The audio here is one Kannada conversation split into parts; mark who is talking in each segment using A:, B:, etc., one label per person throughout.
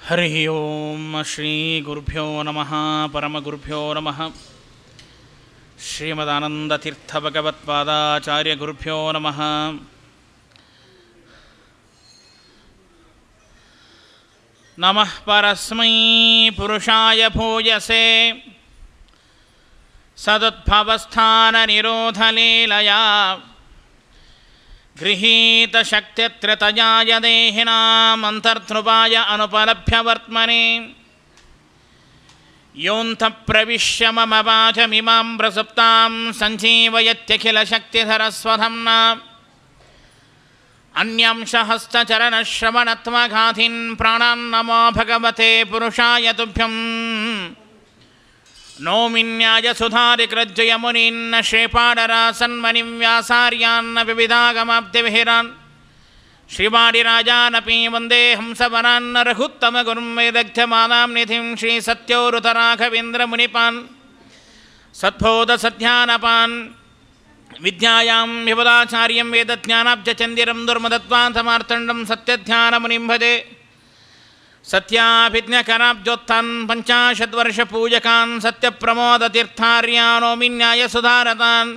A: ಹರಿ ಓಂ ಶ್ರೀ ಗುರುಭ್ಯೋ ನಮಃ ಪರಮಗುರುಭ್ಯೋ ನಮಃ ಶ್ರೀಮದಾನಂದತೀರ್ಥಭಗವತ್ಪಾದಾಚಾರ್ಯ ಗುರುಭ್ಯೋ ನಮಃ ನಮಃ ಪರಸ್ಮೈ ಪುರುಷಾಯ ಭೂಯಸೆ ಸದುದ್ಭवस्थाननिरोधलीलया गृहीतशक्त्यत्रतजाय देहिनामन्तर्ध्रुवाय अनुपलभ्यवर्त्मने योऽन्तप्रविश्य मम वाचमिमां प्रसुप्तां सञ्जीवयत्यखिलशक्तिधरस्वधम्ना अन्यांशहस्तचरणश्रवणत्वघातीन् प्राणान्नमो भगवते पुरुषाय तुभ्यम् नौमिन्याय सुधारिकृज्जयमुनीन्न श्रीपाडरासन्मनिं व्यासार्यान्न विविधागमाब्धिविहिरान् श्रीवाडिराजानपि वन्दे हंसवरान्न रघुत्तमगुरुं वेदग्ध्यमानां निधिं श्रीसत्योरुतराघवेन्द्रमुनिपान् सद्बोधसध्यानपान् विद्यायां विपदाचार्यं वेदज्ञानाब्जचन्दिरं दुर्मदत्वान्तमार्तण्डं सत्यध्यानमुनिं भजे सत्याभिज्ञकराब्जोत्थान् पञ्चाशद्वर्षपूजकान् सत्यप्रमोदतीर्थार्यानोमिन्यायसुधारतान्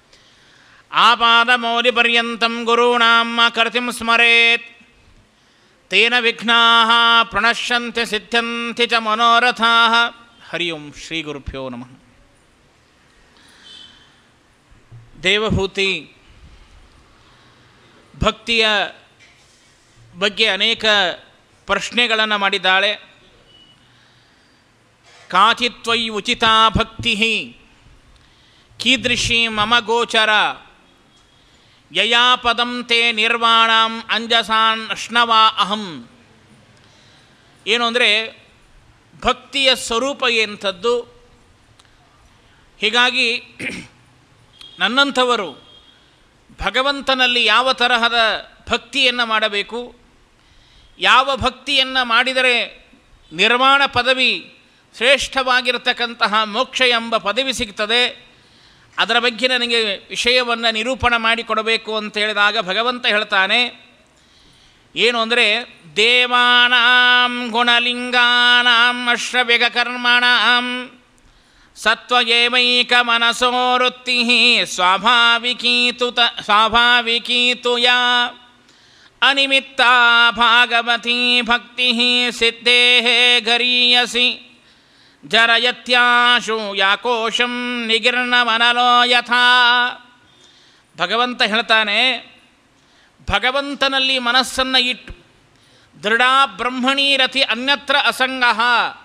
A: आपादमौलिपर्यन्तं गुरूणां कर्तिं स्मरेत् तेन विघ्नाः प्रणश्यन्ति सिद्ध्यन्ति च मनोरथाः हरि ओं श्रीगुरुभ्यो नमः ದೇವಭೂತಿ ಭಕ್ತಿಯ ಬಗ್ಗೆ ಅನೇಕ ಪ್ರಶ್ನೆಗಳನ್ನು ಮಾಡಿದ್ದಾಳೆ ಕಾಚಿತ್ವೈ ಉಚಿತ ಭಕ್ತಿ ಕೀದೃಶಿ ಮಮ ಗೋಚರ ಯಯಾ ಪದಂ ತೇ ನಿರ್ವಾಣಂ ಅಂಜಸಾನ್ ಅಶ್ನವಾ ಅಹಂ ಏನು ಅಂದರೆ ಭಕ್ತಿಯ ಸ್ವರೂಪ ಎಂಥದ್ದು ಹೀಗಾಗಿ ನನ್ನಂಥವರು ಭಗವಂತನಲ್ಲಿ ಯಾವ ತರಹದ ಭಕ್ತಿಯನ್ನು ಮಾಡಬೇಕು ಯಾವ ಭಕ್ತಿಯನ್ನು ಮಾಡಿದರೆ ನಿರ್ಮಾಣ ಪದವಿ ಶ್ರೇಷ್ಠವಾಗಿರತಕ್ಕಂತಹ ಮೋಕ್ಷ ಎಂಬ ಪದವಿ ಸಿಗ್ತದೆ ಅದರ ಬಗ್ಗೆ ನನಗೆ ವಿಷಯವನ್ನು ನಿರೂಪಣೆ ಮಾಡಿಕೊಡಬೇಕು ಅಂತ ಹೇಳಿದಾಗ ಭಗವಂತ ಹೇಳ್ತಾನೆ ಏನು ಅಂದರೆ ದೇವಾನಾಂ ಗುಣಲಿಂಗಾನಾಂ ಅಶ್ರವ್ಯಗಕರ್ಮಣಾಂ ಸತ್ವಯೇವೈಕ ಮನಸೋವೃತ್ತಿ ಸ್ವಾಭಾವಿಕೀತು ತ ಸ್ವಾಭಾವಿಕೀತು ಯಾ ಅನಿಮಿತ್ತ ಭಾಗವತೀ ಭಕ್ತಿ ಸಿದ್ಧೇ ಗರೀಯಸಿ ಜರಯತ್ಯಾಶು ಯಾಕೋಶಂ ನಿಗಿರ್ಣಮನಲೋ ಯಥಾ ಭಗವಂತ ಹೇಳ್ತಾನೆ ಭಗವಂತನಲ್ಲಿ ಮನಸ್ಸನ್ನು ಇಟ್ಟು ದೃಢ ಬ್ರಹ್ಮಣಿ ರತಿ ಅನ್ಯತ್ರ ಅಸಂಗಃ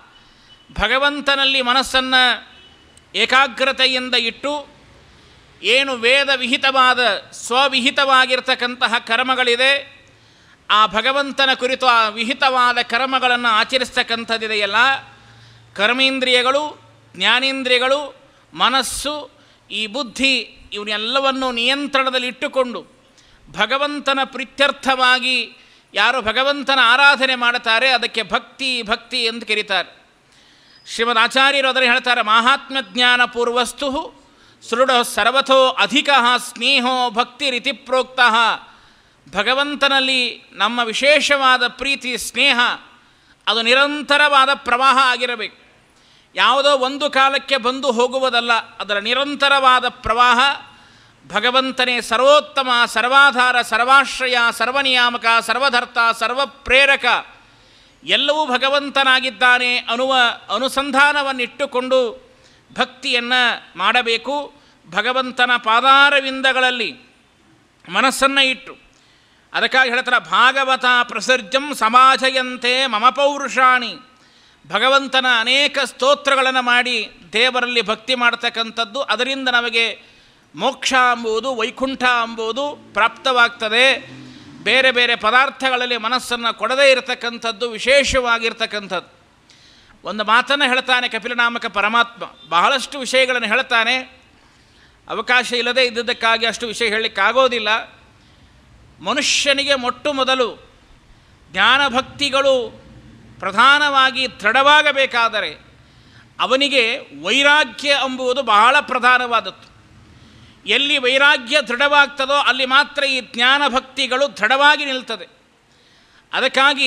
A: ಭಗವಂತನಲ್ಲಿ ಮನಸ್ಸನ್ನು ಏಕಾಗ್ರತೆಯಿಂದ ಇಟ್ಟು ಏನು ವೇದ ವಿಹಿತವಾದ ಸ್ವವಿಹಿತವಾಗಿರ್ತಕ್ಕಂತಹ ಕರ್ಮಗಳಿದೆ ಆ ಭಗವಂತನ ಕುರಿತು ಆ ವಿಹಿತವಾದ ಕರ್ಮಗಳನ್ನು ಆಚರಿಸ್ತಕ್ಕಂಥದ್ದಿದೆಯಲ್ಲ ಕರ್ಮೇಂದ್ರಿಯಗಳು ಜ್ಞಾನೇಂದ್ರಿಯಗಳು ಮನಸ್ಸು ಈ ಬುದ್ಧಿ ಇವನ್ನೆಲ್ಲವನ್ನು ನಿಯಂತ್ರಣದಲ್ಲಿಟ್ಟುಕೊಂಡು ಭಗವಂತನ ಪ್ರೀತ್ಯರ್ಥವಾಗಿ ಯಾರು ಭಗವಂತನ ಆರಾಧನೆ ಮಾಡುತ್ತಾರೆ ಅದಕ್ಕೆ ಭಕ್ತಿ ಭಕ್ತಿ ಎಂದು ಕರೀತಾರೆ ಶ್ರೀಮದ್ ಆಚಾರ್ಯರು ಅದನ್ನು ಹೇಳ್ತಾರೆ ಮಹಾತ್ಮ ಜ್ಞಾನ ಪೂರ್ವಸ್ತು ಸೃಢ ಸರ್ವಥೋ ಅಧಿಕ ಸ್ನೇಹೋ ಭಕ್ತಿ ರೀತಿ ಪ್ರೋಕ್ತ ಭಗವಂತನಲ್ಲಿ ನಮ್ಮ ವಿಶೇಷವಾದ ಪ್ರೀತಿ ಸ್ನೇಹ ಅದು ನಿರಂತರವಾದ ಪ್ರವಾಹ ಆಗಿರಬೇಕು ಯಾವುದೋ ಒಂದು ಕಾಲಕ್ಕೆ ಬಂದು ಹೋಗುವುದಲ್ಲ ಅದರ ನಿರಂತರವಾದ ಪ್ರವಾಹ ಭಗವಂತನೇ ಸರ್ವೋತ್ತಮ ಸರ್ವಾಧಾರ ಸರ್ವಾಶ್ರಯ ಸರ್ವನಿಯಾಮಕ ಸರ್ವಧರ್ತ ಸರ್ವಪ್ರೇರಕ ಎಲ್ಲವೂ ಭಗವಂತನಾಗಿದ್ದಾನೆ ಅನ್ನುವ ಅನುಸಂಧಾನವನ್ನಿಟ್ಟುಕೊಂಡು ಭಕ್ತಿಯನ್ನು ಮಾಡಬೇಕು ಭಗವಂತನ ಪಾದಾರವಿಂದಗಳಲ್ಲಿ ಮನಸ್ಸನ್ನು ಇಟ್ಟು ಅದಕ್ಕಾಗಿ ಹೇಳ್ತಾರೆ ಭಾಗವತ ಪ್ರಸರ್ಜಂ ಸಮಾಜಯಂತೆ ಮಮ ಪೌರುಷಾಣಿ ಭಗವಂತನ ಅನೇಕ ಸ್ತೋತ್ರಗಳನ್ನು ಮಾಡಿ ದೇವರಲ್ಲಿ ಭಕ್ತಿ ಮಾಡ್ತಕ್ಕಂಥದ್ದು ಅದರಿಂದ ನಮಗೆ ಮೋಕ್ಷ ಎಂಬುದು ವೈಕುಂಠ ಎಂಬುದು ಪ್ರಾಪ್ತವಾಗ್ತದೆ ಬೇರೆ ಬೇರೆ ಪದಾರ್ಥಗಳಲ್ಲಿ ಮನಸ್ಸನ್ನು ಕೊಡದೇ ಇರತಕ್ಕಂಥದ್ದು ವಿಶೇಷವಾಗಿರ್ತಕ್ಕಂಥದ್ದು ಒಂದು ಮಾತನ್ನು ಹೇಳ್ತಾನೆ ಕಪಿಲನಾಮಕ ಪರಮಾತ್ಮ ಬಹಳಷ್ಟು ವಿಷಯಗಳನ್ನು ಹೇಳ್ತಾನೆ ಅವಕಾಶ ಇಲ್ಲದೇ ಇದ್ದುದಕ್ಕಾಗಿ ಅಷ್ಟು ವಿಷಯ ಹೇಳಲಿಕ್ಕಾಗೋದಿಲ್ಲ ಮನುಷ್ಯನಿಗೆ ಮೊಟ್ಟ ಮೊದಲು ಜ್ಞಾನಭಕ್ತಿಗಳು ಪ್ರಧಾನವಾಗಿ ದೃಢವಾಗಬೇಕಾದರೆ ಅವನಿಗೆ ವೈರಾಗ್ಯ ಎಂಬುದು ಬಹಳ ಪ್ರಧಾನವಾದದ್ದು ಎಲ್ಲಿ ವೈರಾಗ್ಯ ದೃಢವಾಗ್ತದೋ ಅಲ್ಲಿ ಮಾತ್ರ ಈ ಜ್ಞಾನ ಭಕ್ತಿಗಳು ದೃಢವಾಗಿ ನಿಲ್ತದೆ ಅದಕ್ಕಾಗಿ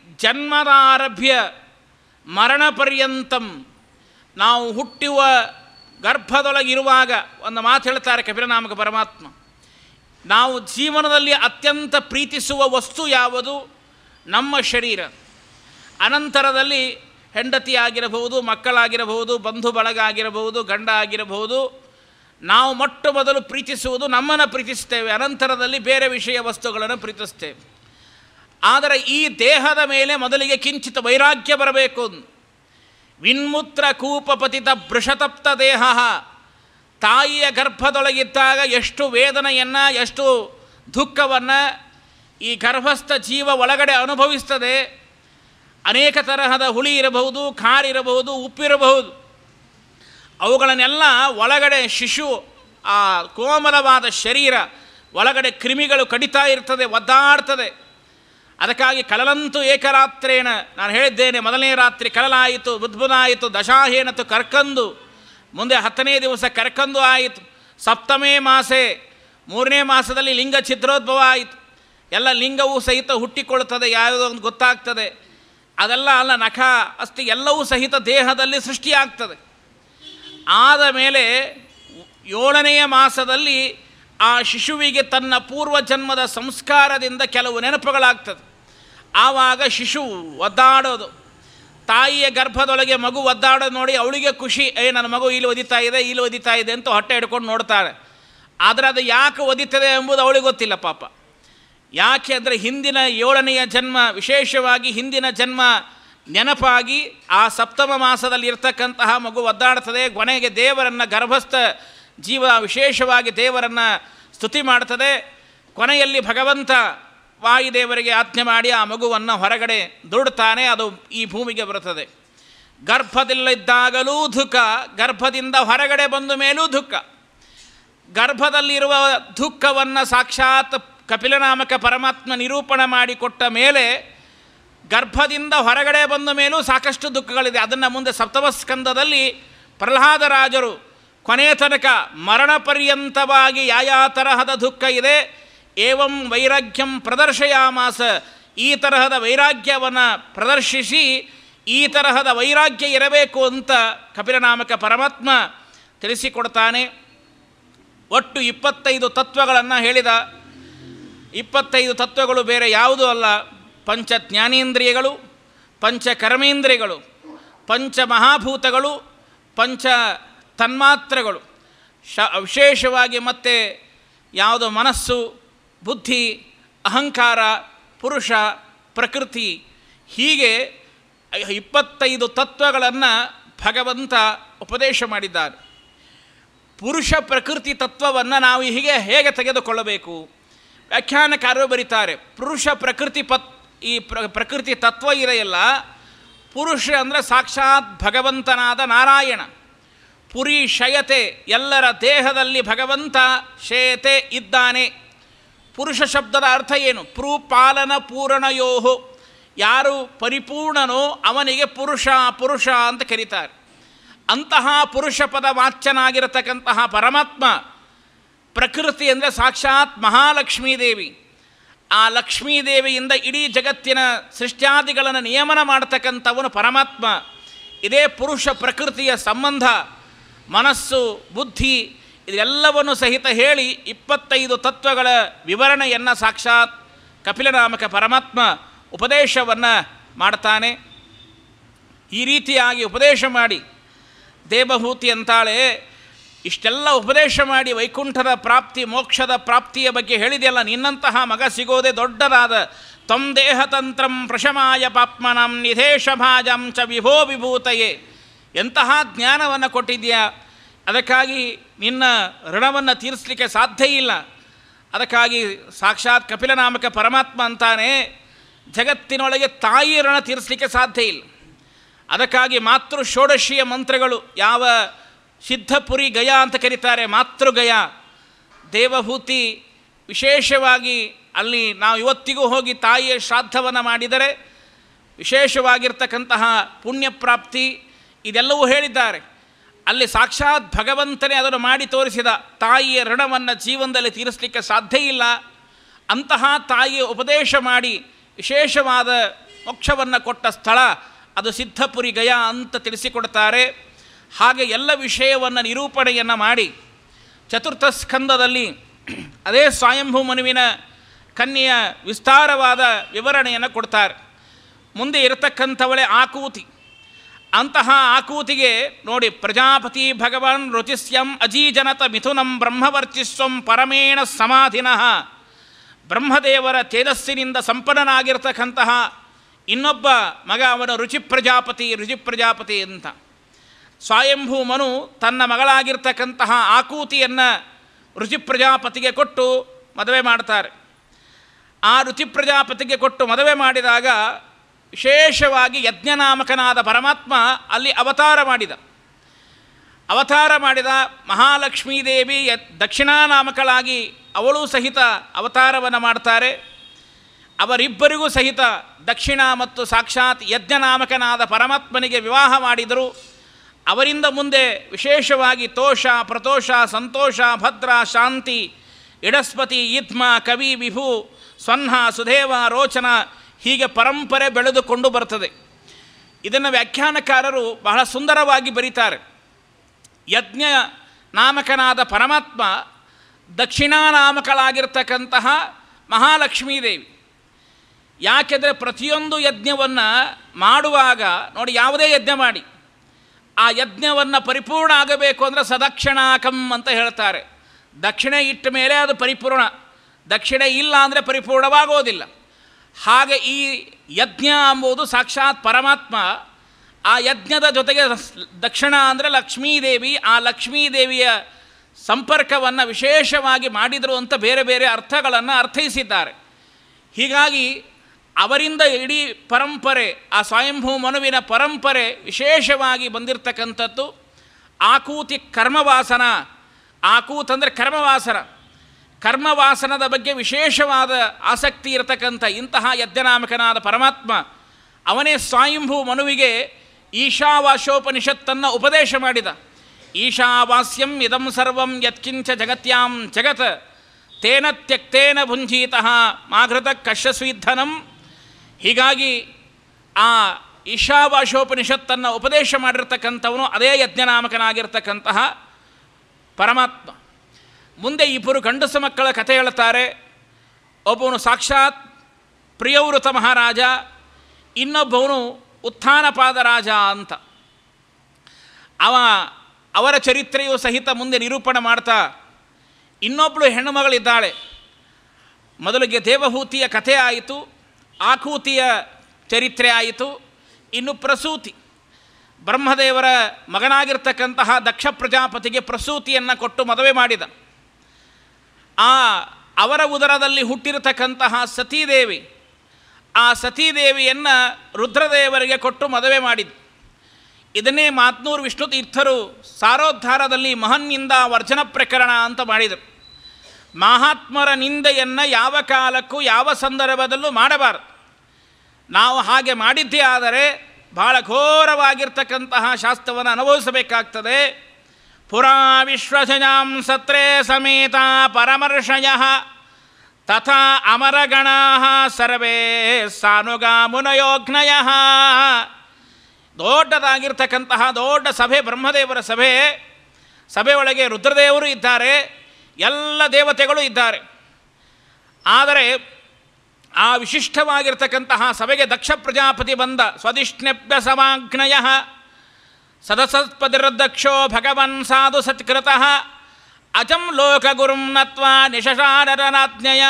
A: ಜನ್ಮದಾರಭ್ಯ ಮರಣ ಪರ್ಯಂತಂ ನಾವು ಹುಟ್ಟುವ ಗರ್ಭದೊಳಗಿರುವಾಗ ಒಂದು ಮಾತು ಹೇಳ್ತಾರೆ ಕಪಿಲನಾಮಕ ಪರಮಾತ್ಮ ನಾವು ಜೀವನದಲ್ಲಿ ಅತ್ಯಂತ ಪ್ರೀತಿಸುವ ವಸ್ತು ಯಾವುದು ನಮ್ಮ ಶರೀರ ಅನಂತರದಲ್ಲಿ ಹೆಂಡತಿ ಆಗಿರಬಹುದು ಮಕ್ಕಳಾಗಿರಬಹುದು ಬಂಧು ಬಳಗ ಆಗಿರಬಹುದು ಗಂಡ ಆಗಿರಬಹುದು ನಾವು ಮೊಟ್ಟ ಮೊದಲು ಪ್ರೀತಿಸುವುದು ನಮ್ಮನ್ನು ಪ್ರೀತಿಸ್ತೇವೆ ಅನಂತರದಲ್ಲಿ ಬೇರೆ ವಿಷಯ ವಸ್ತುಗಳನ್ನು ಪ್ರೀತಿಸ್ತೇವೆ ಆದರೆ ಈ ದೇಹದ ಮೇಲೆ ಮೊದಲಿಗೆ ಕಿಂಚಿತ ವೈರಾಗ್ಯ ಬರಬೇಕು ವಿನ್ಮೂತ್ರ ಕೂಪಪತಿತ ಬೃಷತಪ್ತ ದೇಹ ತಾಯಿಯ ಗರ್ಭದೊಳಗಿದ್ದಾಗ ಎಷ್ಟು ವೇದನೆಯನ್ನು ಎಷ್ಟು ದುಃಖವನ್ನು ಈ ಗರ್ಭಸ್ಥ ಜೀವ ಒಳಗಡೆ ಅನುಭವಿಸ್ತದೆ ಅನೇಕ ತರಹದ ಹುಳಿ ಇರಬಹುದು ಖಾರ ಇರಬಹುದು ಉಪ್ಪಿರಬಹುದು ಅವುಗಳನ್ನೆಲ್ಲ ಒಳಗಡೆ ಶಿಶು ಆ ಕೋಮಲವಾದ ಶರೀರ ಒಳಗಡೆ ಕ್ರಿಮಿಗಳು ಕಡಿತಾ ಇರ್ತದೆ ಒದ್ದಾಡ್ತದೆ ಅದಕ್ಕಾಗಿ ಕಲಲಂತೂ ಏಕರಾತ್ರೇನ ನಾನು ಹೇಳಿದ್ದೇನೆ ಮೊದಲನೇ ರಾತ್ರಿ ಕಲಲಾಯಿತು ಬುದ್ಬುದಾಯಿತು ದಶಾಹೇನತು ಕರ್ಕಂದು ಮುಂದೆ ಹತ್ತನೇ ದಿವಸ ಕರ್ಕಂದು ಆಯಿತು ಸಪ್ತಮೇ ಮಾಸೆ ಮೂರನೇ ಮಾಸದಲ್ಲಿ ಲಿಂಗ ಛಿದ್ರೋದ್ಭವ ಆಯಿತು ಎಲ್ಲ ಲಿಂಗವೂ ಸಹಿತ ಹುಟ್ಟಿಕೊಳ್ಳುತ್ತದೆ ಯಾವುದೋ ಒಂದು ಗೊತ್ತಾಗ್ತದೆ ಅದೆಲ್ಲ ಅಲ್ಲ ನಖ ಅಸ್ಥಿ ಎಲ್ಲವೂ ಸಹಿತ ದೇಹದಲ್ಲಿ ಸೃಷ್ಟಿಯಾಗ್ತದೆ ಆದ ಮೇಲೆ ಏಳನೆಯ ಮಾಸದಲ್ಲಿ ಆ ಶಿಶುವಿಗೆ ತನ್ನ ಪೂರ್ವ ಜನ್ಮದ ಸಂಸ್ಕಾರದಿಂದ ಕೆಲವು ನೆನಪುಗಳಾಗ್ತದೆ ಆವಾಗ ಶಿಶು ಒದ್ದಾಡೋದು ತಾಯಿಯ ಗರ್ಭದೊಳಗೆ ಮಗು ಒದ್ದಾಡೋದು ನೋಡಿ ಅವಳಿಗೆ ಖುಷಿ ಏ ನನ್ನ ಮಗು ಇಲ್ಲಿ ಒದಿತಾ ಇದೆ ಇಲ್ಲಿ ಒದಿತಾ ಇದೆ ಅಂತ ಹೊಟ್ಟೆ ಹಿಡ್ಕೊಂಡು ನೋಡ್ತಾಳೆ ಆದರೆ ಅದು ಯಾಕೆ ಒದಿತದೆ ಎಂಬುದು ಅವಳಿಗೆ ಗೊತ್ತಿಲ್ಲ ಪಾಪ ಯಾಕೆ ಅಂದರೆ ಹಿಂದಿನ ಏಳನೆಯ ಜನ್ಮ ವಿಶೇಷವಾಗಿ ಹಿಂದಿನ ಜನ್ಮ ನೆನಪಾಗಿ ಆ ಸಪ್ತಮ ಮಾಸದಲ್ಲಿ ಇರ್ತಕ್ಕಂತಹ ಮಗು ಒದ್ದಾಡ್ತದೆ ಕೊನೆಗೆ ದೇವರನ್ನು ಗರ್ಭಸ್ಥ ಜೀವ ವಿಶೇಷವಾಗಿ ದೇವರನ್ನು ಸ್ತುತಿ ಮಾಡ್ತದೆ ಕೊನೆಯಲ್ಲಿ ಭಗವಂತ ವಾಯುದೇವರಿಗೆ ಆಜ್ಞೆ ಮಾಡಿ ಆ ಮಗುವನ್ನು ಹೊರಗಡೆ ದುಡ್ತಾನೆ ಅದು ಈ ಭೂಮಿಗೆ ಬರುತ್ತದೆ ಗರ್ಭದಲ್ಲಿದ್ದಾಗಲೂ ದುಃಖ ಗರ್ಭದಿಂದ ಹೊರಗಡೆ ಬಂದ ಮೇಲೂ ದುಃಖ ಗರ್ಭದಲ್ಲಿರುವ ದುಃಖವನ್ನು ಸಾಕ್ಷಾತ್ ಕಪಿಲನಾಮಕ ಪರಮಾತ್ಮ ನಿರೂಪಣೆ ಮಾಡಿಕೊಟ್ಟ ಮೇಲೆ ಗರ್ಭದಿಂದ ಹೊರಗಡೆ ಬಂದ ಮೇಲೂ ಸಾಕಷ್ಟು ದುಃಖಗಳಿದೆ ಅದನ್ನು ಮುಂದೆ ಸಪ್ತಮಸ್ಕಂದದಲ್ಲಿ ಪ್ರಹ್ಲಾದರಾಜರು ಕೊನೆಯ ತನಕ ಮರಣ ಪರ್ಯಂತವಾಗಿ ಯಾಯಾ ತರಹದ ದುಃಖ ಇದೆ ಏವಂ ವೈರಾಗ್ಯಂ ಪ್ರದರ್ಶಯಾಮಾಸ ಈ ತರಹದ ವೈರಾಗ್ಯವನ್ನು ಪ್ರದರ್ಶಿಸಿ ಈ ತರಹದ ವೈರಾಗ್ಯ ಇರಬೇಕು ಅಂತ ಕಪಿಲನಾಮಕ ಪರಮಾತ್ಮ ತಿಳಿಸಿಕೊಡ್ತಾನೆ ಒಟ್ಟು ಇಪ್ಪತ್ತೈದು ತತ್ವಗಳನ್ನು ಹೇಳಿದ ಇಪ್ಪತ್ತೈದು ತತ್ವಗಳು ಬೇರೆ ಯಾವುದೂ ಅಲ್ಲ ಪಂಚ ಜ್ಞಾನೇಂದ್ರಿಯಗಳು ಪಂಚ ಕರ್ಮೇಂದ್ರಿಯಗಳು ಪಂಚ ಮಹಾಭೂತಗಳು ಪಂಚ ತನ್ಮಾತ್ರಗಳು ಶ ವಿಶೇಷವಾಗಿ ಮತ್ತೆ ಯಾವುದು ಮನಸ್ಸು ಬುದ್ಧಿ ಅಹಂಕಾರ ಪುರುಷ ಪ್ರಕೃತಿ ಹೀಗೆ ಇಪ್ಪತ್ತೈದು ತತ್ವಗಳನ್ನು ಭಗವಂತ ಉಪದೇಶ ಮಾಡಿದ್ದಾರೆ ಪುರುಷ ಪ್ರಕೃತಿ ತತ್ವವನ್ನು ನಾವು ಹೀಗೆ ಹೇಗೆ ತೆಗೆದುಕೊಳ್ಳಬೇಕು ವ್ಯಾಖ್ಯಾನಕಾರರು ಬರೀತಾರೆ ಪುರುಷ ಪ್ರಕೃತಿ ಪತ್ ಈ ಪ್ರ ಪ್ರಕೃತಿ ತತ್ವ ಇದೆಯಲ್ಲ ಪುರುಷ ಅಂದರೆ ಸಾಕ್ಷಾತ್ ಭಗವಂತನಾದ ನಾರಾಯಣ ಪುರಿ ಶಯತೆ ಎಲ್ಲರ ದೇಹದಲ್ಲಿ ಭಗವಂತ ಶಯತೆ ಇದ್ದಾನೆ ಪುರುಷ ಶಬ್ದದ ಅರ್ಥ ಏನು ಪೃಪಾಲನ ಪೂರ್ಣಯೋಹು ಯಾರು ಪರಿಪೂರ್ಣನೋ ಅವನಿಗೆ ಪುರುಷ ಪುರುಷ ಅಂತ ಕರೀತಾರೆ ಅಂತಹ ಪುರುಷ ಪದ ವಾಚ್ಯನಾಗಿರತಕ್ಕಂತಹ ಪರಮಾತ್ಮ ಪ್ರಕೃತಿ ಅಂದರೆ ಸಾಕ್ಷಾತ್ ಮಹಾಲಕ್ಷ್ಮೀದೇವಿ ಆ ಲಕ್ಷ್ಮೀದೇವಿಯಿಂದ ಇಡೀ ಜಗತ್ತಿನ ಸೃಷ್ಟ್ಯಾದಿಗಳನ್ನು ನಿಯಮನ ಮಾಡ್ತಕ್ಕಂಥವನು ಪರಮಾತ್ಮ ಇದೇ ಪುರುಷ ಪ್ರಕೃತಿಯ ಸಂಬಂಧ ಮನಸ್ಸು ಬುದ್ಧಿ ಇದೆಲ್ಲವನ್ನು ಸಹಿತ ಹೇಳಿ ಇಪ್ಪತ್ತೈದು ತತ್ವಗಳ ವಿವರಣೆಯನ್ನು ಸಾಕ್ಷಾತ್ ಕಪಿಲನಾಮಕ ಪರಮಾತ್ಮ ಉಪದೇಶವನ್ನು ಮಾಡ್ತಾನೆ ಈ ರೀತಿಯಾಗಿ ಉಪದೇಶ ಮಾಡಿ ದೇವಭೂತಿ ಅಂತಾಳೆ ಇಷ್ಟೆಲ್ಲ ಉಪದೇಶ ಮಾಡಿ ವೈಕುಂಠದ ಪ್ರಾಪ್ತಿ ಮೋಕ್ಷದ ಪ್ರಾಪ್ತಿಯ ಬಗ್ಗೆ ಹೇಳಿದೆಯಲ್ಲ ನಿನ್ನಂತಹ ಮಗ ಸಿಗೋದೇ ದೊಡ್ಡದಾದ ತ್ವಂ ದೇಹತಂತ್ರಂ ಪ್ರಶಮಾಯ ಪಾಪ್ಮನಂ ನಿಧೇಶ ಭಾಜಂ ಚ ವಿಭೋ ವಿಭೂತಯೇ ಎಂತಹ ಜ್ಞಾನವನ್ನು ಕೊಟ್ಟಿದೆಯಾ ಅದಕ್ಕಾಗಿ ನಿನ್ನ ಋಣವನ್ನು ತೀರಿಸಲಿಕ್ಕೆ ಸಾಧ್ಯ ಇಲ್ಲ ಅದಕ್ಕಾಗಿ ಸಾಕ್ಷಾತ್ ಕಪಿಲನಾಮಕ ಪರಮಾತ್ಮ ಅಂತಾನೆ ಜಗತ್ತಿನೊಳಗೆ ತಾಯಿ ಋಣ ತೀರಿಸಲಿಕ್ಕೆ ಸಾಧ್ಯ ಇಲ್ಲ ಅದಕ್ಕಾಗಿ ಮಾತೃ ಷೋಡಶಿಯ ಮಂತ್ರಗಳು ಯಾವ ಸಿದ್ಧಪುರಿ ಗಯ ಅಂತ ಕರೀತಾರೆ ಮಾತೃಗಯ ದೇವಭೂತಿ ವಿಶೇಷವಾಗಿ ಅಲ್ಲಿ ನಾವು ಇವತ್ತಿಗೂ ಹೋಗಿ ತಾಯಿಯ ಶ್ರಾದ್ದವನ್ನು ಮಾಡಿದರೆ ವಿಶೇಷವಾಗಿರ್ತಕ್ಕಂತಹ ಪುಣ್ಯ ಪ್ರಾಪ್ತಿ ಇದೆಲ್ಲವೂ ಹೇಳಿದ್ದಾರೆ ಅಲ್ಲಿ ಸಾಕ್ಷಾತ್ ಭಗವಂತನೇ ಅದನ್ನು ಮಾಡಿ ತೋರಿಸಿದ ತಾಯಿಯ ಋಣವನ್ನು ಜೀವನದಲ್ಲಿ ತೀರಿಸಲಿಕ್ಕೆ ಸಾಧ್ಯ ಇಲ್ಲ ಅಂತಹ ತಾಯಿಯ ಉಪದೇಶ ಮಾಡಿ ವಿಶೇಷವಾದ ಮೋಕ್ಷವನ್ನು ಕೊಟ್ಟ ಸ್ಥಳ ಅದು ಸಿದ್ಧಪುರಿ ಗಯಾ ಅಂತ ತಿಳಿಸಿಕೊಡ್ತಾರೆ ಹಾಗೆ ಎಲ್ಲ ವಿಷಯವನ್ನು ನಿರೂಪಣೆಯನ್ನು ಮಾಡಿ ಚತುರ್ಥ ಸ್ಕಂದದಲ್ಲಿ ಅದೇ ಸ್ವಯಂಭೂ ಮನುವಿನ ಕನ್ಯೆಯ ವಿಸ್ತಾರವಾದ ವಿವರಣೆಯನ್ನು ಕೊಡ್ತಾರೆ ಮುಂದೆ ಇರತಕ್ಕಂಥವಳೆ ಆಕೂತಿ ಅಂತಹ ಆಕೂತಿಗೆ ನೋಡಿ ಪ್ರಜಾಪತಿ ಭಗವಾನ್ ರುಚಿಸ್ಯಂ ಅಜೀಜನತ ಮಿಥುನಂ ಬ್ರಹ್ಮವರ್ಚಿಸ್ವಂ ಪರಮೇಣ ಸಮಾಧಿನಃ ಬ್ರಹ್ಮದೇವರ ತೇಜಸ್ಸಿನಿಂದ ಸಂಪನ್ನನಾಗಿರ್ತಕ್ಕಂತಹ ಇನ್ನೊಬ್ಬ ಮಗ ಅವನ ರುಚಿ ಪ್ರಜಾಪತಿ ರುಚಿ ಪ್ರಜಾಪತಿ ಅಂತ ಸ್ವಯಂಭೂ ಮನು ತನ್ನ ಮಗಳಾಗಿರ್ತಕ್ಕಂತಹ ಆಕೂತಿಯನ್ನು ರುಚಿ ಪ್ರಜಾಪತಿಗೆ ಕೊಟ್ಟು ಮದುವೆ ಮಾಡ್ತಾರೆ ಆ ರುಚಿ ಪ್ರಜಾಪತಿಗೆ ಕೊಟ್ಟು ಮದುವೆ ಮಾಡಿದಾಗ ವಿಶೇಷವಾಗಿ ಯಜ್ಞನಾಮಕನಾದ ಪರಮಾತ್ಮ ಅಲ್ಲಿ ಅವತಾರ ಮಾಡಿದ ಅವತಾರ ಮಾಡಿದ ಮಹಾಲಕ್ಷ್ಮೀದೇವಿ ಯ ದಕ್ಷಿಣಾನಾಮಕಳಾಗಿ ಅವಳು ಸಹಿತ ಅವತಾರವನ್ನು ಮಾಡ್ತಾರೆ ಅವರಿಬ್ಬರಿಗೂ ಸಹಿತ ದಕ್ಷಿಣ ಮತ್ತು ಸಾಕ್ಷಾತ್ ಯಜ್ಞನಾಮಕನಾದ ಪರಮಾತ್ಮನಿಗೆ ವಿವಾಹ ಮಾಡಿದರು ಅವರಿಂದ ಮುಂದೆ ವಿಶೇಷವಾಗಿ ತೋಷ ಪ್ರತೋಷ ಸಂತೋಷ ಭದ್ರ ಶಾಂತಿ ಇಡಸ್ಪತಿ ಇದ್ಮ ಕವಿ ವಿಭು ಸ್ವನ್ಹ ಸುಧೇವ ರೋಚನ ಹೀಗೆ ಪರಂಪರೆ ಬೆಳೆದುಕೊಂಡು ಬರ್ತದೆ ಇದನ್ನು ವ್ಯಾಖ್ಯಾನಕಾರರು ಬಹಳ ಸುಂದರವಾಗಿ ಬರೀತಾರೆ ಯಜ್ಞ ನಾಮಕನಾದ ಪರಮಾತ್ಮ ದಕ್ಷಿಣಾನಾಮಕಳಾಗಿರ್ತಕ್ಕಂತಹ ಮಹಾಲಕ್ಷ್ಮೀದೇವಿ ಯಾಕೆಂದರೆ ಪ್ರತಿಯೊಂದು ಯಜ್ಞವನ್ನು ಮಾಡುವಾಗ ನೋಡಿ ಯಾವುದೇ ಯಜ್ಞ ಮಾಡಿ ಆ ಯಜ್ಞವನ್ನು ಪರಿಪೂರ್ಣ ಆಗಬೇಕು ಅಂದರೆ ಸದಕ್ಷಿಣಾಕಂ ಅಂತ ಹೇಳ್ತಾರೆ ದಕ್ಷಿಣೆ ಇಟ್ಟ ಮೇಲೆ ಅದು ಪರಿಪೂರ್ಣ ದಕ್ಷಿಣೆ ಇಲ್ಲ ಅಂದರೆ ಪರಿಪೂರ್ಣವಾಗೋದಿಲ್ಲ ಹಾಗೆ ಈ ಯಜ್ಞ ಎಂಬುದು ಸಾಕ್ಷಾತ್ ಪರಮಾತ್ಮ ಆ ಯಜ್ಞದ ಜೊತೆಗೆ ದಕ್ಷಿಣ ಅಂದರೆ ಲಕ್ಷ್ಮೀದೇವಿ ಆ ಲಕ್ಷ್ಮೀದೇವಿಯ ಸಂಪರ್ಕವನ್ನು ವಿಶೇಷವಾಗಿ ಮಾಡಿದರು ಅಂತ ಬೇರೆ ಬೇರೆ ಅರ್ಥಗಳನ್ನು ಅರ್ಥೈಸಿದ್ದಾರೆ ಹೀಗಾಗಿ ಅವರಿಂದ ಇಡೀ ಪರಂಪರೆ ಆ ಸ್ವಯಂಭೂ ಮನುವಿನ ಪರಂಪರೆ ವಿಶೇಷವಾಗಿ ಬಂದಿರತಕ್ಕಂಥದ್ದು ಆಕೂತಿ ಕರ್ಮವಾಸನ ಆಕೂತ್ ಅಂದರೆ ಕರ್ಮವಾಸನ ಕರ್ಮವಾಸನದ ಬಗ್ಗೆ ವಿಶೇಷವಾದ ಆಸಕ್ತಿ ಇರತಕ್ಕಂಥ ಇಂತಹ ಯಜ್ಞನಾಮಕನಾದ ಪರಮಾತ್ಮ ಅವನೇ ಸ್ವಯಂಭೂ ಮನುವಿಗೆ ಈಶಾವಾಶೋಪನಿಷತ್ತನ್ನು ಉಪದೇಶ ಮಾಡಿದ ಈಶಾವಾಸ್ಯಂ ಇದಂ ಸರ್ವಂ ಯತ್ಕಿಂಚ ಜಗತ್ಯಾಂ ಜಗತ್ ತೇನ ತ್ಯಕ್ತೇನ ಭುಂಜೀತಃ ಮಾಘೃತ ಕಶ್ಯಸ್ವಿಧನಂ ಹೀಗಾಗಿ ಆ ಈಶಾವಾಶೋಪನಿಷತ್ತನ್ನು ಉಪದೇಶ ಮಾಡಿರ್ತಕ್ಕಂಥವನು ಅದೇ ಯಜ್ಞನಾಮಕನಾಗಿರ್ತಕ್ಕಂತಹ ಪರಮಾತ್ಮ ಮುಂದೆ ಇಬ್ಬರು ಗಂಡಸು ಮಕ್ಕಳ ಕಥೆ ಹೇಳ್ತಾರೆ ಒಬ್ಬವನು ಸಾಕ್ಷಾತ್ ಪ್ರಿಯವೃತ ಮಹಾರಾಜ ಇನ್ನೊಬ್ಬವನು ಉತ್ಥಾನಪಾದ ರಾಜ ಅಂತ ಅವ ಅವರ ಚರಿತ್ರೆಯು ಸಹಿತ ಮುಂದೆ ನಿರೂಪಣೆ ಮಾಡ್ತಾ ಇನ್ನೊಬ್ಬಳು ಹೆಣ್ಣುಮಗಳಿದ್ದಾಳೆ ಮೊದಲಿಗೆ ದೇವಹೂತಿಯ ಕಥೆ ಆಯಿತು ಆಕೂತಿಯ ಚರಿತ್ರೆ ಆಯಿತು ಇನ್ನು ಪ್ರಸೂತಿ ಬ್ರಹ್ಮದೇವರ ಮಗನಾಗಿರ್ತಕ್ಕಂತಹ ದಕ್ಷ ಪ್ರಜಾಪತಿಗೆ ಪ್ರಸೂತಿಯನ್ನು ಕೊಟ್ಟು ಮದುವೆ ಮಾಡಿದ ಆ ಅವರ ಉದರದಲ್ಲಿ ಹುಟ್ಟಿರತಕ್ಕಂತಹ ಸತೀದೇವಿ ಆ ಸತೀದೇವಿಯನ್ನು ರುದ್ರದೇವರಿಗೆ ಕೊಟ್ಟು ಮದುವೆ ಮಾಡಿದ್ದು ಇದನ್ನೇ ಮಾತ್ನೂರು ವಿಷ್ಣು ತೀರ್ಥರು ಸಾರೋದ್ಧಾರದಲ್ಲಿ ಮಹನ್ನಿಂದ ವರ್ಜನ ಪ್ರಕರಣ ಅಂತ ಮಾಡಿದರು ಮಹಾತ್ಮರ ನಿಂದೆಯನ್ನು ಯಾವ ಕಾಲಕ್ಕೂ ಯಾವ ಸಂದರ್ಭದಲ್ಲೂ ಮಾಡಬಾರದು ನಾವು ಹಾಗೆ ಮಾಡಿದ್ದೇ ಆದರೆ ಬಹಳ ಘೋರವಾಗಿರ್ತಕ್ಕಂತಹ ಶಾಸ್ತ್ರವನ್ನು ಅನುಭವಿಸಬೇಕಾಗ್ತದೆ ಪುರಾ ವಿಶ್ವಸಜಾಂ ಸತ್ರೇ ಸಮೇತ ಪರಮರ್ಷಯ ತಥಾ ಅಮರಗಣಾ ಸರ್ವೇ ಸಾನುಗಾಮುನಯೋಗ್ನಯ ದೊಡ್ಡದಾಗಿರ್ತಕ್ಕಂತಹ ದೊಡ್ಡ ಸಭೆ ಬ್ರಹ್ಮದೇವರ ಸಭೆ ಸಭೆಯೊಳಗೆ ರುದ್ರದೇವರು ಇದ್ದಾರೆ ಎಲ್ಲ ದೇವತೆಗಳು ಇದ್ದಾರೆ ಆದರೆ ಆ ವಿಶಿಷ್ಟವಾಗಿರ್ತಕ್ಕಂತಹ ಸಭೆಗೆ ದಕ್ಷ ಪ್ರಜಾಪತಿ ಬಂದ ಸ್ವದಿಷ್ಣ್ಯಭ್ಯ ಸಮಾಗ್ನಯ ಸದಸತ್ಪದಿರ್ದಕ್ಷೋ ಭಗವನ್ ಸಾಧು ಸತ್ಕೃತಃ ಅಜಂ ಲೋಕಗುರುಂ ನತ್ವ ನಿಶಶಾನರನಾಜ್ಞೆಯ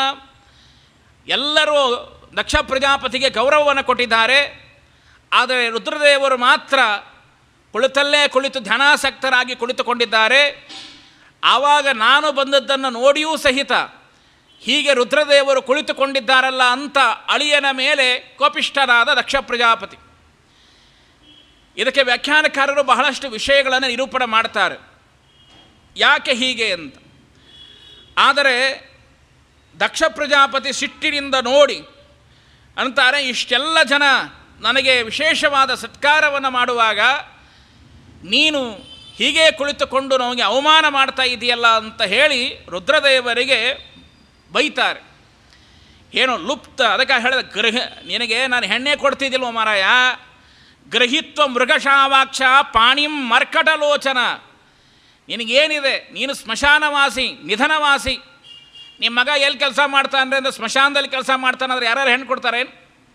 A: ಎಲ್ಲರೂ ದಕ್ಷ ಪ್ರಜಾಪತಿಗೆ ಗೌರವವನ್ನು ಕೊಟ್ಟಿದ್ದಾರೆ ಆದರೆ ರುದ್ರದೇವರು ಮಾತ್ರ ಕುಳಿತಲ್ಲೇ ಕುಳಿತು ಧ್ಯಾನಾಸಕ್ತರಾಗಿ ಕುಳಿತುಕೊಂಡಿದ್ದಾರೆ ಆವಾಗ ನಾನು ಬಂದದ್ದನ್ನು ನೋಡಿಯೂ ಸಹಿತ ಹೀಗೆ ರುದ್ರದೇವರು ಕುಳಿತುಕೊಂಡಿದ್ದಾರಲ್ಲ ಅಂತ ಅಳಿಯನ ಮೇಲೆ ಕೋಪಿಷ್ಠನಾದ ದಕ್ಷ ಪ್ರಜಾಪತಿ ಇದಕ್ಕೆ ವ್ಯಾಖ್ಯಾನಕಾರರು ಬಹಳಷ್ಟು ವಿಷಯಗಳನ್ನು ನಿರೂಪಣೆ ಮಾಡ್ತಾರೆ ಯಾಕೆ ಹೀಗೆ ಅಂತ ಆದರೆ ದಕ್ಷ ಪ್ರಜಾಪತಿ ಸಿಟ್ಟಿನಿಂದ ನೋಡಿ ಅಂತಾರೆ ಇಷ್ಟೆಲ್ಲ ಜನ ನನಗೆ ವಿಶೇಷವಾದ ಸತ್ಕಾರವನ್ನು ಮಾಡುವಾಗ ನೀನು ಹೀಗೆ ಕುಳಿತುಕೊಂಡು ನಮಗೆ ಅವಮಾನ ಮಾಡ್ತಾ ಇದೆಯಲ್ಲ ಅಂತ ಹೇಳಿ ರುದ್ರದೇವರಿಗೆ ಬೈತಾರೆ ಏನು ಲುಪ್ತ ಅದಕ್ಕೆ ಹೇಳಿದ ಗೃಹ ನಿನಗೆ ನಾನು ಹೆಣ್ಣೆ ಕೊಡ್ತಿದ್ದಿಲ್ವ ಮಾರಾಯ ಗೃಹಿತ್ವ ಮೃಗಶಾವಾಕ್ಷ ಪಾಣಿಂ ಮರ್ಕಟಲೋಚನ ನಿನಗೇನಿದೆ ನೀನು ಸ್ಮಶಾನವಾಸಿ ನಿಧನವಾಸಿ ನಿಮ್ಮ ಮಗ ಎಲ್ಲಿ ಕೆಲಸ ಮಾಡ್ತಾನೆ ಅಂದರೆ ಸ್ಮಶಾನದಲ್ಲಿ ಕೆಲಸ ಮಾಡ್ತಾನಂದ್ರೆ ಯಾರ್ಯಾರು ಹೆಣ್ಣು ಕೊಡ್ತಾರೇನು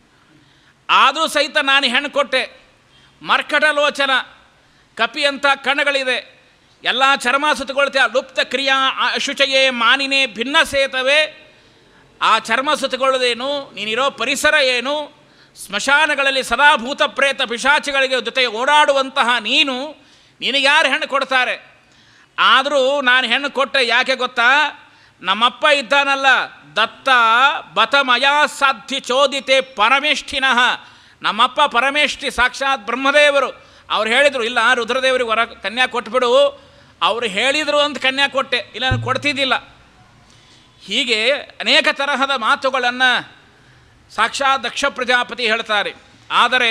A: ಆದರೂ ಸಹಿತ ನಾನು ಹೆಣ್ಣು ಕೊಟ್ಟೆ ಮರ್ಕಟಲೋಚನ ಕಪಿ ಅಂತ ಕಣ್ಣುಗಳಿದೆ ಎಲ್ಲ ಚರ್ಮ ಸುತ್ತಕೊಳ್ತೆ ಆ ಲುಪ್ತ ಕ್ರಿಯಾ ಆ ಅಶುಚಯೇ ಮಾನಿನೇ ಭಿನ್ನ ಸೇತವೇ ಆ ಚರ್ಮ ಸುತ್ತಕೊಳ್ಳೋದೇನು ನೀನಿರೋ ಪರಿಸರ ಏನು ಸ್ಮಶಾನಗಳಲ್ಲಿ ಸದಾ ಭೂತ ಪ್ರೇತ ಪಿಶಾಚಿಗಳಿಗೆ ಜೊತೆ ಓಡಾಡುವಂತಹ ನೀನು ನಿನಗೆ ಯಾರು ಹೆಣ್ಣು ಕೊಡ್ತಾರೆ ಆದರೂ ನಾನು ಹೆಣ್ಣು ಕೊಟ್ಟೆ ಯಾಕೆ ಗೊತ್ತಾ ನಮ್ಮಪ್ಪ ಇದ್ದಾನಲ್ಲ ದತ್ತ ಬತಮಯಾ ಸಾಧ್ಯ ಚೋದಿತೆ ಪರಮೇಷ್ಠಿನಃ ನಮ್ಮಪ್ಪ ಪರಮೇಷ್ಠಿ ಸಾಕ್ಷಾತ್ ಬ್ರಹ್ಮದೇವರು ಅವ್ರು ಹೇಳಿದರು ಇಲ್ಲ ರುದ್ರದೇವರಿಗೆ ವರ ಕನ್ಯಾ ಕೊಟ್ಬಿಡು ಅವರು ಹೇಳಿದರು ಅಂತ ಕನ್ಯಾ ಕೊಟ್ಟೆ ಇಲ್ಲ ನಾನು ಕೊಡ್ತಿದ್ದಿಲ್ಲ ಹೀಗೆ ಅನೇಕ ತರಹದ ಮಾತುಗಳನ್ನು ಸಾಕ್ಷಾತ್ ದಕ್ಷ ಪ್ರಜಾಪತಿ ಹೇಳ್ತಾರೆ ಆದರೆ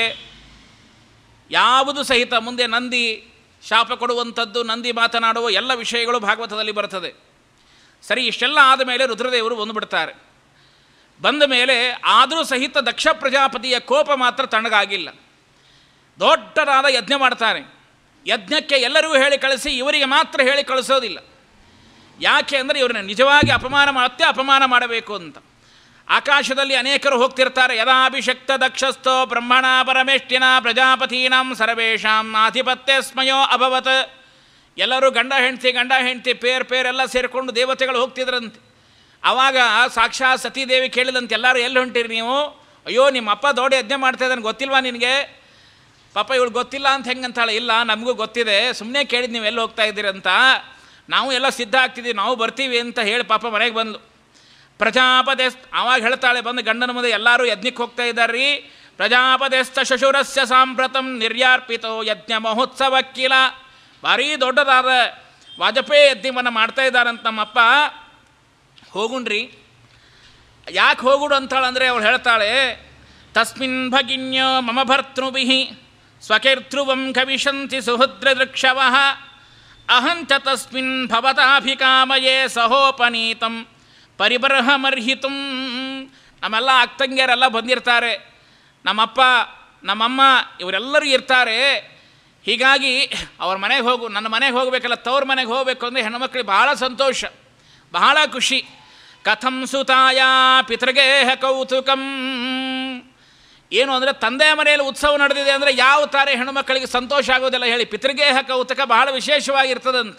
A: ಯಾವುದು ಸಹಿತ ಮುಂದೆ ನಂದಿ ಶಾಪ ಕೊಡುವಂಥದ್ದು ನಂದಿ ಮಾತನಾಡುವ ಎಲ್ಲ ವಿಷಯಗಳು ಭಾಗವತದಲ್ಲಿ ಬರ್ತದೆ ಸರಿ ಇಷ್ಟೆಲ್ಲ ಆದ ಮೇಲೆ ರುದ್ರದೇವರು ಬಂದುಬಿಡ್ತಾರೆ ಬಂದ ಮೇಲೆ ಆದರೂ ಸಹಿತ ದಕ್ಷ ಪ್ರಜಾಪತಿಯ ಕೋಪ ಮಾತ್ರ ತಣ್ಣಗಾಗಿಲ್ಲ ದೊಡ್ಡದಾದ ಯಜ್ಞ ಮಾಡ್ತಾನೆ ಯಜ್ಞಕ್ಕೆ ಎಲ್ಲರಿಗೂ ಹೇಳಿ ಕಳಿಸಿ ಇವರಿಗೆ ಮಾತ್ರ ಹೇಳಿ ಕಳಿಸೋದಿಲ್ಲ ಯಾಕೆ ಅಂದರೆ ಇವ್ರನ್ನ ನಿಜವಾಗಿ ಅಪಮಾನ ಮತ್ತೆ ಅಪಮಾನ ಮಾಡಬೇಕು ಅಂತ ಆಕಾಶದಲ್ಲಿ ಅನೇಕರು ಹೋಗ್ತಿರ್ತಾರೆ ಯದಾಭಿಷಕ್ತ ದಕ್ಷಸ್ಥೋ ಬ್ರಹ್ಮಣ ಪರಮೇಷ್ಠಿನ ಪ್ರಜಾಪತೀನಾಂ ಸರ್ವೇಷಾಂ ಆಧಿಪತ್ಯ ಸ್ಮಯೋ ಅಭವತ್ ಎಲ್ಲರೂ ಗಂಡ ಹೆಂಡ್ತಿ ಗಂಡ ಹೆಂಡ್ತಿ ಪೇರ್ ಪೇರ್ ಎಲ್ಲ ಸೇರಿಕೊಂಡು ದೇವತೆಗಳು ಹೋಗ್ತಿದ್ರಂತೆ ಆವಾಗ ಸಾಕ್ಷಾತ್ ಸತೀದೇವಿ ಕೇಳಿದಂತೆ ಎಲ್ಲರೂ ಎಲ್ಲಿ ಹೊಂಟಿರಿ ನೀವು ಅಯ್ಯೋ ನಿಮ್ಮ ಅಪ್ಪ ದೊಡ್ಡ ಯಜ್ಞ ಮಾಡ್ತಾ ಇದ್ದಾನೆ ಗೊತ್ತಿಲ್ವಾ ನಿನಗೆ ಪಾಪ ಇವಳು ಗೊತ್ತಿಲ್ಲ ಅಂತ ಹೆಂಗಂತಾಳೆ ಇಲ್ಲ ನಮಗೂ ಗೊತ್ತಿದೆ ಸುಮ್ಮನೆ ಕೇಳಿದ್ದು ನೀವು ಎಲ್ಲಿ ಹೋಗ್ತಾ ಇದ್ದೀರಿ ಅಂತ ನಾವು ಎಲ್ಲ ಸಿದ್ಧ ಆಗ್ತಿದ್ದೀವಿ ನಾವು ಬರ್ತೀವಿ ಅಂತ ಹೇಳಿ ಪಾಪ ಮನೆಗೆ ಬಂದು ಪ್ರಜಾಪತಿಸ್ ಆವಾಗ ಹೇಳ್ತಾಳೆ ಬಂದು ಗಂಡನ ಮುಂದೆ ಎಲ್ಲರೂ ಯಜ್ಞಕ್ಕೆ ಹೋಗ್ತಾ ಇದ್ದಾರ್ರಿ ಪ್ರಜಾಪತಿಸ್ಥ ಶಶುರಸ್ಯ ಸಾಂಪ್ರತಂ ನಿರ್ಯಾರ್ಪಿತೋ ಯಜ್ಞ ಮಹೋತ್ಸವಕ್ಕಿಲ ಭಾರೀ ದೊಡ್ಡದಾದ ವಾಜಪೇಯಿ ಯಜ್ಞವನ್ನು ಮಾಡ್ತಾ ಇದ್ದಾರಂತ ನಮ್ಮಪ್ಪ ಹೋಗುಣ್ರಿ ಯಾಕೆ ಹೋಗುಡು ಅಂತಾಳೆ ಅಂದರೆ ಅವಳು ಹೇಳ್ತಾಳೆ ತಸ್ಮಿನ್ ಭಗಿನ್ಯೋ ಮಮ ಭರ್ತೃಭಿ ಸ್ವಕೀರ್ತೃವಂ ಕವಿಶಂತಿ ಸುಹೃದ್ರದೃಕ್ಷವ ಅಹಂಚ ತಸ್ಮಿನ್ ಭವತಾಭಿಕಾಮಯೇ ಸಹೋಪನೀತಂ ಪರಿಬರ್ಹಮರ್ಹಿತು ನಮ್ಮೆಲ್ಲ ಅಕ್ಕಂಗಿಯರೆಲ್ಲ ಬಂದಿರ್ತಾರೆ ನಮ್ಮಪ್ಪ ನಮ್ಮಮ್ಮ ಇವರೆಲ್ಲರೂ ಇರ್ತಾರೆ ಹೀಗಾಗಿ ಅವ್ರ ಮನೆಗೆ ಹೋಗು ನನ್ನ ಮನೆಗೆ ಹೋಗಬೇಕಲ್ಲ ತವ್ರ ಮನೆಗೆ ಹೋಗಬೇಕು ಅಂದರೆ ಹೆಣ್ಮಕ್ಳಿಗೆ ಭಾಳ ಸಂತೋಷ ಬಹಳ ಖುಷಿ ಕಥಂ ಸುತಾಯ ಪಿತೃಗೇಹ ಕೌತುಕಂ ಏನು ಅಂದರೆ ತಂದೆಯ ಮನೆಯಲ್ಲಿ ಉತ್ಸವ ನಡೆದಿದೆ ಅಂದರೆ ಯಾವ ತಾರೆ ಹೆಣ್ಣುಮಕ್ಕಳಿಗೆ ಸಂತೋಷ ಆಗೋದಿಲ್ಲ ಹೇಳಿ ಪಿತೃಗೇಹ ಕೌತುಕ ಬಹಳ ವಿಶೇಷವಾಗಿರ್ತದಂತೆ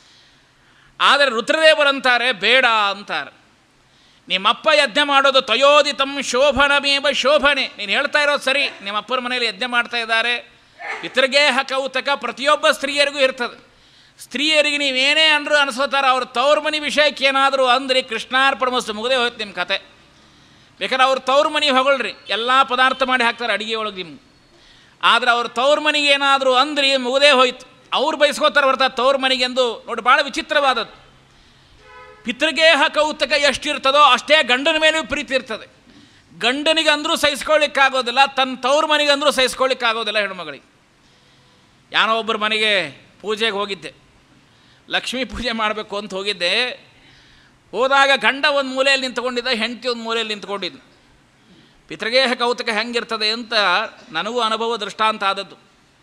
A: ಆದರೆ ರುದ್ರದೇವರಂತಾರೆ ಬೇಡ ಅಂತಾರೆ ನಿಮ್ಮಪ್ಪ ಯಜ್ಞ ಮಾಡೋದು ತಯೋದಿತಂ ಶೋಭನಮೇವ ಶೋಭನೆ ನೀನು ಹೇಳ್ತಾ ಇರೋದು ಸರಿ ನಿಮ್ಮಪ್ಪನ ಮನೆಯಲ್ಲಿ ಯಜ್ಞ ಮಾಡ್ತಾ ಇದ್ದಾರೆ ಪಿತೃಗೇಹ ಕೌತಕ ಪ್ರತಿಯೊಬ್ಬ ಸ್ತ್ರೀಯರಿಗೂ ಇರ್ತದೆ ಸ್ತ್ರೀಯರಿಗೆ ನೀವೇನೇ ಅಂದರೂ ಅನಿಸೋತಾರ ಅವ್ರ ತವ್ರ ಮನೆ ವಿಷಯಕ್ಕೆ ಏನಾದರೂ ಅಂದ್ರಿ ಕೃಷ್ಣಾರ್ಪಣ ಮಸ್ತು ಮುಗದೆ ಹೋಯ್ತು ನಿಮ್ಮ ಕತೆ ಬೇಕಾದ್ರೆ ಅವ್ರ ತವ್ರ ಮನೆಗೆ ಹೊಗಳ್ರಿ ಎಲ್ಲ ಪದಾರ್ಥ ಮಾಡಿ ಹಾಕ್ತಾರೆ ಅಡುಗೆ ಒಳಗೆ ನಿಮ್ಗೆ ಆದರೆ ಅವ್ರ ತವ್ರ ಮನೆಗೆ ಏನಾದರೂ ಅಂದ್ರಿ ಮುಗದೇ ಹೋಯ್ತು ಅವ್ರು ಬಯಸ್ಕೋತಾರೆ ಬರ್ತಾ ತವ್ರ ಮನೆಗೆ ಎಂದು ನೋಡಿ ಭಾಳ ವಿಚಿತ್ರವಾದದ್ದು ಪಿತೃಗೇಹ ಕೌತಕ ಎಷ್ಟಿರ್ತದೋ ಅಷ್ಟೇ ಗಂಡನ ಮೇಲೂ ಪ್ರೀತಿ ಇರ್ತದೆ ಗಂಡನಿಗೆ ಅಂದರೂ ಸಹಿಸ್ಕೊಳ್ಳಿಕ್ಕಾಗೋದಿಲ್ಲ ತನ್ನ ತವ್ರ ಮನೆಗೆ ಅಂದರೂ ಸಹಿಸ್ಕೊಳ್ಳಿಕ್ಕಾಗೋದಿಲ್ಲ ಹೆಣ್ಮಗಳಿಗೆ ಯಾರೋ ಒಬ್ಬರ ಮನೆಗೆ ಪೂಜೆಗೆ ಹೋಗಿದ್ದೆ ಲಕ್ಷ್ಮೀ ಪೂಜೆ ಮಾಡಬೇಕು ಅಂತ ಹೋಗಿದ್ದೆ ಹೋದಾಗ ಗಂಡ ಒಂದು ಮೂಲೆಯಲ್ಲಿ ನಿಂತ್ಕೊಂಡಿದ್ದ ಹೆಂಡತಿ ಒಂದು ಮೂಲೆಯಲ್ಲಿ ನಿಂತ್ಕೊಂಡಿದ್ದು ಪಿತೃಗೇಹ ಕೌತಕ ಹೆಂಗಿರ್ತದೆ ಅಂತ ನನಗೂ ಅನುಭವ ದೃಷ್ಟಾಂತ ಆದದ್ದು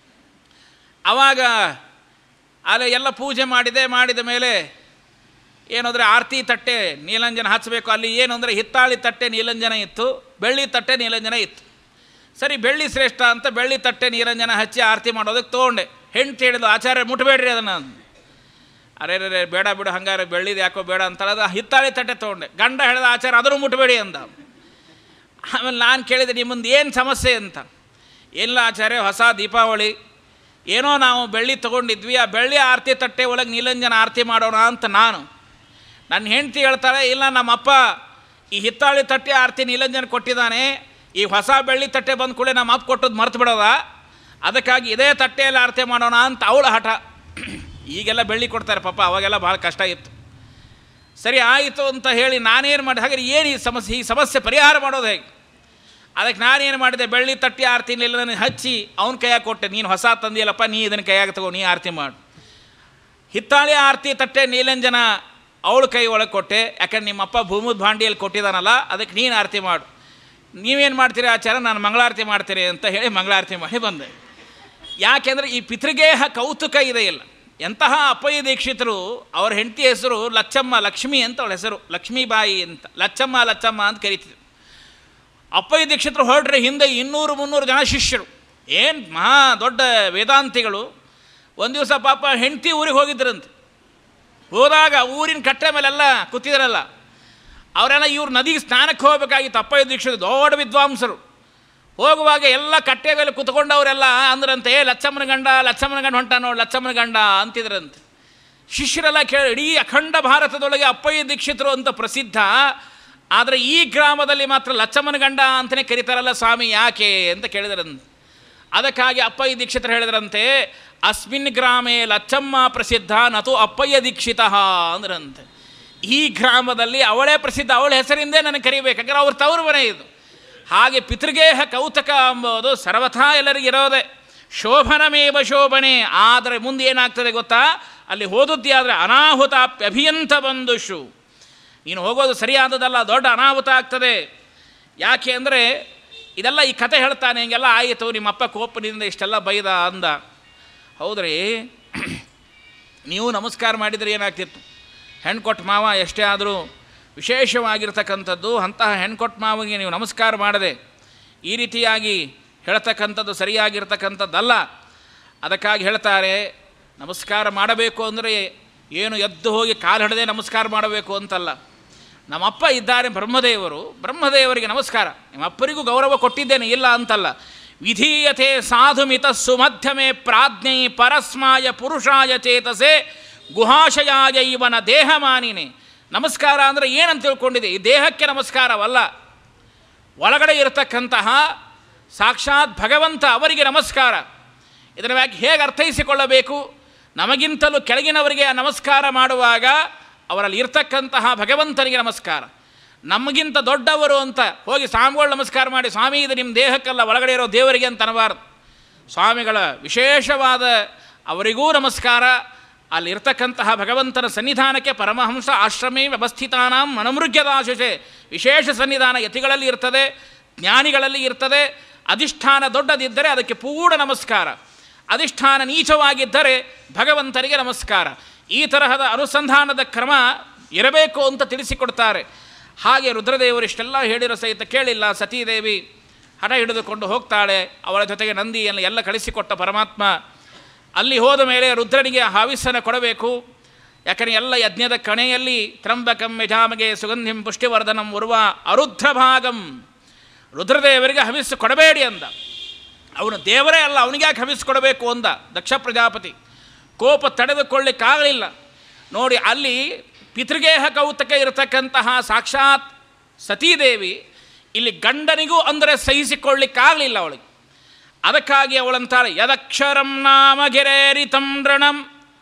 A: ಆವಾಗ ಅಲ್ಲಿ ಎಲ್ಲ ಪೂಜೆ ಮಾಡಿದೆ ಮಾಡಿದ ಮೇಲೆ ಏನಂದರೆ ಆರತಿ ತಟ್ಟೆ ನೀಲಂಜನ ಹಚ್ಚಬೇಕು ಅಲ್ಲಿ ಏನು ಅಂದರೆ ಹಿತ್ತಾಳಿ ತಟ್ಟೆ ನೀಲಂಜನ ಇತ್ತು ಬೆಳ್ಳಿ ತಟ್ಟೆ ನೀಲಂಜನ ಇತ್ತು ಸರಿ ಬೆಳ್ಳಿ ಶ್ರೇಷ್ಠ ಅಂತ ಬೆಳ್ಳಿ ತಟ್ಟೆ ನೀರಂಜನ ಹಚ್ಚಿ ಆರತಿ ಮಾಡೋದಕ್ಕೆ ತೊಗೊಂಡೆ ಹೆಂಡ್ತಿ ಹೇಳಿದ್ದು ಆಚಾರ್ಯ ಮುಟ್ಬೇಡ್ರಿ ಅದನ್ನು ಅರೆ ರೇ ಬೇಡ ಬಿಡು ಹಂಗಾರೆ ಬೆಳ್ಳಿದು ಯಾಕೋ ಬೇಡ ಅಂತಾಳೆ ಅದು ಹಿತ್ತಾಳಿ ತಟ್ಟೆ ತೊಗೊಂಡೆ ಗಂಡ ಹೇಳಿದ ಆಚಾರ ಅದನ್ನು ಮುಟ್ಬೇಡಿ ಅಂದ ಆಮೇಲೆ ನಾನು ಕೇಳಿದೆ ನಿಮ್ಮದು ಏನು ಸಮಸ್ಯೆ ಅಂತ ಇಲ್ಲ ಆಚಾರ್ಯ ಹೊಸ ದೀಪಾವಳಿ ಏನೋ ನಾವು ಬೆಳ್ಳಿ ತೊಗೊಂಡಿದ್ವಿ ಆ ಬೆಳ್ಳಿ ಆರತಿ ತಟ್ಟೆ ಒಳಗೆ ನೀಲಂಜನ ಆರತಿ ಮಾಡೋಣ ಅಂತ ನಾನು ನನ್ನ ಹೆಂಡ್ತಿ ಹೇಳ್ತಾಳೆ ಇಲ್ಲ ನಮ್ಮಪ್ಪ ಈ ಹಿತ್ತಾಳಿ ತಟ್ಟೆ ಆರತಿ ನೀಲಂಜನ ಕೊಟ್ಟಿದ್ದಾನೆ ಈ ಹೊಸ ಬೆಳ್ಳಿ ತಟ್ಟೆ ಬಂದ ಕೂಡಲೇ ನಮ್ಮ ಅಪ್ಪ ಕೊಟ್ಟದ್ದು ಮರ್ತು ಬಿಡೋದ ಅದಕ್ಕಾಗಿ ಇದೇ ತಟ್ಟೆಯಲ್ಲಿ ಆರತಿ ಮಾಡೋಣ ಅಂತ ಅವಳ ಹಠ ಈಗೆಲ್ಲ ಬೆಳ್ಳಿ ಕೊಡ್ತಾರೆ ಪಾಪ ಅವಾಗೆಲ್ಲ ಭಾಳ ಕಷ್ಟ ಇತ್ತು ಸರಿ ಆಯಿತು ಅಂತ ಹೇಳಿ ನಾನೇನು ಮಾಡಿ ಹಾಗಾದ್ರೆ ಏನು ಈ ಸಮಸ್ಯೆ ಈ ಸಮಸ್ಯೆ ಪರಿಹಾರ ಮಾಡೋದು ಹೇಗೆ ಅದಕ್ಕೆ ನಾನೇನು ಮಾಡಿದೆ ಬೆಳ್ಳಿ ತಟ್ಟಿ ಆರತಿ ನೀಲಂಜನ ಹಚ್ಚಿ ಅವನ ಕೈಯಾಗ ಕೊಟ್ಟೆ ನೀನು ಹೊಸ ತಂದಿಯಲ್ಲಪ್ಪ ನೀ ಇದನ್ನು ಕೈಯಾಗ ತಗೋ ನೀ ಆರತಿ ಮಾಡು ಹಿತ್ತಾಳಿ ಆರತಿ ತಟ್ಟೆ ನೀಲಂಜನ ಅವಳ ಕೈ ಒಳಗೆ ಕೊಟ್ಟೆ ಯಾಕಂದ್ರೆ ನಿಮ್ಮಪ್ಪ ಭೂಮದ ಭಾಂಡಿಯಲ್ಲಿ ಕೊಟ್ಟಿದ್ದಾನಲ್ಲ ಅದಕ್ಕೆ ನೀನು ಆರತಿ ಮಾಡು ನೀವೇನು ಮಾಡ್ತೀರಿ ಆಚಾರ ನಾನು ಮಂಗಳಾರತಿ ಮಾಡ್ತೀನಿ ಅಂತ ಹೇಳಿ ಮಂಗಳಾರತಿ ಮಾಡಿ ಬಂದೆ ಯಾಕೆಂದರೆ ಈ ಪಿತೃಗೇಹ ಕೌತುಕ ಇದೆ ಇಲ್ಲ ಎಂತಹ ಅಪ್ಪಯ್ಯ ದೀಕ್ಷಿತರು ಅವ್ರ ಹೆಂಡತಿ ಹೆಸರು ಲಚ್ಚಮ್ಮ ಲಕ್ಷ್ಮಿ ಅಂತ ಅವಳ ಹೆಸರು ಲಕ್ಷ್ಮೀಬಾಯಿ ಅಂತ ಲಚ್ಚಮ್ಮ ಲಚ್ಚಮ್ಮ ಅಂತ ಕರಿತಿದ್ರು ಅಪ್ಪಯ್ಯ ದೀಕ್ಷಿತರು ಹೊರಟ್ರೆ ಹಿಂದೆ ಇನ್ನೂರು ಮುನ್ನೂರು ಜನ ಶಿಷ್ಯರು ಏನು ಮಹಾ ದೊಡ್ಡ ವೇದಾಂತಿಗಳು ಒಂದು ದಿವಸ ಪಾಪ ಹೆಂಡತಿ ಊರಿಗೆ ಹೋಗಿದ್ರಂತೆ ಹೋದಾಗ ಊರಿನ ಕಟ್ಟೆ ಮೇಲೆಲ್ಲ ಕೂತಿದ್ರಲ್ಲ ಅವರೆಲ್ಲ ಇವ್ರು ನದಿಗೆ ಸ್ನಾನಕ್ಕೆ ಹೋಗಬೇಕಾಗಿತ್ತು ಅಪ್ಪಯ್ಯ ದೀಕ್ಷಿತರು ದೊಡ್ಡ ವಿದ್ವಾಂಸರು ಹೋಗುವಾಗ ಎಲ್ಲ ಕಟ್ಟೆ ಮೇಲೆ ಕುತ್ಕೊಂಡವರೆಲ್ಲ ಅಂದ್ರಂತೆ ಏ ಲಚ್ಚಮ್ಮನ ಗಂಡ ಲಚ್ಚಮ್ಮನ ಗಂಡ ಹೊಂಟ ನೋಡಿ ಲಚ್ಚಮ್ಮನ ಗಂಡ ಅಂತಿದ್ರಂತೆ ಶಿಷ್ಯರೆಲ್ಲ ಕೇಳಿ ಇಡೀ ಅಖಂಡ ಭಾರತದೊಳಗೆ ಅಪ್ಪಯ್ಯ ದೀಕ್ಷಿತರು ಅಂತ ಪ್ರಸಿದ್ಧ ಆದರೆ ಈ ಗ್ರಾಮದಲ್ಲಿ ಮಾತ್ರ ಲಚ್ಚಮ್ಮನ ಗಂಡ ಅಂತಲೇ ಕರೀತಾರಲ್ಲ ಸ್ವಾಮಿ ಯಾಕೆ ಅಂತ ಕೇಳಿದ್ರಂತೆ ಅದಕ್ಕಾಗಿ ಅಪ್ಪಯ್ಯ ದೀಕ್ಷಿತರು ಹೇಳಿದ್ರಂತೆ ಅಸ್ಮಿನ್ ಗ್ರಾಮೇ ಲಚ್ಚಮ್ಮ ಪ್ರಸಿದ್ಧ ನತು ಅಪ್ಪಯ್ಯ ದೀಕ್ಷಿತ ಅಂದ್ರಂತೆ ಈ ಗ್ರಾಮದಲ್ಲಿ ಅವಳೇ ಪ್ರಸಿದ್ಧ ಅವಳ ಹೆಸರಿಂದೇ ನನಗೆ ಕರಿಬೇಕು ಯಾಕಂದ್ರೆ ಅವ್ರ ತವರು ಮನೆ ಇದು ಹಾಗೆ ಪಿತೃಗೇಹ ಕೌತಕ ಎಂಬುದು ಸರ್ವಥಾ ಎಲ್ಲರಿಗಿರೋದೆ ಶೋಭನಮೇವ ಶೋಭನೆ ಆದರೆ ಮುಂದೆ ಏನಾಗ್ತದೆ ಗೊತ್ತಾ ಅಲ್ಲಿ ಹೋದದ್ದೇ ಆದರೆ ಅನಾಹುತ ಅಭಿಯಂತ ಬಂದುಷು ನೀನು ಹೋಗೋದು ಸರಿಯಾದದಲ್ಲ ದೊಡ್ಡ ಅನಾಹುತ ಆಗ್ತದೆ ಯಾಕೆ ಅಂದರೆ ಇದೆಲ್ಲ ಈ ಕತೆ ಹೇಳ್ತಾನೆ ಹಿಂಗೆಲ್ಲ ಆಯಿತು ನಿಮ್ಮಪ್ಪ ಕೋಪದಿಂದ ಇಷ್ಟೆಲ್ಲ ಬೈದ ಅಂದ ಹೌದ್ರಿ ನೀವು ನಮಸ್ಕಾರ ಮಾಡಿದರೆ ಏನಾಗ್ತಿತ್ತು ಹೆಣ್ಣು ಕೊಟ್ಟ ಮಾವ ಎಷ್ಟೇ ಆದರೂ ವಿಶೇಷವಾಗಿರ್ತಕ್ಕಂಥದ್ದು ಅಂತಹ ಹೆಣ್ಣು ಕೊಟ್ಟ ಮಾವಿಗೆ ನೀವು ನಮಸ್ಕಾರ ಮಾಡದೆ ಈ ರೀತಿಯಾಗಿ ಹೇಳ್ತಕ್ಕಂಥದ್ದು ಸರಿಯಾಗಿರ್ತಕ್ಕಂಥದ್ದಲ್ಲ ಅದಕ್ಕಾಗಿ ಹೇಳ್ತಾರೆ ನಮಸ್ಕಾರ ಮಾಡಬೇಕು ಅಂದರೆ ಏನು ಎದ್ದು ಹೋಗಿ ಕಾಲು ಹಿಡದೆ ನಮಸ್ಕಾರ ಮಾಡಬೇಕು ಅಂತಲ್ಲ ನಮ್ಮಪ್ಪ ಇದ್ದಾರೆ ಬ್ರಹ್ಮದೇವರು ಬ್ರಹ್ಮದೇವರಿಗೆ ನಮಸ್ಕಾರ ನಿಮ್ಮಪ್ಪರಿಗೂ ಗೌರವ ಕೊಟ್ಟಿದ್ದೇನೆ ಇಲ್ಲ ಅಂತಲ್ಲ ವಿಧೀಯತೆ ಸಾಧುಮಿತ ಸುಮಧ್ಯಮೆ ಪ್ರಾಜ್ಞೈ ಪರಸ್ಮಾಯ ಪುರುಷಾಯ ಚೇತಸೆ ಗುಹಾಶಯಾಯ ಇವನ ದೇಹ ಮಾನಿನಿ ನಮಸ್ಕಾರ ಅಂದರೆ ಏನಂತ ತಿಳ್ಕೊಂಡಿದೆ ಈ ದೇಹಕ್ಕೆ ನಮಸ್ಕಾರವಲ್ಲ ಒಳಗಡೆ ಇರತಕ್ಕಂತಹ ಸಾಕ್ಷಾತ್ ಭಗವಂತ ಅವರಿಗೆ ನಮಸ್ಕಾರ ಇದರ ಬಗ್ಗೆ ಹೇಗೆ ಅರ್ಥೈಸಿಕೊಳ್ಳಬೇಕು ನಮಗಿಂತಲೂ ಕೆಳಗಿನವರಿಗೆ ಆ ನಮಸ್ಕಾರ ಮಾಡುವಾಗ ಅವರಲ್ಲಿ ಇರ್ತಕ್ಕಂತಹ ಭಗವಂತನಿಗೆ ನಮಸ್ಕಾರ ನಮಗಿಂತ ದೊಡ್ಡವರು ಅಂತ ಹೋಗಿ ಸ್ವಾಮಿಗಳು ನಮಸ್ಕಾರ ಮಾಡಿ ಸ್ವಾಮಿ ಇದು ನಿಮ್ಮ ದೇಹಕ್ಕಲ್ಲ ಒಳಗಡೆ ಇರೋ ದೇವರಿಗೆ ಅಂತ ಅನ್ನಬಾರ್ದು ಸ್ವಾಮಿಗಳ ವಿಶೇಷವಾದ ಅವರಿಗೂ ನಮಸ್ಕಾರ ಅಲ್ಲಿರ್ತಕ್ಕಂತಹ ಭಗವಂತನ ಸನ್ನಿಧಾನಕ್ಕೆ ಪರಮಹಂಸ ಆಶ್ರಮೇ ವ್ಯವಸ್ಥಿತಾನಾಂ ಮನಮೃಗ್ಯದಾಶುಷೆ ವಿಶೇಷ ಸನ್ನಿಧಾನ ಯತಿಗಳಲ್ಲಿ ಇರ್ತದೆ ಜ್ಞಾನಿಗಳಲ್ಲಿ ಇರ್ತದೆ ಅಧಿಷ್ಠಾನ ದೊಡ್ಡದಿದ್ದರೆ ಅದಕ್ಕೆ ಪೂರ್ಣ ನಮಸ್ಕಾರ ಅಧಿಷ್ಠಾನ ನೀಚವಾಗಿದ್ದರೆ ಭಗವಂತನಿಗೆ ನಮಸ್ಕಾರ ಈ ತರಹದ ಅನುಸಂಧಾನದ ಕ್ರಮ ಇರಬೇಕು ಅಂತ ತಿಳಿಸಿಕೊಡ್ತಾರೆ ಹಾಗೆ ರುದ್ರದೇವರು ಇಷ್ಟೆಲ್ಲ ಹೇಳಿರೋ ಸಹಿತ ಕೇಳಿಲ್ಲ ಸತೀದೇವಿ ಹಠ ಹಿಡಿದುಕೊಂಡು ಹೋಗ್ತಾಳೆ ಅವಳ ಜೊತೆಗೆ ನಂದಿಯನ್ನು ಎಲ್ಲ ಕಳಿಸಿಕೊಟ್ಟ ಪರಮಾತ್ಮ ಅಲ್ಲಿ ಹೋದ ಮೇಲೆ ರುದ್ರನಿಗೆ ಹಾವಿಸ್ಸನ್ನು ಕೊಡಬೇಕು ಯಾಕಂದರೆ ಎಲ್ಲ ಯಜ್ಞದ ಕಣೆಯಲ್ಲಿ ತ್ರಂಬಕಂ ಯಜಾಮಗೆ ಸುಗಂಧಿಂ ಪುಷ್ಟಿವರ್ಧನಂ ಉರುವ ಅರುದ್ರ ಭಾಗಂ ರುದ್ರದೇವರಿಗೆ ಹವಿಸ್ಸು ಕೊಡಬೇಡಿ ಅಂದ ಅವನು ದೇವರೇ ಅಲ್ಲ ಅವನಿಗೆ ಯಾಕೆ ಹವಿಸ್ಸು ಕೊಡಬೇಕು ಅಂದ ದಕ್ಷ ಪ್ರಜಾಪತಿ ಕೋಪ ತಡೆದುಕೊಳ್ಳಿಕ್ಕಾಗಲಿಲ್ಲ ನೋಡಿ ಅಲ್ಲಿ ಪಿತೃಗೇಹ ಕೌತಕ ಇರತಕ್ಕಂತಹ ಸಾಕ್ಷಾತ್ ಸತೀದೇವಿ ಇಲ್ಲಿ ಗಂಡನಿಗೂ ಅಂದರೆ ಸಹಿಸಿಕೊಳ್ಳಿಕ್ಕಾಗಲಿಲ್ಲ ಅವಳಿಗೆ ಅದಕ್ಕಾಗಿ ಅವಳಂತಾಳೆ ಯದಕ್ಷರಂ ನಾಮ ಗಿರೇರಿತಂ ನೃಣಂ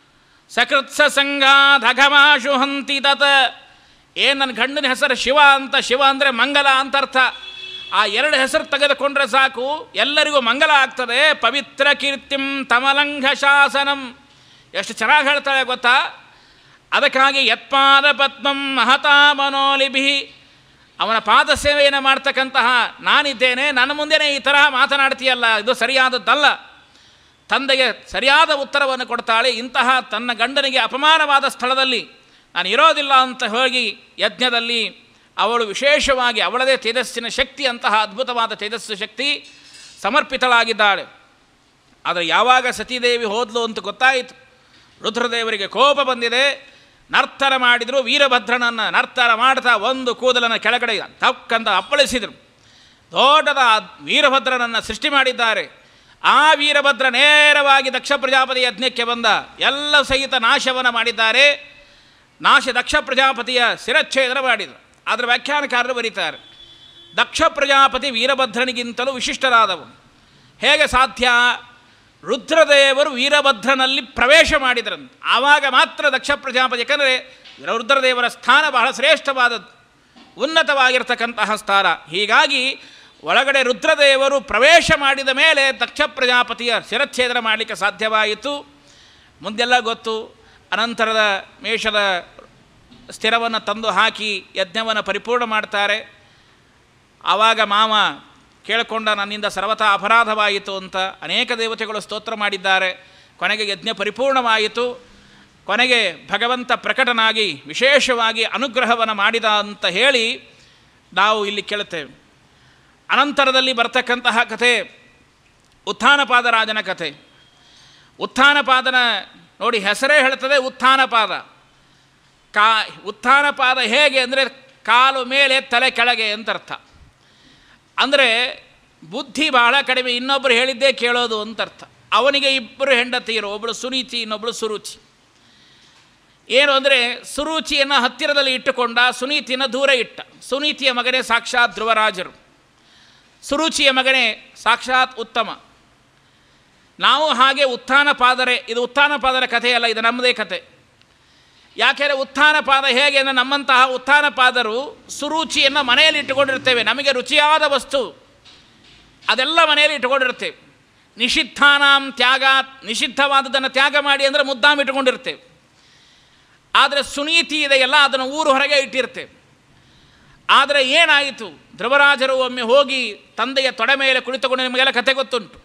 A: ಸಕೃತ್ಸ ಸಂಘಾಧಘಮಾಶು ಹಂತಿ ತತ ಏನು ನನ್ನ ಗಂಡನ ಹೆಸರು ಶಿವ ಅಂತ ಶಿವ ಅಂದರೆ ಮಂಗಲ ಅಂತ ಅರ್ಥ ಆ ಎರಡು ಹೆಸರು ತೆಗೆದುಕೊಂಡ್ರೆ ಸಾಕು ಎಲ್ಲರಿಗೂ ಮಂಗಲ ಆಗ್ತದೆ ಪವಿತ್ರ ಕೀರ್ತಿಂ ತಮಲಂಘ ಶಾಸನಂ ಎಷ್ಟು ಚೆನ್ನಾಗಿ ಹೇಳ್ತಾಳೆ ಗೊತ್ತಾ ಅದಕ್ಕಾಗಿ ಯತ್ಪಾದ ಪದ್ಮಂ ಮಹತಾ ಮನೋಲಿಭಿ ಅವನ ಪಾದ ಸೇವೆಯನ್ನು ಮಾಡ್ತಕ್ಕಂತಹ ನಾನಿದ್ದೇನೆ ನನ್ನ ಮುಂದೆನೇ ಈ ತರಹ ಮಾತನಾಡ್ತೀಯಲ್ಲ ಇದು ಸರಿಯಾದದ್ದಲ್ಲ ತಂದೆಗೆ ಸರಿಯಾದ ಉತ್ತರವನ್ನು ಕೊಡ್ತಾಳೆ ಇಂತಹ ತನ್ನ ಗಂಡನಿಗೆ ಅಪಮಾನವಾದ ಸ್ಥಳದಲ್ಲಿ ನಾನು ಇರೋದಿಲ್ಲ ಅಂತ ಹೋಗಿ ಯಜ್ಞದಲ್ಲಿ ಅವಳು ವಿಶೇಷವಾಗಿ ಅವಳದೇ ತೇಜಸ್ಸಿನ ಶಕ್ತಿ ಅಂತಹ ಅದ್ಭುತವಾದ ತೇಜಸ್ಸು ಶಕ್ತಿ ಸಮರ್ಪಿತಳಾಗಿದ್ದಾಳೆ ಆದರೆ ಯಾವಾಗ ಸತೀದೇವಿ ಹೋದ್ಲು ಅಂತ ಗೊತ್ತಾಯಿತು ರುದ್ರದೇವರಿಗೆ ಕೋಪ ಬಂದಿದೆ ನರ್ತನ ಮಾಡಿದರು ವೀರಭದ್ರನನ್ನು ನರ್ತನ ಮಾಡ್ತಾ ಒಂದು ಕೂದಲನ್ನು ಕೆಳಗಡೆ ತಕ್ಕಂತ ಅಪ್ಪಳಿಸಿದರು ದೊಡ್ಡದ ವೀರಭದ್ರನನ್ನು ಸೃಷ್ಟಿ ಮಾಡಿದ್ದಾರೆ ಆ ವೀರಭದ್ರ ನೇರವಾಗಿ ದಕ್ಷ ಪ್ರಜಾಪತಿ ಯಜ್ಞಕ್ಕೆ ಬಂದ ಎಲ್ಲ ಸಹಿತ ನಾಶವನ್ನು ಮಾಡಿದ್ದಾರೆ ನಾಶ ದಕ್ಷ ಪ್ರಜಾಪತಿಯ ಶಿರಚ್ಛೇದನ ಮಾಡಿದರು ಅದರ ವ್ಯಾಖ್ಯಾನಕಾರರು ಬರೀತಾರೆ ದಕ್ಷ ಪ್ರಜಾಪತಿ ವೀರಭದ್ರನಿಗಿಂತಲೂ ವಿಶಿಷ್ಟರಾದವನು ಹೇಗೆ ಸಾಧ್ಯ ರುದ್ರದೇವರು ವೀರಭದ್ರನಲ್ಲಿ ಪ್ರವೇಶ ಮಾಡಿದ್ರಂತೆ ಆವಾಗ ಮಾತ್ರ ದಕ್ಷ ಪ್ರಜಾಪತಿ ಯಾಕಂದರೆ ರುದ್ರದೇವರ ಸ್ಥಾನ ಬಹಳ ಶ್ರೇಷ್ಠವಾದದ್ದು ಉನ್ನತವಾಗಿರ್ತಕ್ಕಂತಹ ಸ್ಥಾನ ಹೀಗಾಗಿ ಒಳಗಡೆ ರುದ್ರದೇವರು ಪ್ರವೇಶ ಮಾಡಿದ ಮೇಲೆ ದಕ್ಷ ಪ್ರಜಾಪತಿಯ ಶಿರಚ್ಛೇದನ ಮಾಡಲಿಕ್ಕೆ ಸಾಧ್ಯವಾಯಿತು ಮುಂದೆಲ್ಲ ಗೊತ್ತು ಅನಂತರದ ಮೇಷದ ಸ್ಥಿರವನ್ನು ತಂದು ಹಾಕಿ ಯಜ್ಞವನ್ನು ಪರಿಪೂರ್ಣ ಮಾಡ್ತಾರೆ ಆವಾಗ ಮಾವ ಕೇಳಿಕೊಂಡ ನನ್ನಿಂದ ಸರ್ವತಾ ಅಪರಾಧವಾಯಿತು ಅಂತ ಅನೇಕ ದೇವತೆಗಳು ಸ್ತೋತ್ರ ಮಾಡಿದ್ದಾರೆ ಕೊನೆಗೆ ಯಜ್ಞ ಪರಿಪೂರ್ಣವಾಯಿತು ಕೊನೆಗೆ ಭಗವಂತ ಪ್ರಕಟನಾಗಿ ವಿಶೇಷವಾಗಿ ಅನುಗ್ರಹವನ್ನು ಮಾಡಿದ ಅಂತ ಹೇಳಿ ನಾವು ಇಲ್ಲಿ ಕೇಳುತ್ತೇವೆ ಅನಂತರದಲ್ಲಿ ಬರ್ತಕ್ಕಂತಹ ಕಥೆ ಉತ್ಥಾನಪಾದರಾಜನ ಕಥೆ ಉತ್ಥಾನಪಾದನ ನೋಡಿ ಹೆಸರೇ ಹೇಳ್ತದೆ ಉತ್ಥಾನಪಾದ ಕಾ ಉತ್ಥಾನಪಾದ ಹೇಗೆ ಅಂದರೆ ಕಾಲು ಮೇಲೆ ತಲೆ ಕೆಳಗೆ ಅಂತ ಅರ್ಥ ಅಂದರೆ ಬುದ್ಧಿ ಬಹಳ ಕಡಿಮೆ ಇನ್ನೊಬ್ಬರು ಹೇಳಿದ್ದೇ ಕೇಳೋದು ಅಂತ ಅರ್ಥ ಅವನಿಗೆ ಇಬ್ಬರು ಹೆಂಡತಿಯರು ಒಬ್ಬಳು ಸುನೀತಿ ಇನ್ನೊಬ್ಬಳು ಸುರುಚಿ ಏನು ಅಂದರೆ ಸುರುಚಿಯನ್ನು ಹತ್ತಿರದಲ್ಲಿ ಇಟ್ಟುಕೊಂಡ ಸುನೀತಿಯನ್ನು ದೂರ ಇಟ್ಟ ಸುನೀತಿಯ ಮಗನೇ ಸಾಕ್ಷಾತ್ ಧ್ರುವರಾಜರು ಸುರುಚಿಯ ಮಗನೇ ಸಾಕ್ಷಾತ್ ಉತ್ತಮ ನಾವು ಹಾಗೆ ಉತ್ಥಾನ ಪಾದರೆ ಇದು ಉತ್ಥಾನ ಪಾದರ ಕಥೆಯಲ್ಲ ಇದು ನಮ್ಮದೇ ಕಥೆ ಯಾಕೆಂದರೆ ಉತ್ಥಾನ ಪಾದ ಹೇಗೆ ಅಂದರೆ ನಮ್ಮಂತಹ ಉತ್ಥಾನ ಪಾದರು ಸುರುಚಿಯನ್ನು ಮನೆಯಲ್ಲಿ ಇಟ್ಟುಕೊಂಡಿರ್ತೇವೆ ನಮಗೆ ರುಚಿಯಾದ ವಸ್ತು ಅದೆಲ್ಲ ಮನೆಯಲ್ಲಿ ಇಟ್ಟುಕೊಂಡಿರ್ತೇವೆ ನಿಷಿದ್ಧಾನಾಂ ತ್ಯಾಗ ನಿಷಿದ್ಧವಾದದ್ದನ್ನು ತ್ಯಾಗ ಮಾಡಿ ಅಂದರೆ ಮುದ್ದಾಮ್ ಇಟ್ಟುಕೊಂಡಿರ್ತೇವೆ ಆದರೆ ಸುನೀತಿ ಇದೆಯಲ್ಲ ಅದನ್ನು ಊರು ಹೊರಗೆ ಇಟ್ಟಿರ್ತೇವೆ ಆದರೆ ಏನಾಯಿತು ಧ್ರುವರಾಜರು ಒಮ್ಮೆ ಹೋಗಿ ತಂದೆಯ ತೊಡೆ ಮೇಲೆ ಕುಳಿತುಕೊಂಡು ನಿಮಗೆಲ್ಲ ಕತೆ ಗೊತ್ತುಂಟು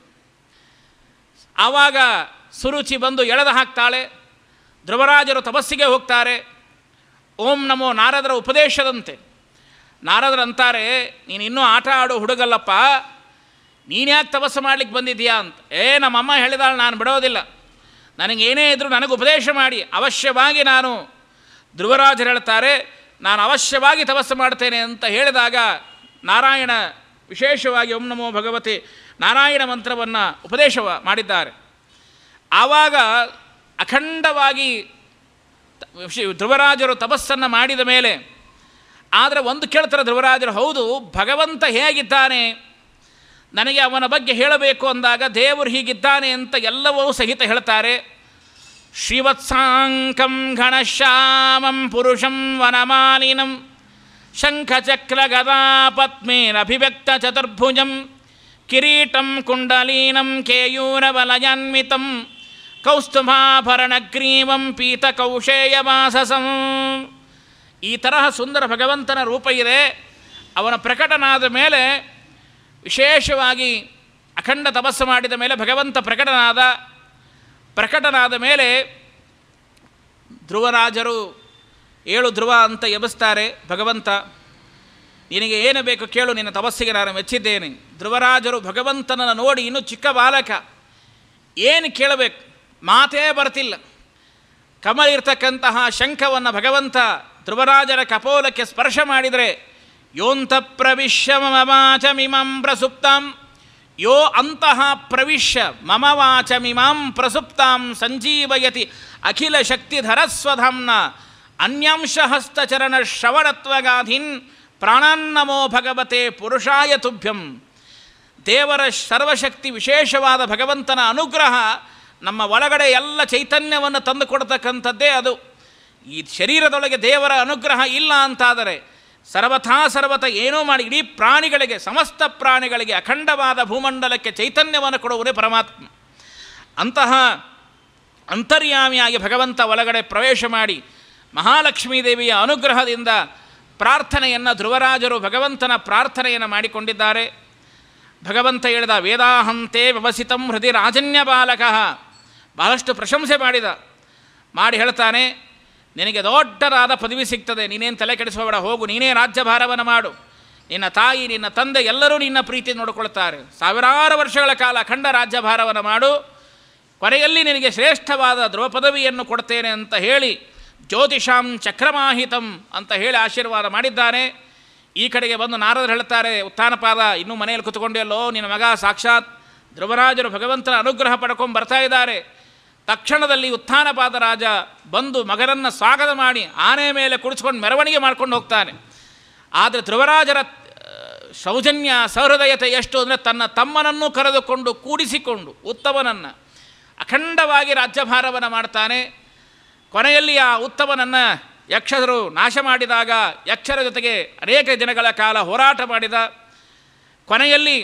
A: ಆವಾಗ ಸುರುಚಿ ಬಂದು ಎಳೆದು ಹಾಕ್ತಾಳೆ ಧ್ರುವರಾಜರು ತಪಸ್ಸಿಗೆ ಹೋಗ್ತಾರೆ ಓಂ ನಮೋ ನಾರದರ ಉಪದೇಶದಂತೆ ನಾರದರಂತಾರೆ ನೀನು ಇನ್ನೂ ಆಟ ಆಡೋ ಹುಡುಗಲ್ಲಪ್ಪ ನೀನ್ಯಾಕೆ ತಪಸ್ಸು ಮಾಡ್ಲಿಕ್ಕೆ ಬಂದಿದ್ದೀಯಾ ಅಂತ ಏ ನಮ್ಮಮ್ಮ ಹೇಳಿದಾಳೆ ನಾನು ಬಿಡೋದಿಲ್ಲ ನನಗೇನೇ ಇದ್ದರೂ ನನಗೆ ಉಪದೇಶ ಮಾಡಿ ಅವಶ್ಯವಾಗಿ ನಾನು ಧ್ರುವರಾಜರು ಹೇಳ್ತಾರೆ ನಾನು ಅವಶ್ಯವಾಗಿ ತಪಸ್ಸು ಮಾಡ್ತೇನೆ ಅಂತ ಹೇಳಿದಾಗ ನಾರಾಯಣ ವಿಶೇಷವಾಗಿ ಓಂ ನಮೋ ಭಗವತಿ ನಾರಾಯಣ ಮಂತ್ರವನ್ನು ಉಪದೇಶ ಮಾಡಿದ್ದಾರೆ ಆವಾಗ ಅಖಂಡವಾಗಿ ತ- ವಿಶ್- ಧ್ರುವರಾಜರು ತಪಸ್ಸನ್ನು ಮಾಡಿದ ಮೇಲೆ ಆದರೆ ಒಂದು ಕೇಳ್ತಾರೆ ಧ್ರುವರಾಜರು ಹೌದು ಭಗವಂತ ಹೇಗಿದ್ದಾನೆ ನನಗೆ ಅವನ ಬಗ್ಗೆ ಹೇಳಬೇಕು ಅಂದಾಗ ದೇವರು ಹೀಗಿದ್ದಾನೆ ಅಂತ ಎಲ್ಲವೂ ಸಹಿತ ಹೇಳ್ತಾರೆ ಶ್ರೀವತ್ಸಾಂಕಂ ಘನಶ್ಯಾಮಂ ಪುರುಷಂ ವನಮಾಲಿನಂ ಶಂಖಚಕ್ರಗದಾ ಪದ್ಮೇನಭಿವ್ಯಕ್ತ ಚತುರ್ಭುಜಂ ಕಿರೀಟಂ ಕುಂಡಲೀನಂ ಕೇಯೂರವಲಯಾನ್ವಿತಂ ಕೌಸ್ತುಭಾಭರಣಗ್ರೀವಂ ಪೀತಕೌಶೇಯವಾಸಸಂ ಈ ತರಹ ಸುಂದರ ಭಗವಂತನ ರೂಪ ಇದೆ ಅವನ ಪ್ರಕಟನಾದ ಮೇಲೆ ವಿಶೇಷವಾಗಿ ಅಖಂಡ ತಪಸ್ಸು ಮಾಡಿದ ಮೇಲೆ ಭಗವಂತ ಪ್ರಕಟನಾದ ಪ್ರಕಟನಾದ ಮೇಲೆ ಧ್ರುವರಾಜರು ಏಳು ಧ್ರುವ ಅಂತ ಎಬ್ಬಿಸ್ತಾರೆ ಭಗವಂತ ನಿನಗೆ ಏನು ಬೇಕು ಕೇಳು ನಿನ್ನ ತಪಸ್ಸಿಗೆ ನಾನು ಮೆಚ್ಚಿದ್ದೇನೆ ಧ್ರುವರಾಜರು ಭಗವಂತನನ್ನು ನೋಡಿ ಇನ್ನೂ ಚಿಕ್ಕ ಬಾಲಕ ಏನು ಕೇಳಬೇಕು ಮಾತೇ ಬರ್ತಿಲ್ಲ ಕಮಲ ಇರ್ತಕ್ಕಂತಹ ಶಂಖವನ್ನು ಭಗವಂತ ಧ್ರುವರಾಜರ ಕಪೋಲಕ್ಕೆ ಸ್ಪರ್ಶ ಮಾಡಿದರೆ ಯೋಂತ ಪ್ರವಿಶ್ಯ ಮಮ ವಾಚಮಿಮಂ ಪ್ರಸುಪ್ತಾಂ ಯೋ ಅಂತಹ ಪ್ರವಿಶ್ಯ ಮಮ ವಾಚಮಿಮಾಂ ಪ್ರಸುಪ್ತಾಂ ಸಂಜೀವಯತಿ ಅಖಿಲ ಶಕ್ತಿಧರಸ್ವಧಾಂನ ಅನ್ಯಾಂಶ ಹಸ್ತಚರಣ ಶ್ರವಣತ್ವಗಾಧೀನ್ ಪ್ರಾಣಾನ್ನಮೋ ಭಗವತೆ ಪುರುಷಾಯ ತುಭ್ಯಂ ದೇವರ ಸರ್ವಶಕ್ತಿ ವಿಶೇಷವಾದ ಭಗವಂತನ ಅನುಗ್ರಹ ನಮ್ಮ ಒಳಗಡೆ ಎಲ್ಲ ಚೈತನ್ಯವನ್ನು ತಂದು ಕೊಡ್ತಕ್ಕಂಥದ್ದೇ ಅದು ಈ ಶರೀರದೊಳಗೆ ದೇವರ ಅನುಗ್ರಹ ಇಲ್ಲ ಅಂತಾದರೆ ಸರ್ವಥಾ ಸರ್ವಥ ಏನೋ ಮಾಡಿ ಇಡೀ ಪ್ರಾಣಿಗಳಿಗೆ ಸಮಸ್ತ ಪ್ರಾಣಿಗಳಿಗೆ ಅಖಂಡವಾದ ಭೂಮಂಡಲಕ್ಕೆ ಚೈತನ್ಯವನ್ನು ಕೊಡುವುದೇ ಪರಮಾತ್ಮ ಅಂತಹ ಅಂತರ್ಯಾಮಿಯಾಗಿ ಭಗವಂತ ಒಳಗಡೆ ಪ್ರವೇಶ ಮಾಡಿ ಮಹಾಲಕ್ಷ್ಮೀ ದೇವಿಯ ಅನುಗ್ರಹದಿಂದ ಪ್ರಾರ್ಥನೆಯನ್ನು ಧ್ರುವರಾಜರು ಭಗವಂತನ ಪ್ರಾರ್ಥನೆಯನ್ನು ಮಾಡಿಕೊಂಡಿದ್ದಾರೆ ಭಗವಂತ ಹೇಳಿದ ವೇದಾಹಂತೆ ವ್ಯವಸಿತಂ ಹೃದಯ ರಾಜನ್ಯ ಬಾಲಕ ಬಹಳಷ್ಟು ಪ್ರಶಂಸೆ ಮಾಡಿದ ಮಾಡಿ ಹೇಳ್ತಾನೆ ನಿನಗೆ ದೊಡ್ಡದಾದ ಪದವಿ ಸಿಗ್ತದೆ ನೀನೇನು ತಲೆ ಕೆಡಿಸಬೇಡ ಹೋಗು ನೀನೇ ರಾಜ್ಯಭಾರವನ್ನು ಮಾಡು ನಿನ್ನ ತಾಯಿ ನಿನ್ನ ತಂದೆ ಎಲ್ಲರೂ ನಿನ್ನ ಪ್ರೀತಿ ನೋಡಿಕೊಳ್ತಾರೆ ಸಾವಿರಾರು ವರ್ಷಗಳ ಕಾಲ ಅಖಂಡ ರಾಜ್ಯಭಾರವನ್ನು ಮಾಡು ಕೊನೆಯಲ್ಲಿ ನಿನಗೆ ಶ್ರೇಷ್ಠವಾದ ಧ್ರುವ ಪದವಿಯನ್ನು ಕೊಡ್ತೇನೆ ಅಂತ ಹೇಳಿ ಜ್ಯೋತಿಷಾಂ ಚಕ್ರಮಾಹಿತಂ ಅಂತ ಹೇಳಿ ಆಶೀರ್ವಾದ ಮಾಡಿದ್ದಾನೆ ಈ ಕಡೆಗೆ ಬಂದು ನಾರದರು ಹೇಳ್ತಾರೆ ಉತ್ಥಾನಪಾದ ಇನ್ನೂ ಮನೆಯಲ್ಲಿ ಕುತ್ಕೊಂಡೆಯಲ್ಲೋ ನಿನ್ನ ಮಗ ಸಾಕ್ಷಾತ್ ಧ್ರುವರಾಜರು ಭಗವಂತನ ಅನುಗ್ರಹ ಪಡ್ಕೊಂಡು ಬರ್ತಾ ಇದ್ದಾರೆ ತಕ್ಷಣದಲ್ಲಿ ಉತ್ಥಾನಪಾದ ರಾಜ ಬಂದು ಮಗನನ್ನು ಸ್ವಾಗತ ಮಾಡಿ ಆನೆ ಮೇಲೆ ಕುಡಿಸ್ಕೊಂಡು ಮೆರವಣಿಗೆ ಮಾಡ್ಕೊಂಡು ಹೋಗ್ತಾನೆ ಆದರೆ ಧ್ರುವರಾಜರ ಆ, ಸೌಜನ್ಯ ಸಹೃದಯತೆ ಎಷ್ಟು ಅಂದರೆ ತನ್ನ ತಮ್ಮನನ್ನು ಕರೆದುಕೊಂಡು ಕೂಡಿಸಿಕೊಂಡು ಉತ್ತಮನನ್ನು ಅಖಂಡವಾಗಿ ರಾಜ್ಯಭಾರವನ್ನು ಮಾಡ್ತಾನೆ ಕೊನೆಯಲ್ಲಿ ಆ ಉತ್ತಮನನ್ನು ಯಕ್ಷರು ನಾಶ ಮಾಡಿದಾಗ ಯಕ್ಷರ ಜೊತೆಗೆ ಅನೇಕ ದಿನಗಳ ಕಾಲ ಹೋರಾಟ ಮಾಡಿದ ಕೊನೆಯಲ್ಲಿ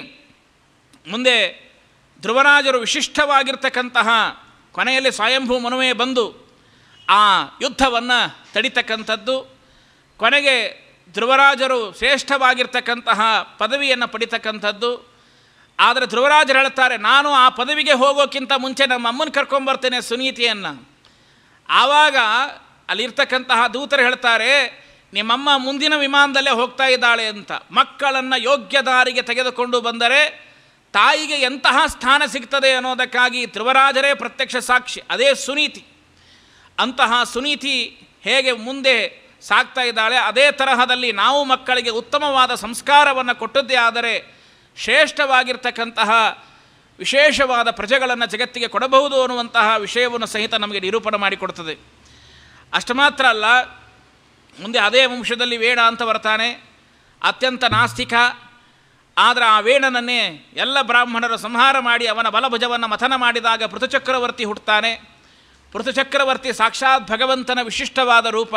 A: ಮುಂದೆ ಧ್ರುವರಾಜರು ವಿಶಿಷ್ಟವಾಗಿರ್ತಕ್ಕಂತಹ ಕೊನೆಯಲ್ಲಿ ಸ್ವಯಂಭೂ ಮನುವೆ ಬಂದು ಆ ಯುದ್ಧವನ್ನು ತಡಿತಕ್ಕಂಥದ್ದು ಕೊನೆಗೆ ಧ್ರುವರಾಜರು ಶ್ರೇಷ್ಠವಾಗಿರ್ತಕ್ಕಂತಹ ಪದವಿಯನ್ನು ಪಡಿತಕ್ಕಂಥದ್ದು ಆದರೆ ಧ್ರುವರಾಜರು ಹೇಳ್ತಾರೆ ನಾನು ಆ ಪದವಿಗೆ ಹೋಗೋಕ್ಕಿಂತ ಮುಂಚೆ ನಮ್ಮ ಅಮ್ಮನ ಕರ್ಕೊಂಬರ್ತೇನೆ ಸುನೀತಿಯನ್ನು ಆವಾಗ ಅಲ್ಲಿರ್ತಕ್ಕಂತಹ ದೂತರು ಹೇಳ್ತಾರೆ ನಿಮ್ಮಮ್ಮ ಮುಂದಿನ ವಿಮಾನದಲ್ಲೇ ಹೋಗ್ತಾ ಇದ್ದಾಳೆ ಅಂತ ಮಕ್ಕಳನ್ನು ಯೋಗ್ಯ ದಾರಿಗೆ ತೆಗೆದುಕೊಂಡು ಬಂದರೆ ತಾಯಿಗೆ ಎಂತಹ ಸ್ಥಾನ ಸಿಗ್ತದೆ ಅನ್ನೋದಕ್ಕಾಗಿ ಧ್ರುವರಾಜರೇ ಪ್ರತ್ಯಕ್ಷ ಸಾಕ್ಷಿ ಅದೇ ಸುನೀತಿ ಅಂತಹ ಸುನೀತಿ ಹೇಗೆ ಮುಂದೆ ಸಾಗ್ತಾ ಇದ್ದಾಳೆ ಅದೇ ತರಹದಲ್ಲಿ ನಾವು ಮಕ್ಕಳಿಗೆ ಉತ್ತಮವಾದ ಸಂಸ್ಕಾರವನ್ನು ಕೊಟ್ಟದ್ದೇ ಆದರೆ ಶ್ರೇಷ್ಠವಾಗಿರ್ತಕ್ಕಂತಹ ವಿಶೇಷವಾದ ಪ್ರಜೆಗಳನ್ನು ಜಗತ್ತಿಗೆ ಕೊಡಬಹುದು ಅನ್ನುವಂತಹ ವಿಷಯವನ್ನು ಸಹಿತ ನಮಗೆ ನಿರೂಪಣೆ ಮಾಡಿಕೊಡ್ತದೆ ಅಷ್ಟು ಮಾತ್ರ ಅಲ್ಲ ಮುಂದೆ ಅದೇ ವಂಶದಲ್ಲಿ ವೇಣ ಅಂತ ಬರ್ತಾನೆ ಅತ್ಯಂತ ನಾಸ್ತಿಕ ಆದರೆ ಆ ವೇಣನನ್ನೇ ಎಲ್ಲ ಬ್ರಾಹ್ಮಣರು ಸಂಹಾರ ಮಾಡಿ ಅವನ ಬಲಭುಜವನ್ನು ಮಥನ ಮಾಡಿದಾಗ ಪೃಥುಚಕ್ರವರ್ತಿ ಹುಟ್ಟುತ್ತಾನೆ ಪೃಥುಚಕ್ರವರ್ತಿ ಸಾಕ್ಷಾತ್ ಭಗವಂತನ ವಿಶಿಷ್ಟವಾದ ರೂಪ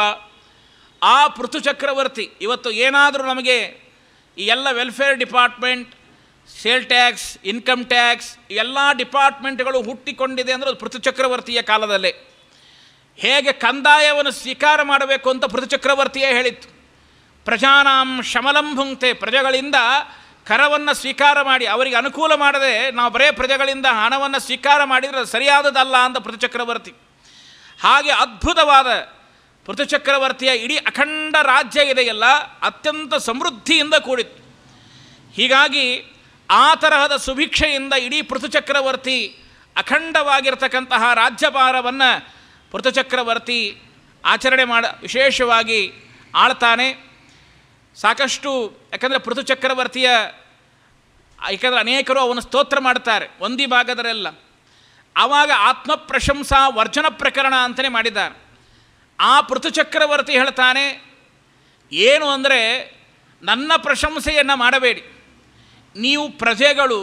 A: ಆ ಪೃಥುಚಕ್ರವರ್ತಿ ಇವತ್ತು ಏನಾದರೂ ನಮಗೆ ಈ ಎಲ್ಲ welfare department sale tax income tax ಎಲ್ಲ ಡಿಪಾರ್ಟ್ಮೆಂಟ್ಗಳು ಹುಟ್ಟಿಕೊಂಡಿದೆ ಅಂದರೆ ಅದು ಪೃಥುಚಕ್ರವರ್ತಿಯ ಕಾಲದಲ್ಲೇ ಹೇಗೆ ಕಂದಾಯವನ್ನು ಸ್ವೀಕಾರ ಮಾಡಬೇಕು ಅಂತ ಪೃಥುಚಕ್ರವರ್ತಿಯೇ ಹೇಳಿತ್ತು ಪ್ರಜಾನಾಂ ಶಮಲಂ ಭುಂಕ್ತೆ ಪ್ರಜೆಗಳಿಂದ ಕರವನ್ನು ಸ್ವೀಕಾರ ಮಾಡಿ ಅವರಿಗೆ ಅನುಕೂಲ ಮಾಡದೆ ನಾವು ಬರೇ ಪ್ರಜೆಗಳಿಂದ ಹಣವನ್ನು ಸ್ವೀಕಾರ ಮಾಡಿದರೆ ಅದು ಸರಿಯಾದದಲ್ಲ ಅಂತ ಪೃಥುಚಕ್ರವರ್ತಿ ಹಾಗೆ ಅದ್ಭುತವಾದ ಪೃಥುಚಕ್ರವರ್ತಿಯ ಇಡೀ ಅಖಂಡ ರಾಜ್ಯ ಇದೆಯಲ್ಲ ಅತ್ಯಂತ ಸಮೃದ್ಧಿಯಿಂದ ಕೂಡಿತ್ತು ಹೀಗಾಗಿ ಆ ತರಹದ ಸುಭಿಕ್ಷೆಯಿಂದ ಇಡೀ ಪೃಥುಚಕ್ರವರ್ತಿ ಅಖಂಡವಾಗಿರ್ತಕ್ಕಂತಹ ರಾಜ್ಯಭಾರವನ್ನು ಪೃಥುಚಕ್ರವರ್ತಿ ಆಚರಣೆ ಮಾಡ ವಿಶೇಷವಾಗಿ ಆಳ್ತಾನೆ ಸಾಕಷ್ಟು ಯಾಕಂದರೆ ಪೃಥುಚಕ್ರವರ್ತಿಯ ಯಾಕಂದರೆ ಅನೇಕರು ಅವನು ಸ್ತೋತ್ರ ಮಾಡ್ತಾರೆ ಒಂದಿ ಭಾಗದರೆಲ್ಲ ಆವಾಗ ಆತ್ಮ ಪ್ರಶಂಸಾ ವರ್ಜನ ಪ್ರಕರಣ ಅಂತಲೇ ಮಾಡಿದ್ದಾರೆ ಆ ಪೃಥುಚಕ್ರವರ್ತಿ ಹೇಳ್ತಾನೆ ಏನು ಅಂದರೆ ನನ್ನ ಪ್ರಶಂಸೆಯನ್ನು ಮಾಡಬೇಡಿ ನೀವು ಪ್ರಜೆಗಳು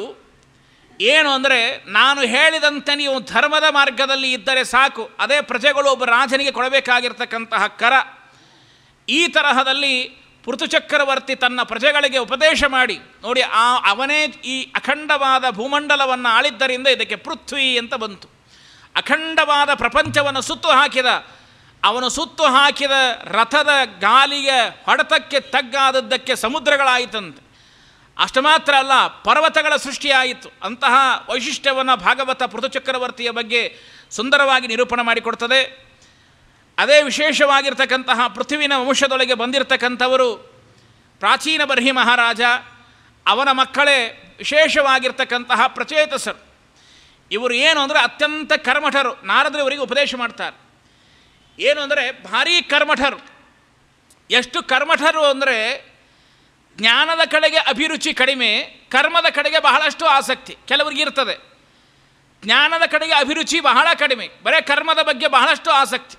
A: ಏನು ಅಂದರೆ ನಾನು ಹೇಳಿದಂತೆ ನೀವು ಧರ್ಮದ ಮಾರ್ಗದಲ್ಲಿ ಇದ್ದರೆ ಸಾಕು ಅದೇ ಪ್ರಜೆಗಳು ಒಬ್ಬ ರಾಜನಿಗೆ ಕೊಡಬೇಕಾಗಿರ್ತಕ್ಕಂತಹ ಕರ ಈ ತರಹದಲ್ಲಿ ಪೃಥುಚಕ್ರವರ್ತಿ ತನ್ನ ಪ್ರಜೆಗಳಿಗೆ ಉಪದೇಶ ಮಾಡಿ ನೋಡಿ ಆ ಅವನೇ ಈ ಅಖಂಡವಾದ ಭೂಮಂಡಲವನ್ನು ಆಳಿದ್ದರಿಂದ ಇದಕ್ಕೆ ಪೃಥ್ವಿ ಅಂತ ಬಂತು ಅಖಂಡವಾದ ಪ್ರಪಂಚವನ್ನು ಸುತ್ತು ಹಾಕಿದ ಅವನು ಸುತ್ತು ಹಾಕಿದ ರಥದ ಗಾಲಿಗೆ ಹೊಡೆತಕ್ಕೆ ತಗ್ಗಾದದ್ದಕ್ಕೆ ಸಮುದ್ರಗಳಾಯಿತಂತೆ ಅಷ್ಟು ಮಾತ್ರ ಅಲ್ಲ ಪರ್ವತಗಳ ಸೃಷ್ಟಿಯಾಯಿತು ಅಂತಹ ವೈಶಿಷ್ಟ್ಯವನ್ನು ಭಾಗವತ ಪೃಥುಚಕ್ರವರ್ತಿಯ ಬಗ್ಗೆ ಸುಂದರವಾಗಿ ನಿರೂಪಣೆ ಮಾಡಿಕೊಡ್ತದೆ ಅದೇ ವಿಶೇಷವಾಗಿರ್ತಕ್ಕಂತಹ ಪೃಥ್ವಿನ ವಂಶದೊಳಗೆ ಬಂದಿರತಕ್ಕಂಥವರು ಪ್ರಾಚೀನ ಬರ್ಹಿ ಮಹಾರಾಜ ಅವನ ಮಕ್ಕಳೇ ವಿಶೇಷವಾಗಿರ್ತಕ್ಕಂತಹ ಪ್ರಚೇತಸರು ಇವರು ಏನು ಅಂದರೆ ಅತ್ಯಂತ ಕರ್ಮಠರು ನಾರದರು ಇವರಿಗೆ ಉಪದೇಶ ಮಾಡ್ತಾರೆ ಏನು ಅಂದರೆ ಭಾರೀ ಕರ್ಮಠರು ಎಷ್ಟು ಕರ್ಮಠರು ಅಂದರೆ ಜ್ಞಾನದ ಕಡೆಗೆ ಅಭಿರುಚಿ ಕಡಿಮೆ ಕರ್ಮದ ಕಡೆಗೆ ಬಹಳಷ್ಟು ಆಸಕ್ತಿ ಕೆಲವರಿಗೆ ಇರ್ತದೆ ಜ್ಞಾನದ ಕಡೆಗೆ ಅಭಿರುಚಿ ಬಹಳ ಕಡಿಮೆ ಬರೀ ಕರ್ಮದ ಬಗ್ಗೆ ಬಹಳಷ್ಟು ಆಸಕ್ತಿ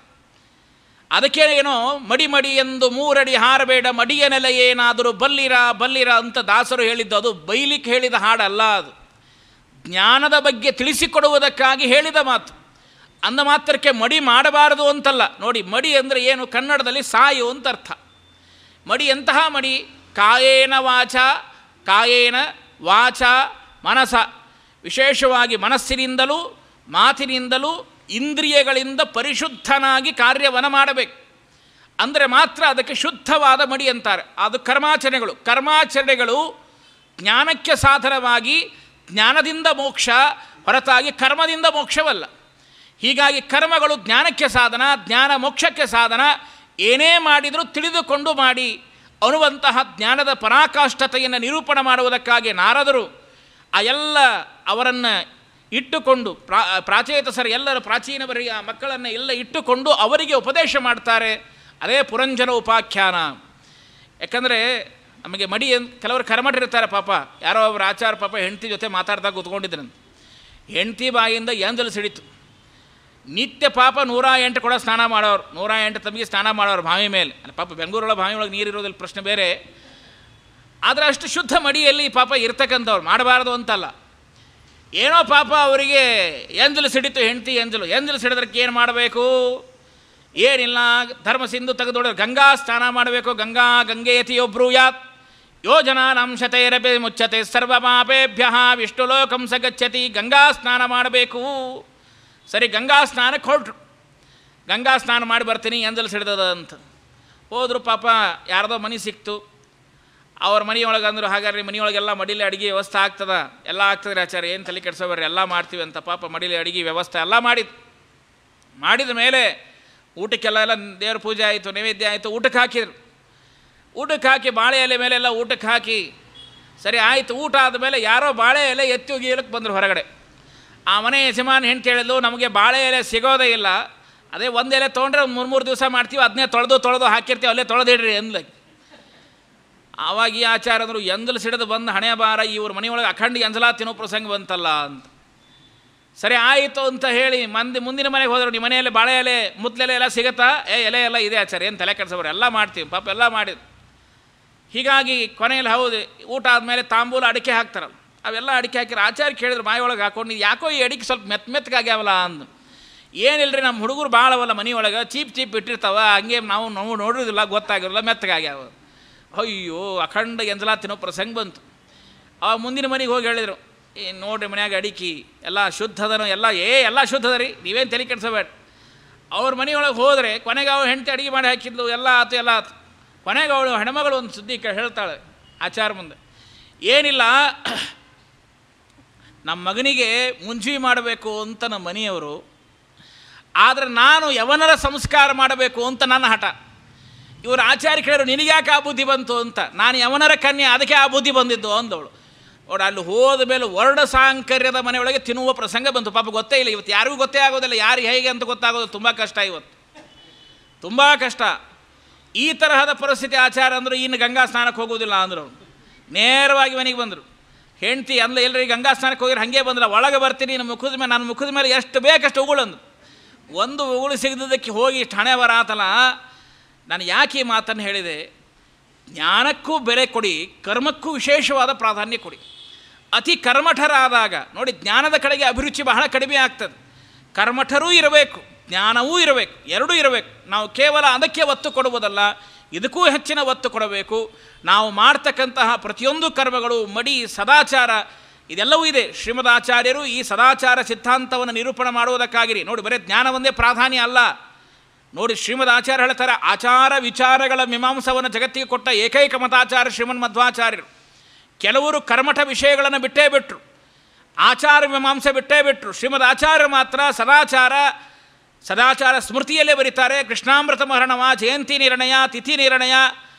A: ಅದಕ್ಕೆ ಏನೋ ಮಡಿ ಮಡಿ ಎಂದು ಮೂರಡಿ ಹಾರಬೇಡ ಮಡಿಯ ನೆಲೆ ಏನಾದರೂ ಬಲ್ಲಿರ ಬಲ್ಲಿರ ಅಂತ ದಾಸರು ಹೇಳಿದ್ದು ಅದು ಬೈಲಿಕ್ಕೆ ಹೇಳಿದ ಹಾಡಲ್ಲ ಅದು ಜ್ಞಾನದ ಬಗ್ಗೆ ತಿಳಿಸಿಕೊಡುವುದಕ್ಕಾಗಿ ಹೇಳಿದ ಮಾತು ಅಂದ ಮಾತ್ರಕ್ಕೆ ಮಡಿ ಮಾಡಬಾರದು ಅಂತಲ್ಲ ನೋಡಿ ಮಡಿ ಅಂದರೆ ಏನು ಕನ್ನಡದಲ್ಲಿ ಸಾಯು ಅಂತ ಅರ್ಥ ಮಡಿ ಎಂತಹ ಮಡಿ ಕಾಯೇನ ವಾಚ ಕಾಯೇನ ವಾಚ ಮನಸ ವಿಶೇಷವಾಗಿ ಮನಸ್ಸಿನಿಂದಲೂ ಮಾತಿನಿಂದಲೂ ಇಂದ್ರಿಯಗಳಿಂದ ಪರಿಶುದ್ಧನಾಗಿ ಕಾರ್ಯವನ್ನು ಮಾಡಬೇಕು ಅಂದರೆ ಮಾತ್ರ ಅದಕ್ಕೆ ಶುದ್ಧವಾದ ಮಡಿ ಅಂತಾರೆ ಅದು ಕರ್ಮಾಚರಣೆಗಳು ಕರ್ಮಾಚರಣೆಗಳು ಜ್ಞಾನಕ್ಕೆ ಸಾಧನವಾಗಿ ಜ್ಞಾನದಿಂದ ಮೋಕ್ಷ ಹೊರತಾಗಿ ಕರ್ಮದಿಂದ ಮೋಕ್ಷವಲ್ಲ ಹೀಗಾಗಿ ಕರ್ಮಗಳು ಜ್ಞಾನಕ್ಕೆ ಸಾಧನ ಜ್ಞಾನ ಮೋಕ್ಷಕ್ಕೆ ಸಾಧನ ಏನೇ ಮಾಡಿದರೂ ತಿಳಿದುಕೊಂಡು ಮಾಡಿ ಅನ್ನುವಂತಹ ಜ್ಞಾನದ ಪರಾಕಾಷ್ಠತೆಯನ್ನು ನಿರೂಪಣೆ ಮಾಡುವುದಕ್ಕಾಗಿ ನಾರದರು ಆ ಎಲ್ಲ ಅವರನ್ನು ಇಟ್ಟುಕೊಂಡು ಪ್ರಾ ಪ್ರಾಚೇತಸರು ಎಲ್ಲರ ಪ್ರಾಚೀನ ಬರಿಯ ಮಕ್ಕಳನ್ನು ಎಲ್ಲ ಇಟ್ಟುಕೊಂಡು ಅವರಿಗೆ ಉಪದೇಶ ಮಾಡ್ತಾರೆ ಅದೇ ಪುರಂಜನ ಉಪಾಖ್ಯಾನ ಯಾಕಂದರೆ ನಮಗೆ ಮಡಿ ಅಂತ ಕೆಲವರು ಕರ್ಮಠರಿರ್ತಾರೆ ಪಾಪ ಯಾರೋ ಒಬ್ಬರು ಆಚಾರ ಪಾಪ ಹೆಂಡತಿ ಜೊತೆ ಮಾತಾಡ್ದಾಗ ಕೂತ್ಕೊಂಡಿದ್ರಂತೆ ಹೆಂಡತಿ ಬಾಯಿಂದ ಎಂಜಲು ಸಿಡಿತು ನಿತ್ಯ ಪಾಪ ನೂರ ಎಂಟು ಕೂಡ ಸ್ನಾನ ಮಾಡೋರು ನೂರ ಎಂಟು ತಮಗೆ ಸ್ನಾನ ಮಾಡೋರು ಬಾವಿ ಮೇಲೆ ಅಲ್ಲ ಪಾಪ ಬೆಂಗಳೂರೊಳಗೆ ಬಾವಿ ಒಳಗೆ ನೀರಿರೋದಿಲ್ಲ ಪ್ರಶ್ನೆ ಬೇರೆ ಆದರೆ ಅಷ್ಟು ಶುದ್ಧ ಮಡಿಯಲ್ಲಿ ಪಾಪ ಇರ್ತಕ್ಕಂಥವ್ರು ಮಾಡಬಾರ್ದು ಅಂತಲ್ಲ ಏನೋ ಪಾಪ ಅವರಿಗೆ ಎಂಜಲು ಸಿಡಿತು ಹೆಂಡತಿ ಎಂಜಲು ಎಂಜಲು ಸಿಡಿದ್ರಕ್ಕೆ ಏನು ಮಾಡಬೇಕು ಏನಿಲ್ಲ ಧರ್ಮ ಸಿಂಧು ತೆಗೆದೋಡಿದ್ರೆ ಗಂಗಾ ಸ್ನಾನ ಮಾಡಬೇಕು ಗಂಗಾ ಗಂಗೆಯತಿಯೊಬ್ರು ಯಾತ್ ಯೋಜನಾಂಶತೈರಪಿ ಮುಚ್ಚತೆ ಸರ್ವಮಾಪೇಭ್ಯ ವಿಷ್ಣು ಲೋಕಂ ಸಗಚ್ಚತಿ ಗಂಗಾ ಸ್ನಾನ ಮಾಡಬೇಕು ಸರಿ ಗಂಗಾ ಸ್ನಾನಕ್ಕೆ ಹೊರಟ್ರು ಗಂಗಾ ಸ್ನಾನ ಮಾಡಿ ಬರ್ತೀನಿ ಎಂದಲ್ ಸಿಡ್ದದ ಅಂತ ಹೋದ್ರು ಪಾಪ ಯಾರ್ದೋ ಮನೆ ಸಿಕ್ತು ಅವ್ರ ಮನೆಯೊಳಗೆ ಅಂದರು ಹಾಗಾದ್ರೆ ಮನೆಯೊಳಗೆಲ್ಲ ಮಡಿಲಿ ಅಡುಗೆ ವ್ಯವಸ್ಥೆ ಆಗ್ತದ ಎಲ್ಲ ಆಗ್ತದೆ ಆಚಾರ್ಯ ಏನು ತಲೆ ಕೆಡ್ಸೋಬೇಡ್ರಿ ಎಲ್ಲ ಮಾಡ್ತೀವಿ ಅಂತ ಪಾಪ ಮಡಿಲಿ ಅಡುಗೆ ವ್ಯವಸ್ಥೆ ಎಲ್ಲ ಮಾಡಿದ್ದು ಮಾಡಿದ ಮೇಲೆ ಊಟಕ್ಕೆಲ್ಲ ಎಲ್ಲ ದೇವ್ರ ಪೂಜೆ ಆಯಿತು ನೈವೇದ್ಯ ಆಯಿತು ಊಟಕ್ಕೆ ಹಾಕಿದ್ರು ಊಟಕ್ಕೆ ಹಾಕಿ ಬಾಳೆ ಎಲೆ ಮೇಲೆಲ್ಲ ಊಟಕ್ಕೆ ಹಾಕಿ ಸರಿ ಆಯಿತು ಊಟ ಆದಮೇಲೆ ಯಾರೋ ಬಾಳೆ ಎಲೆ ಎತ್ತಿ ಒಗಿಯಲಿಕ್ಕೆ ಬಂದರು ಹೊರಗಡೆ ಆ ಮನೆ ಯಜಮಾನ್ ಹೆಂಡ್ತಿ ಹೇಳಿದ್ಲು ನಮಗೆ ಬಾಳೆ ಎಲೆ ಸಿಗೋದೇ ಇಲ್ಲ ಅದೇ ಒಂದು ಎಲೆ ತೊಗೊಂಡ್ರೆ ಒಂದು ಮೂರು ಮೂರು ದಿವಸ ಮಾಡ್ತೀವಿ ಅದನ್ನೇ ತೊಳೆದು ತೊಳೆದು ಹಾಕಿರ್ತೀವಿ ಅಲ್ಲೇ ತೊಳೆದಿಡ್ರಿ ಅಂದ್ಲ ಆವಾಗ ಈ ಆಚಾರ ಅಂದರು ಎಂದಲು ಸಿಡಿದು ಬಂದು ಹಣೆ ಬಾರ ಇವ್ರ ಮನೆಯೊಳಗೆ ಅಖಂಡ ಎಂಜಲ ತಿನ್ನೋ ಪ್ರಸಂಗ ಬಂತಲ್ಲ ಅಂತ ಸರಿ ಆಯಿತು ಅಂತ ಹೇಳಿ ಮಂದಿ ಮುಂದಿನ ಮನೆಗೆ ಹೋದರು ನಿಮ್ಮ ಮನೆಯಲ್ಲಿ ಬಾಳೆ ಎಲೆ ಮುತ್ಲೆಲೆ ಎಲ್ಲ ಸಿಗುತ್ತಾ ಏ ಎಲೆ ಎಲ್ಲ ಇದೆ ಆಚಾರ ಏನು ತಲೆ ಕೆಡ್ಸೋಬ್ರಿ ಎಲ್ಲ ಮಾಡ್ತೀವಿ ಪಾಪ ಎಲ್ಲ ಮಾಡಿದ್ದು ಹೀಗಾಗಿ ಕೊನೆಯಲ್ಲಿ ಹೌದು ಊಟ ಆದಮೇಲೆ ತಾಂಬೂಲ ಅಡಿಕೆ ಹಾಕ್ತಾರಲ್ಲ ಅವೆಲ್ಲ ಅಡಿಕೆ ಹಾಕಿರ ಆಚಾರ್ಯ ಕೇಳಿದ್ರು ಬಾಯಿಯೊಳಗೆ ಹಾಕೊಂಡು ಯಾಕೋ ಈ ಅಡಿಕೆ ಸ್ವಲ್ಪ ಮೆತ್ತ ಮೆತ್ತಗಾಗ್ಯಾವಲ್ಲ ಅಂದು ಏನಿಲ್ಲರಿ ನಮ್ಮ ಹುಡುಗರು ಭಾಳ ಅವಲ್ಲ ಮನೆಯೊಳಗೆ ಚೀಪ್ ಚೀಪ್ ಇಟ್ಟಿರ್ತಾವ ಹಂಗೆ ನಾವು ನಾವು ನೋಡಿರೋದಿಲ್ಲ ಗೊತ್ತಾಗಿರಲ್ಲ ಮೆತ್ತಗಾಗ್ಯಾವ ಅಯ್ಯೋ ಅಖಂಡ ಎಂಜಲ ತಿನ್ನೋ ಪ್ರಸಂಗ ಬಂತು ಅವಾಗ ಮುಂದಿನ ಮನೆಗೆ ಹೋಗಿ ಹೇಳಿದರು ಏ ನೋಡ್ರಿ ಮನ್ಯಾಗ ಅಡಿಕೆ ಎಲ್ಲ ಶುದ್ಧದನೋ ಎಲ್ಲ ಏ ಎಲ್ಲ ಶುದ್ಧದ ರೀ ನೀವೇನು ತಲೆ ಕೆಡಿಸಬೇಡ ಅವ್ರ ಮನೆಯೊಳಗೆ ಹೋದರೆ ಕೊನೆಗೆ ಅವಳು ಹೆಂಡತಿ ಅಡುಗೆ ಮಾಡಿ ಹಾಕಿದ್ಲು ಎಲ್ಲ ಆತು ಎಲ್ಲ ಆತು ಕೊನೆಗೆ ಅವಳು ಹೆಣ್ಮಗಳು ಒಂದು ಸುದ್ದಿ ಕ ಹೇಳ್ತಾಳೆ ಆಚಾರ ಮುಂದೆ ಏನಿಲ್ಲ ನಮ್ಮ ಮಗನಿಗೆ ಮುಂಜಿ ಮಾಡಬೇಕು ಅಂತ ನಮ್ಮ ಮನೆಯವರು ಆದರೆ ನಾನು ಯವನರ ಸಂಸ್ಕಾರ ಮಾಡಬೇಕು ಅಂತ ನನ್ನ ಹಠ ಇವರು ಆಚಾರ್ಯ ಕೇಳಿದ್ರು ನಿನಗ್ಯಾಕೆ ಆ ಬುದ್ಧಿ ಬಂತು ಅಂತ ನಾನು ಯವನರ ಕನ್ಯೆ ಅದಕ್ಕೆ ಆ ಬುದ್ಧಿ ಬಂದಿದ್ದು ಅಂದವಳು ನೋಡು ಅಲ್ಲಿ ಹೋದ ಮೇಲೆ ವರ್ಣ ಸಾಂಕರ್ಯದ ಮನೆಯೊಳಗೆ ತಿನ್ನುವ ಪ್ರಸಂಗ ಬಂತು ಪಾಪ ಗೊತ್ತೇ ಇಲ್ಲ ಇವತ್ತು ಯಾರಿಗೂ ಗೊತ್ತೇ ಆಗೋದಿಲ್ಲ ಯಾರು ಹೇಗೆ ಅಂತ ಗೊತ್ತಾಗೋದು ತುಂಬ ಕಷ್ಟ ಇವತ್ತು ತುಂಬ ಕಷ್ಟ ಈ ತರಹದ ಪರಿಸ್ಥಿತಿ ಆಚಾರ ಅಂದರು ಇನ್ನು ಗಂಗಾ ಸ್ನಾನಕ್ಕೆ ಹೋಗೋದಿಲ್ಲ ಅಂದರು ನೇರವಾಗಿ ಮನೆಗೆ ಬಂದರು ಹೆಂಡ್ತಿ ಅಂದ್ಲ ಎಲ್ಲರಿ ಗಂಗಾ ಸ್ನಾನಕ್ಕೆ ಹೋಗಿರೋ ಹಾಗೆ ಬಂದ್ರ ಒಳಗೆ ಬರ್ತೀನಿ ನಮ್ಮ ಮುಖದ ಮೇಲೆ ನನ್ನ ಮುಖದ ಮೇಲೆ ಎಷ್ಟು ಬೇಕಷ್ಟು ಉಗುಳಂದು ಒಂದು ಉಗುಳು ಸಿಗದಕ್ಕೆ ಹೋಗಿ ಇಷ್ಟು ಹಣೆ ಬರ ಆತಲ್ಲ ನಾನು ಯಾಕೆ ಈ ಮಾತನ್ನು ಹೇಳಿದೆ ಜ್ಞಾನಕ್ಕೂ ಬೆಲೆ ಕೊಡಿ ಕರ್ಮಕ್ಕೂ ವಿಶೇಷವಾದ ಪ್ರಾಧಾನ್ಯ ಕೊಡಿ ಅತಿ ಕರ್ಮಠರಾದಾಗ ನೋಡಿ ಜ್ಞಾನದ ಕಡೆಗೆ ಅಭಿರುಚಿ ಬಹಳ ಕಡಿಮೆ ಆಗ್ತದೆ ಕರ್ಮಠರೂ ಇರಬೇಕು ಜ್ಞಾನವೂ ಇರಬೇಕು ಎರಡೂ ಇರಬೇಕು ನಾವು ಕೇವಲ ಅದಕ್ಕೆ ಒತ್ತು ಕೊಡುವುದಲ್ಲ ಇದಕ್ಕೂ ಹೆಚ್ಚಿನ ಒತ್ತು ಕೊಡಬೇಕು ನಾವು ಮಾಡ್ತಕ್ಕಂತಹ ಪ್ರತಿಯೊಂದು ಕರ್ಮಗಳು ಮಡಿ ಸದಾಚಾರ ಇದೆಲ್ಲವೂ ಇದೆ ಶ್ರೀಮದಾಚಾರ್ಯರು ಈ ಸದಾಚಾರ ಸಿದ್ಧಾಂತವನ್ನು ನಿರೂಪಣೆ ಮಾಡುವುದಕ್ಕಾಗಿರಿ ನೋಡಿ ಬರೀ ಜ್ಞಾನ ಒಂದೇ ಪ್ರಾಧಾನ್ಯ ಅಲ್ಲ ನೋಡಿ ಶ್ರೀಮದ್ ಆಚಾರ್ಯ ಹೇಳ್ತಾರೆ ಆಚಾರ ವಿಚಾರಗಳ ಮೀಮಾಂಸವನ್ನು ಜಗತ್ತಿಗೆ ಕೊಟ್ಟ ಏಕೈಕ ಮತಾಚಾರ್ಯ ಶ್ರೀಮನ್ ಮಧ್ವಾಚಾರ್ಯರು ಕೆಲವರು ಕರ್ಮಠ ವಿಷಯಗಳನ್ನು ಬಿಟ್ಟೇ ಬಿಟ್ಟರು ಆಚಾರ ಮೀಮಾಂಸೆ ಬಿಟ್ಟೇ ಬಿಟ್ಟರು ಶ್ರೀಮದ್ ಆಚಾರ್ಯರು ಮಾತ್ರ ಸದಾಚಾರ ಸದಾಚಾರ ಸ್ಮೃತಿಯಲ್ಲೇ ಬರೀತಾರೆ ಕೃಷ್ಣಾಮೃತ ಮಹರಣವ ಜಯಂತಿ ನಿರ್ಣಯ ತಿಥಿ ನಿರ್ಣಯ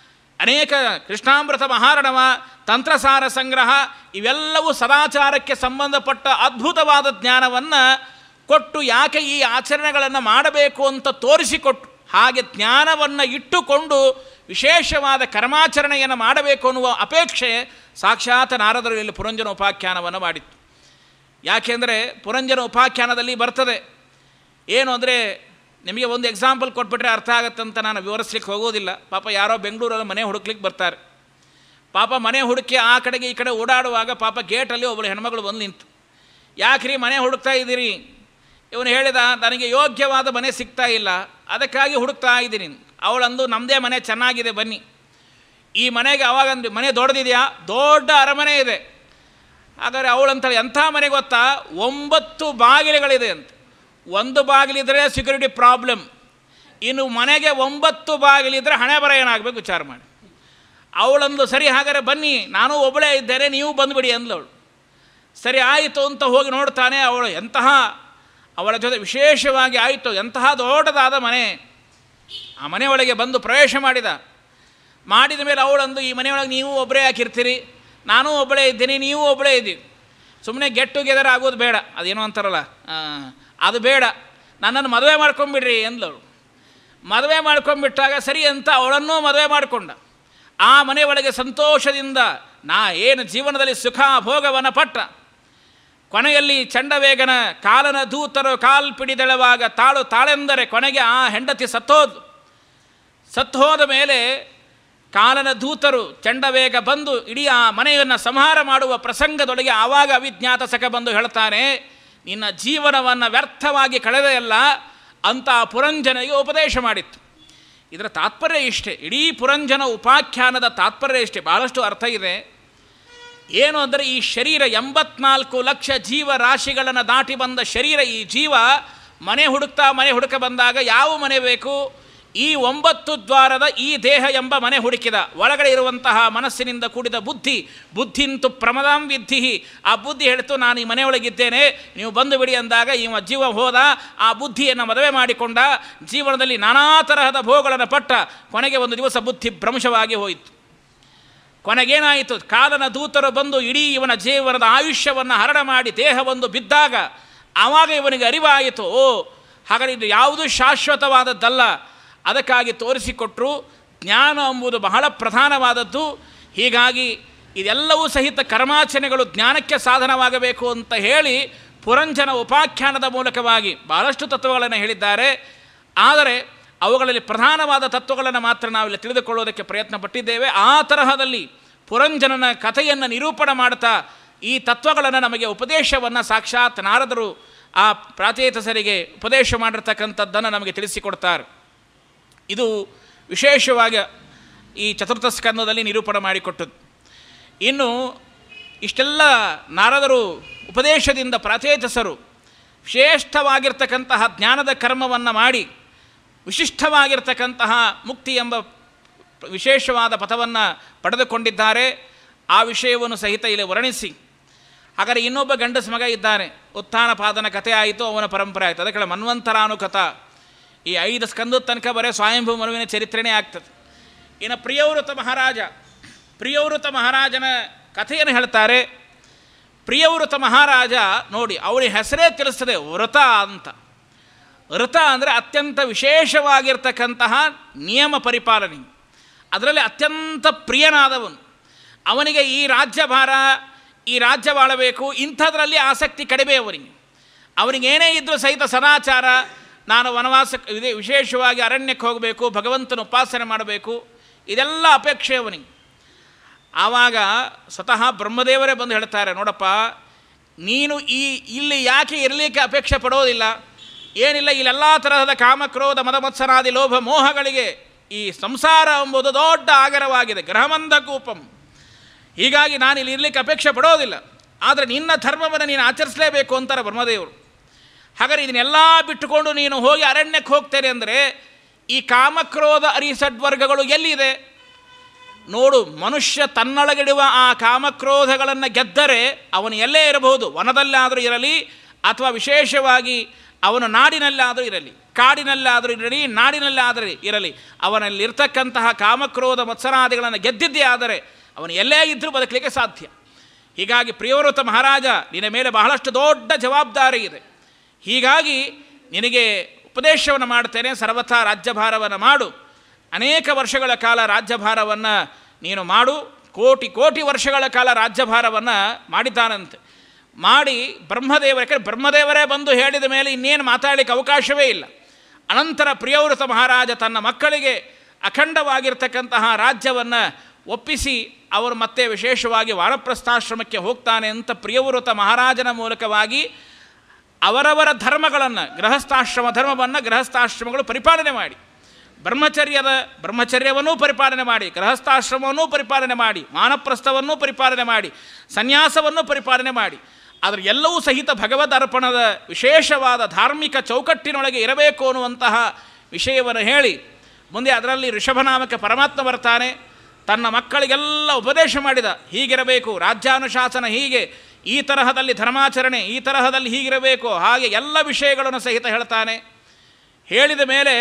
A: ಅನೇಕ ಕೃಷ್ಣಾಮೃತ ಮಹಾರಣವ ತಂತ್ರಸಾರ ಸಂಗ್ರಹ ಇವೆಲ್ಲವೂ ಸದಾಚಾರಕ್ಕೆ ಸಂಬಂಧಪಟ್ಟ ಅದ್ಭುತವಾದ ಜ್ಞಾನವನ್ನು ಕೊಟ್ಟು ಯಾಕೆ ಈ ಆಚರಣೆಗಳನ್ನು ಮಾಡಬೇಕು ಅಂತ ತೋರಿಸಿಕೊಟ್ಟು ಹಾಗೆ ಜ್ಞಾನವನ್ನು ಇಟ್ಟುಕೊಂಡು ವಿಶೇಷವಾದ ಕರ್ಮಾಚರಣೆಯನ್ನು ಮಾಡಬೇಕು ಅನ್ನುವ ಅಪೇಕ್ಷೆ ಸಾಕ್ಷಾತ್ ನಾರದರು ಇಲ್ಲಿ ಪುರಂಜನ ಉಪಾಖ್ಯಾನವನ್ನು ಮಾಡಿತ್ತು ಯಾಕೆಂದರೆ ಪುರಂಜನ ಉಪಾಖ್ಯಾನದಲ್ಲಿ ಬರ್ತದೆ ಏನು ಅಂದರೆ ನಿಮಗೆ ಒಂದು ಎಕ್ಸಾಂಪಲ್ ಕೊಟ್ಬಿಟ್ರೆ ಅರ್ಥ ಆಗತ್ತಂತ ನಾನು ವಿವರಿಸ್ಲಿಕ್ಕೆ ಹೋಗೋದಿಲ್ಲ ಪಾಪ ಯಾರೋ ಬೆಂಗಳೂರಲ್ಲಿ ಮನೆ ಹುಡುಕ್ಲಿಕ್ಕೆ ಬರ್ತಾರೆ ಪಾಪ ಮನೆ ಹುಡುಕಿ ಆ ಕಡೆಗೆ ಈ ಕಡೆ ಓಡಾಡುವಾಗ ಪಾಪ ಗೇಟಲ್ಲಿ ಒಬ್ಬಳು ಹೆಣ್ಮಗಳು ಬಂದು ನಿಂತು ಯಾಕ್ರಿ ಮನೆ ಹುಡುಕ್ತಾ ಇದ್ದೀರಿ ಇವನು ಹೇಳಿದ ನನಗೆ ಯೋಗ್ಯವಾದ ಮನೆ ಸಿಗ್ತಾ ಇಲ್ಲ ಅದಕ್ಕಾಗಿ ಹುಡುಕ್ತಾ ಇದ್ದೀನಿ ಅವಳಂದು ನಮ್ಮದೇ ಮನೆ ಚೆನ್ನಾಗಿದೆ ಬನ್ನಿ ಈ ಮನೆಗೆ ಅವಾಗಂದು ಮನೆ ದೊಡ್ಡದಿದೆಯಾ ದೊಡ್ಡ ಅರಮನೆ ಇದೆ ಹಾಗಾದರೆ ಅವಳಂತಾಳೆ ಎಂಥ ಮನೆ ಗೊತ್ತಾ ಒಂಬತ್ತು ಬಾಗಿಲುಗಳಿದೆ ಅಂತ ಒಂದು ಬಾಗಿಲಿದ್ರೆ ಸೆಕ್ಯೂರಿಟಿ ಪ್ರಾಬ್ಲಮ್ ಇನ್ನು ಮನೆಗೆ ಒಂಬತ್ತು ಬಾಗಿಲಿದ್ರೆ ಹಣೆ ಬರ ಏನಾಗಬೇಕು ವಿಚಾರ ಮಾಡಿ ಅವಳಂದು ಸರಿ ಹಾಗಾದರೆ ಬನ್ನಿ ನಾನು ಒಬ್ಬಳೇ ಇದ್ದೇನೆ ನೀವು ಬಂದುಬಿಡಿ ಅಂದವಳು ಸರಿ ಆಯಿತು ಅಂತ ಹೋಗಿ ನೋಡ್ತಾನೆ ಅವಳು ಎಂತಹ ಅವಳ ಜೊತೆ ವಿಶೇಷವಾಗಿ ಆಯಿತು ಎಂತಹ ದೊಡ್ಡದಾದ ಮನೆ ಆ ಮನೆಯೊಳಗೆ ಬಂದು ಪ್ರವೇಶ ಮಾಡಿದ ಮಾಡಿದ ಮೇಲೆ ಅವಳಂದು ಈ ಮನೆಯೊಳಗೆ ನೀವು ಒಬ್ಬರೇ ಹಾಕಿರ್ತೀರಿ ನಾನೂ ಒಬ್ಬಳೇ ಇದ್ದೀನಿ ನೀವು ಒಬ್ಬಳೇ ಇದ್ದೀವಿ ಸುಮ್ಮನೆ ಗೆಟ್ ಟುಗೆದರ್ ಆಗೋದು ಬೇಡ ಅದೇನೋ ಅಂತಾರಲ್ಲ ಆ, ಅದು ಬೇಡ ನನ್ನನ್ನು ಮದುವೆ ಮಾಡ್ಕೊಂಬಿಡ್ರಿ ಎಂದವಳು ಮದುವೆ ಮಾಡ್ಕೊಂಬಿಟ್ಟಾಗ ಸರಿ ಅಂತ ಅವಳನ್ನೂ ಮದುವೆ ಮಾಡಿಕೊಂಡ ಆ ಮನೆಯೊಳಗೆ ಸಂತೋಷದಿಂದ ನಾ ಏನು ಜೀವನದಲ್ಲಿ ಸುಖ ಭೋಗವನ್ನು ಪಟ್ಟ ಕೊನೆಯಲ್ಲಿ ಚಂಡವೇಗನ ಕಾಲನ ದೂತರು ಕಾಲ್ ಪಿಡಿದೆಳೆವಾಗ ತಾಳು ತಾಳೆಂದರೆ ಕೊನೆಗೆ ಆ ಹೆಂಡತಿ ಸತ್ತೋದು ಸತ್ತೋದ ಮೇಲೆ ಕಾಲನ ದೂತರು ಚಂಡವೇಗ ಬಂದು ಇಡೀ ಆ ಮನೆಯನ್ನು ಸಂಹಾರ ಮಾಡುವ ಪ್ರಸಂಗದೊಳಗೆ ಆವಾಗ ಅವಿಜ್ಞಾತ ಸಖ ಬಂದು ಹೇಳ್ತಾನೆ ನಿನ್ನ ಜೀವನವನ್ನು ವ್ಯರ್ಥವಾಗಿ ಕಳೆದೆಯಲ್ಲ ಅಂತ ಆ ಪುರಂಜನಿಗೆ ಉಪದೇಶ ಮಾಡಿತ್ತು ಇದರ ತಾತ್ಪರ್ಯ ಇಷ್ಟೇ ಇಡೀ ಪುರಂಜನ ಉಪಾಖ್ಯಾನದ ತಾತ್ಪರ್ಯ ಇಷ್ಟೇ ಬಹಳಷ್ಟು ಅರ್ಥ ಇದೆ ಏನು ಅಂದರೆ ಈ ಶರೀರ ಎಂಬತ್ನಾಲ್ಕು ಲಕ್ಷ ಜೀವರಾಶಿಗಳನ್ನು ದಾಟಿ ಬಂದ ಶರೀರ ಈ ಜೀವ ಮನೆ ಹುಡುಕ್ತಾ ಮನೆ ಹುಡುಕ ಬಂದಾಗ ಯಾವ ಮನೆ ಬೇಕು ಈ ಒಂಬತ್ತು ದ್ವಾರದ ಈ ದೇಹ ಎಂಬ ಮನೆ ಹುಡುಕಿದ ಒಳಗಡೆ ಇರುವಂತಹ ಮನಸ್ಸಿನಿಂದ ಕೂಡಿದ ಬುದ್ಧಿ ಬುದ್ಧಿಂತು ಪ್ರಮದಾಂ ವಿದ್ಧಿ ಆ ಬುದ್ಧಿ ಹೇಳ್ತು ನಾನು ಈ ಮನೆಯೊಳಗಿದ್ದೇನೆ ನೀವು ಬಂದು ಬಿಡಿ ಅಂದಾಗ ಇವ ಜೀವ ಹೋದ ಆ ಬುದ್ಧಿಯನ್ನು ಮದುವೆ ಮಾಡಿಕೊಂಡ ಜೀವನದಲ್ಲಿ ನಾನಾ ತರಹದ ಭೋಗಗಳನ್ನು ಪಟ್ಟ ಕೊನೆಗೆ ಒಂದು ದಿವಸ ಬುದ್ಧಿ ಭ್ರಂಶವಾಗಿ ಹೋಯಿತು ಕೊನೆಗೇನಾಯಿತು ಕಾಲನ ದೂತರು ಬಂದು ಇಡೀ ಇವನ ಜೀವನದ ಆಯುಷ್ಯವನ್ನು ಹರಣ ಮಾಡಿ ದೇಹವೊಂದು ಬಿದ್ದಾಗ ಆವಾಗ ಇವನಿಗೆ ಅರಿವಾಯಿತು ಓ ಹಾಗಾದರೆ ಇದು ಯಾವುದೂ ಶಾಶ್ವತವಾದದ್ದಲ್ಲ ಅದಕ್ಕಾಗಿ ತೋರಿಸಿಕೊಟ್ಟರು ಜ್ಞಾನ ಎಂಬುದು ಬಹಳ ಪ್ರಧಾನವಾದದ್ದು ಹೀಗಾಗಿ ಇದೆಲ್ಲವೂ ಸಹಿತ ಕರ್ಮಾಚರಣೆಗಳು ಜ್ಞಾನಕ್ಕೆ ಸಾಧನವಾಗಬೇಕು ಅಂತ ಹೇಳಿ ಪುರಂಜನ ಉಪಾಖ್ಯಾನದ ಮೂಲಕವಾಗಿ ಬಹಳಷ್ಟು ತತ್ವಗಳನ್ನು ಹೇಳಿದ್ದಾರೆ ಆದರೆ ಅವುಗಳಲ್ಲಿ ಪ್ರಧಾನವಾದ ತತ್ವಗಳನ್ನು ಮಾತ್ರ ನಾವಿಲ್ಲಿ ತಿಳಿದುಕೊಳ್ಳೋದಕ್ಕೆ ಪ್ರಯತ್ನ ಪಟ್ಟಿದ್ದೇವೆ ಆ ತರಹದಲ್ಲಿ ಪುರಂಜನನ ಕಥೆಯನ್ನು ನಿರೂಪಣೆ ಮಾಡ್ತಾ ಈ ತತ್ವಗಳನ್ನು ನಮಗೆ ಉಪದೇಶವನ್ನು ಸಾಕ್ಷಾತ್ ನಾರದರು ಆ ಪ್ರಾಚೇತಸರಿಗೆ ಉಪದೇಶ ಮಾಡಿರ್ತಕ್ಕಂಥದ್ದನ್ನು ನಮಗೆ ತಿಳಿಸಿಕೊಡ್ತಾರೆ ಇದು ವಿಶೇಷವಾಗಿ ಈ ಚತುರ್ಥ ಸ್ಕಂದದಲ್ಲಿ ನಿರೂಪಣೆ ಮಾಡಿಕೊಟ್ಟದ್ದು ಇನ್ನು ಇಷ್ಟೆಲ್ಲ ನಾರದರು ಉಪದೇಶದಿಂದ ಪ್ರಾಚೇತಸರು ಶ್ರೇಷ್ಠವಾಗಿರ್ತಕ್ಕಂತಹ ಜ್ಞಾನದ ಕರ್ಮವನ್ನು ಮಾಡಿ ವಿಶಿಷ್ಟವಾಗಿರ್ತಕ್ಕಂತಹ ಮುಕ್ತಿ ಎಂಬ ವಿಶೇಷವಾದ ಪಥವನ್ನು ಪಡೆದುಕೊಂಡಿದ್ದಾರೆ ಆ ವಿಷಯವನ್ನು ಸಹಿತ ಇಲ್ಲಿ ವರ್ಣಿಸಿ ಹಾಗಾದರೆ ಇನ್ನೊಬ್ಬ ಗಂಡಸ ಮಗ ಇದ್ದಾನೆ ಉತ್ಥಾನ ಪಾದನ ಕಥೆ ಆಯಿತು ಅವನ ಪರಂಪರೆ ಆಯಿತು ಅದಕ್ಕೆ ಮನ್ವಂತರಾನುಕಥ ಈ ಐದು ಸ್ಕಂದದ ತನಕ ಬರೀ ಸ್ವಯಂಭೂ ಮನುವಿನ ಚರಿತ್ರೆನೇ ಆಗ್ತದೆ ಇನ್ನು ಪ್ರಿಯವೃತ ಮಹಾರಾಜ ಪ್ರಿಯವೃತ ಮಹಾರಾಜನ ಕಥೆಯನ್ನು ಹೇಳ್ತಾರೆ ಪ್ರಿಯವೃತ ಮಹಾರಾಜ ನೋಡಿ ಅವನಿಗೆ ಹೆಸರೇ ತಿಳಿಸ್ತದೆ ವ್ರತ ಅಂತ ವ್ರತ ಅಂದರೆ ಅತ್ಯಂತ ವಿಶೇಷವಾಗಿರ್ತಕ್ಕಂತಹ ನಿಯಮ ಪರಿಪಾಲನೆ ಅದರಲ್ಲಿ ಅತ್ಯಂತ ಪ್ರಿಯನಾದವನು ಅವನಿಗೆ ಈ ರಾಜ್ಯಭಾರ ಈ ರಾಜ್ಯ ಬಾಳಬೇಕು ಇಂಥದ್ರಲ್ಲಿ ಆಸಕ್ತಿ ಕಡಿಮೆ ಅವನಿಗೆ ಅವನಿಗೇನೇ ಇದ್ದರೂ ಸಹಿತ ಸದಾಚಾರ ನಾನು ವನವಾಸಕ್ಕೆ ಇದೆ ವಿಶೇಷವಾಗಿ ಅರಣ್ಯಕ್ಕೆ ಹೋಗಬೇಕು ಭಗವಂತನ ಉಪಾಸನೆ ಮಾಡಬೇಕು ಇದೆಲ್ಲ ಅಪೇಕ್ಷೆ ಅವನಿಗೆ ಆವಾಗ ಸ್ವತಃ ಬ್ರಹ್ಮದೇವರೇ ಬಂದು ಹೇಳ್ತಾರೆ ನೋಡಪ್ಪ ನೀನು ಈ ಇಲ್ಲಿ ಯಾಕೆ ಇರಲಿಕ್ಕೆ ಅಪೇಕ್ಷೆ ಪಡೋದಿಲ್ಲ ಏನಿಲ್ಲ ಇಲ್ಲೆಲ್ಲ ತರಹದ ಕಾಮಕ್ರೋಧ ಮದಮತ್ಸರಾದಿ ಲೋಭ ಮೋಹಗಳಿಗೆ ಈ ಸಂಸಾರ ಎಂಬುದು ದೊಡ್ಡ ಆಗರವಾಗಿದೆ ಗ್ರಹಮಂದ ಕೂಪಂ ಹೀಗಾಗಿ ನಾನು ಇಲ್ಲಿ ಇರಲಿಕ್ಕೆ ಅಪೇಕ್ಷೆ ಪಡೋದಿಲ್ಲ ಆದರೆ ನಿನ್ನ ಧರ್ಮವನ್ನು ನೀನು ಆಚರಿಸಲೇಬೇಕು ಅಂತಾರೆ ಬ್ರಹ್ಮದೇವರು ಹಾಗಾದ್ರೆ ಇದನ್ನೆಲ್ಲ ಬಿಟ್ಟುಕೊಂಡು ನೀನು ಹೋಗಿ ಅರಣ್ಯಕ್ಕೆ ಹೋಗ್ತೇನೆ ಅಂದರೆ ಈ ಕಾಮಕ್ರೋಧ ಅರಿಸಡ್ವರ್ಗಗಳು ಎಲ್ಲಿದೆ ನೋಡು ಮನುಷ್ಯ ತನ್ನೊಳಗಿಡುವ ಆ ಕಾಮಕ್ರೋಧಗಳನ್ನು ಗೆದ್ದರೆ ಅವನು ಎಲ್ಲೇ ಇರಬಹುದು ವನದಲ್ಲಾದರೂ ಇರಲಿ ಅಥವಾ ವಿಶೇಷವಾಗಿ ಅವನು ನಾಡಿನಲ್ಲಾದರೂ ಇರಲಿ ಕಾಡಿನಲ್ಲಾದರೂ ಇರಲಿ ನಾಡಿನಲ್ಲಾದರೂ ಇರಲಿ ಅವನಲ್ಲಿರ್ತಕ್ಕಂತಹ ಕಾಮಕ್ರೋಧ ಮತ್ಸರಾದಿಗಳನ್ನು ಗೆದ್ದಿದ್ದೇ ಆದರೆ ಅವನು ಎಲ್ಲೇ ಇದ್ದರೂ ಬದುಕಲಿಕ್ಕೆ ಸಾಧ್ಯ ಹೀಗಾಗಿ ಪ್ರಿಯವೃತ ಮಹಾರಾಜ ನಿನ್ನ ಮೇಲೆ ಬಹಳಷ್ಟು ದೊಡ್ಡ ಜವಾಬ್ದಾರಿ ಇದೆ ಹೀಗಾಗಿ ನಿನಗೆ ಉಪದೇಶವನ್ನು ಮಾಡ್ತೇನೆ ಸರ್ವಥಾ ರಾಜ್ಯಭಾರವನ್ನು ಮಾಡು ಅನೇಕ ವರ್ಷಗಳ ಕಾಲ ರಾಜ್ಯಭಾರವನ್ನು ನೀನು ಮಾಡು ಕೋಟಿ ಕೋಟಿ ವರ್ಷಗಳ ಕಾಲ ರಾಜ್ಯಭಾರವನ್ನು ಮಾಡಿದ್ದಾನಂತೆ ಮಾಡಿ ಬ್ರಹ್ಮದೇವರ ಯಾಕಂದರೆ ಬ್ರಹ್ಮದೇವರೇ ಬಂದು ಹೇಳಿದ ಮೇಲೆ ಇನ್ನೇನು ಮಾತಾಡಲಿಕ್ಕೆ ಅವಕಾಶವೇ ಇಲ್ಲ ಅನಂತರ ಪ್ರಿಯವೃತ ಮಹಾರಾಜ ತನ್ನ ಮಕ್ಕಳಿಗೆ ಅಖಂಡವಾಗಿರ್ತಕ್ಕಂತಹ ರಾಜ್ಯವನ್ನು ಒಪ್ಪಿಸಿ ಅವರು ಮತ್ತೆ ವಿಶೇಷವಾಗಿ ವಾನಪ್ರಸ್ಥಾಶ್ರಮಕ್ಕೆ ಹೋಗ್ತಾನೆ ಅಂತ ಪ್ರಿಯವೃತ ಮಹಾರಾಜನ ಮೂಲಕವಾಗಿ ಅವರವರ ಧರ್ಮಗಳನ್ನು ಗೃಹಸ್ಥಾಶ್ರಮ ಧರ್ಮವನ್ನು ಗೃಹಸ್ಥಾಶ್ರಮಗಳು ಪರಿಪಾಲನೆ ಮಾಡಿ ಬ್ರಹ್ಮಚರ್ಯದ ಬ್ರಹ್ಮಚರ್ಯವನ್ನೂ ಪರಿಪಾಲನೆ ಮಾಡಿ ಗೃಹಸ್ಥಾಶ್ರಮವನ್ನೂ ಪರಿಪಾಲನೆ ಮಾಡಿ ಮಾನಪ್ರಸ್ಥವನ್ನೂ ಪರಿಪಾಲನೆ ಮಾಡಿ ಸನ್ಯಾಸವನ್ನು ಪರಿಪಾಲನೆ ಮಾಡಿ ಆದರೆ ಎಲ್ಲವೂ ಸಹಿತ ಭಗವದ್ ಅರ್ಪಣದ ವಿಶೇಷವಾದ ಧಾರ್ಮಿಕ ಚೌಕಟ್ಟಿನೊಳಗೆ ಇರಬೇಕು ಅನ್ನುವಂತಹ ವಿಷಯವನ್ನು ಹೇಳಿ ಮುಂದೆ ಅದರಲ್ಲಿ ಋಷಭನಾಮಕ ಪರಮಾತ್ಮ ಬರ್ತಾನೆ ತನ್ನ ಮಕ್ಕಳಿಗೆಲ್ಲ ಉಪದೇಶ ಮಾಡಿದ ಹೀಗಿರಬೇಕು ರಾಜ್ಯಾನುಶಾಸನ ಹೀಗೆ ಈ ತರಹದಲ್ಲಿ ಧರ್ಮಾಚರಣೆ ಈ ತರಹದಲ್ಲಿ ಹೀಗಿರಬೇಕು ಹಾಗೆ ಎಲ್ಲ ವಿಷಯಗಳನ್ನು ಸಹಿತ ಹೇಳ್ತಾನೆ ಹೇಳಿದ ಮೇಲೆ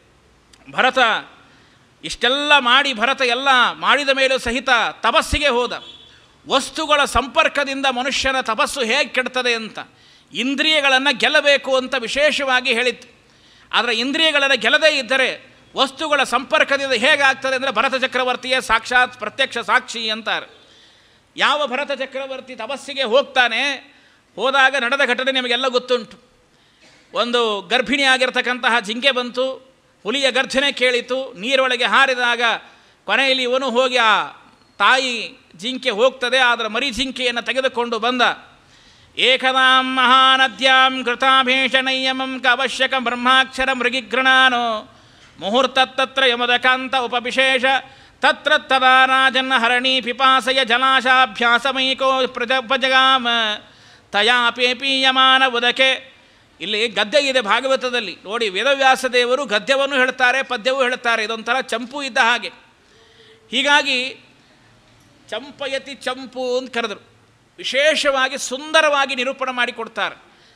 A: ಭರತ ಇಷ್ಟೆಲ್ಲ ಮಾಡಿ ಭರತ ಎಲ್ಲ ಮಾಡಿದ ಮೇಲೂ ಸಹಿತ ತಪಸ್ಸಿಗೆ ಹೋದ ವಸ್ತುಗಳ ಸಂಪರ್ಕದಿಂದ ಮನುಷ್ಯನ ತಪಸ್ಸು ಹೇಗೆ ಕೆಡ್ತದೆ ಅಂತ ಇಂದ್ರಿಯಗಳನ್ನು ಗೆಲ್ಲಬೇಕು ಅಂತ ವಿಶೇಷವಾಗಿ ಹೇಳಿತ್ತು ಆದರೆ ಇಂದ್ರಿಯಗಳನ್ನು ಗೆಲ್ಲದೇ ಇದ್ದರೆ ವಸ್ತುಗಳ ಸಂಪರ್ಕದಿಂದ ಹೇಗಾಗ್ತದೆ ಅಂದರೆ ಭರತ ಚಕ್ರವರ್ತಿಯೇ ಸಾಕ್ಷಾತ್ ಪ್ರತ್ಯಕ್ಷ ಸಾಕ್ಷಿ ಅಂತಾರೆ ಯಾವ ಭರತ ಚಕ್ರವರ್ತಿ ತಪಸ್ಸಿಗೆ ಹೋಗ್ತಾನೆ ಹೋದಾಗ ನಡೆದ ಘಟನೆ ನಿಮಗೆಲ್ಲ ಗೊತ್ತುಂಟು ಒಂದು ಗರ್ಭಿಣಿ ಆಗಿರ್ತಕ್ಕಂತಹ ಜಿಂಕೆ ಬಂತು ಹುಲಿಯ ಗರ್ಜನೆ ಕೇಳಿತು ನೀರೊಳಗೆ ಹಾರಿದಾಗ ಕೊನೆಯಲ್ಲಿ ಇವನು ಹೋಗಿ ಆ ತಾಯಿ ಜಿಂಕೆ ಹೋಗ್ತದೆ ಅದರ ಮರಿ ಜಿಂಕೆಯನ್ನು ತೆಗೆದುಕೊಂಡು ಬಂದ ಏಕದಾಂ ಮಹಾನದ್ಯಾಂ ಕೃತಾಭೀಷಣಯ್ಯಮಂ ಕವಶ್ಯಕ ಬ್ರಹ್ಮಾಕ್ಷರ ಮೃಗಿಘೃಣಾನೋ ಮುಹೂರ್ತತ್ತತ್ರ ಯಮದಕಾಂತ ಉಪವಿಶೇಷ ತತ್ರ ತದಾ ರಾಜನ್ನ ಹರಣಿ ಪಿಪಾಸಯ ಜಲಾಶಾಭ್ಯಾಸಮೈಕೋ ಪ್ರಜ ಉಪಜಗಾಮ ತಯಾಪೇಪೀಯಮಾನ ಉದಕೆ ಇಲ್ಲಿ ಗದ್ಯ ಇದೆ ಭಾಗವತದಲ್ಲಿ ನೋಡಿ ವೇದವ್ಯಾಸ ದೇವರು ಗದ್ಯವನ್ನು ಹೇಳ್ತಾರೆ ಪದ್ಯವೂ ಹೇಳ್ತಾರೆ ಇದೊಂಥರ ಚಂಪು ಇದ್ದ ಹಾಗೆ ಹೀಗಾಗಿ ಚಂಪಯತಿ ಚಂಪು ಅಂತ ಕರೆದರು ವಿಶೇಷವಾಗಿ ಸುಂದರವಾಗಿ ನಿರೂಪಣೆ ಮಾಡಿಕೊಡ್ತಾರೆ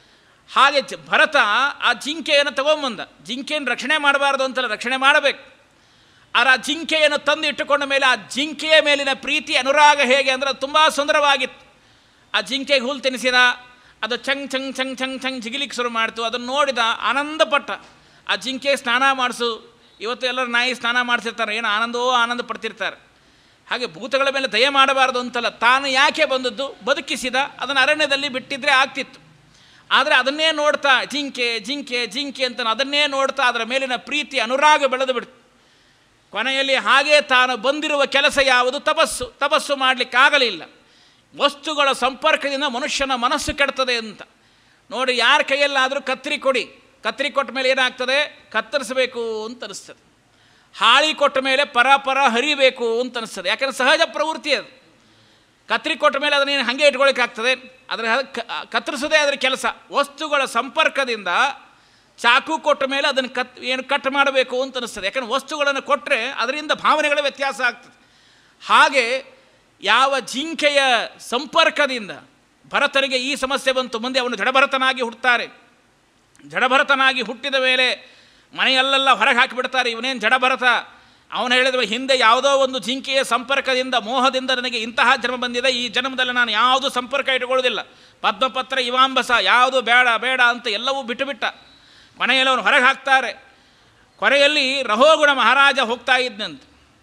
A: ಹಾಗೆ ಚ- ಭರತ ಆ ಜಿಂಕೆಯನ್ನು ತಗೊಂಬಂದ ಜಿಂಕೆಯನ್ನು ರಕ್ಷಣೆ ಮಾಡಬಾರ್ದು ಅಂತಲ್ಲ ರಕ್ಷಣೆ ಮಾಡಬೇಕು ಆದರೆ ಆ ಜಿಂಕೆಯನ್ನು ತಂದು ಇಟ್ಟುಕೊಂಡ ಮೇಲೆ ಆ ಜಿಂಕೆಯ ಮೇಲಿನ ಪ್ರೀತಿ ಅನುರಾಗ ಹೇಗೆ ಅಂದರೆ ಅದು ತುಂಬ ಸುಂದರವಾಗಿತ್ತು ಆ ಜಿಂಕೆಗೆ ಹುಲ್ ತಿನ್ನಿಸಿದ ಅದು ಚಂಗ್ ಚಂಗ್ ಚಂಗ್ ಚಂಗ್ ಚಂಗ್ ಜಿಗಿಲಿಕ್ಕೆ ಶುರು ಮಾಡ್ತು ಅದನ್ನು ನೋಡಿದ ಆನಂದಪಟ್ಟ ಆ ಜಿಂಕೆ ಸ್ನಾನ ಮಾಡಿಸು ಇವತ್ತು ಎಲ್ಲರೂ ನಾಯಿ ಸ್ನಾನ ಮಾಡಿಸಿರ್ತಾರೆ ಏನು ಆನಂದವೋ ಆನಂದ ಪಡ್ತಿರ್ತಾರೆ ಹಾಗೆ ಭೂತಗಳ ಮೇಲೆ ದಯ ಮಾಡಬಾರ್ದು ಅಂತಲ್ಲ ತಾನು ಯಾಕೆ ಬಂದದ್ದು ಬದುಕಿಸಿದ ಅದನ್ನು ಅರಣ್ಯದಲ್ಲಿ ಬಿಟ್ಟಿದ್ರೆ ಆಗ್ತಿತ್ತು ಆದರೆ ಅದನ್ನೇ ನೋಡ್ತಾ ಜಿಂಕೆ ಜಿಂಕೆ ಜಿಂಕೆ ಅಂತ ಅದನ್ನೇ ನೋಡ್ತಾ ಅದರ ಮೇಲಿನ ಪ್ರೀತಿ ಅನುರಾಗ ಬೆಳೆದು ಬಿಡ್ತು ಕೊನೆಯಲ್ಲಿ ಹಾಗೇ ತಾನು ಬಂದಿರುವ ಕೆಲಸ ಯಾವುದು ತಪಸ್ಸು ತಪಸ್ಸು ಮಾಡಲಿಕ್ಕಾಗಲಿಲ್ಲ ವಸ್ತುಗಳ ಸಂಪರ್ಕದಿಂದ ಮನುಷ್ಯನ ಮನಸ್ಸು ಕೆಡ್ತದೆ ಅಂತ ನೋಡಿ ಯಾರ ಕೈಯಲ್ಲಾದರೂ ಕತ್ತರಿ ಕೊಡಿ ಕತ್ತರಿ ಕೊಟ್ಟ ಮೇಲೆ ಏನಾಗ್ತದೆ ಕತ್ತರಿಸಬೇಕು ಅಂತ ಅನಿಸ್ತದೆ ಹಾಳಿ ಕೊಟ್ಟ ಮೇಲೆ ಪರ ಪರ ಹರಿಬೇಕು ಅಂತ ಅನಿಸ್ತದೆ ಯಾಕಂದರೆ ಸಹಜ ಪ್ರವೃತ್ತಿ ಅದು ಕತ್ತರಿ ಕೊಟ್ಟ ಮೇಲೆ ಅದನ್ನೇನು ಹಾಗೆ ಇಟ್ಕೊಳ್ಳಿಕ್ಕಾಗ್ತದೆ ಅದರ ಕತ್ತರಿಸೋದೇ ಅದರ ಕೆಲಸ ವಸ್ತುಗಳ ಸಂಪರ್ಕದಿಂದ ಚಾಕು ಕೊಟ್ಟ ಮೇಲೆ ಅದನ್ನು ಕತ್ ಏನು ಕಟ್ ಮಾಡಬೇಕು ಅಂತ ಅನಿಸ್ತದೆ ಯಾಕಂದರೆ ವಸ್ತುಗಳನ್ನು ಕೊಟ್ಟರೆ ಅದರಿಂದ ಭಾವನೆಗಳ ವ್ಯತ್ಯಾಸ ಆಗ್ತದೆ ಹಾಗೆ ಯಾವ ಜಿಂಕೆಯ ಸಂಪರ್ಕದಿಂದ ಭರತನಿಗೆ ಈ ಸಮಸ್ಯೆ ಬಂತು ಮುಂದೆ ಅವನು ಜಡಭರತನಾಗಿ ಹುಟ್ಟುತ್ತಾರೆ ಜಡಭರತನಾಗಿ ಹುಟ್ಟಿದ ಮೇಲೆ ಮನೆಯಲ್ಲೆಲ್ಲ ಹೊರಗೆ ಹಾಕಿಬಿಡ್ತಾರೆ ಇವನೇನು ಜಡಭರತ ಅವನು ಹೇಳಿದ ಹಿಂದೆ ಯಾವುದೋ ಒಂದು ಜಿಂಕೆಯ ಸಂಪರ್ಕದಿಂದ ಮೋಹದಿಂದ ನನಗೆ ಇಂತಹ ಜನ್ಮ ಬಂದಿದೆ ಈ ಜನ್ಮದಲ್ಲಿ ನಾನು ಯಾವುದು ಸಂಪರ್ಕ ಇಟ್ಕೊಳ್ಳೋದಿಲ್ಲ ಪದ್ಮಪತ್ರ ಇವಾಂಬಸ ಯಾವುದು ಬೇಡ ಬೇಡ ಅಂತ ಎಲ್ಲವೂ ಬಿಟ್ಟುಬಿಟ್ಟ ಮನೆಯಲ್ಲಿ ಅವನು ಹೊರಗೆ ಹಾಕ್ತಾರೆ ಕೊನೆಯಲ್ಲಿ ರಹೋಗುಣ ಮಹಾರಾಜ ಹೋಗ್ತಾ ಇದ್ದಂತೆ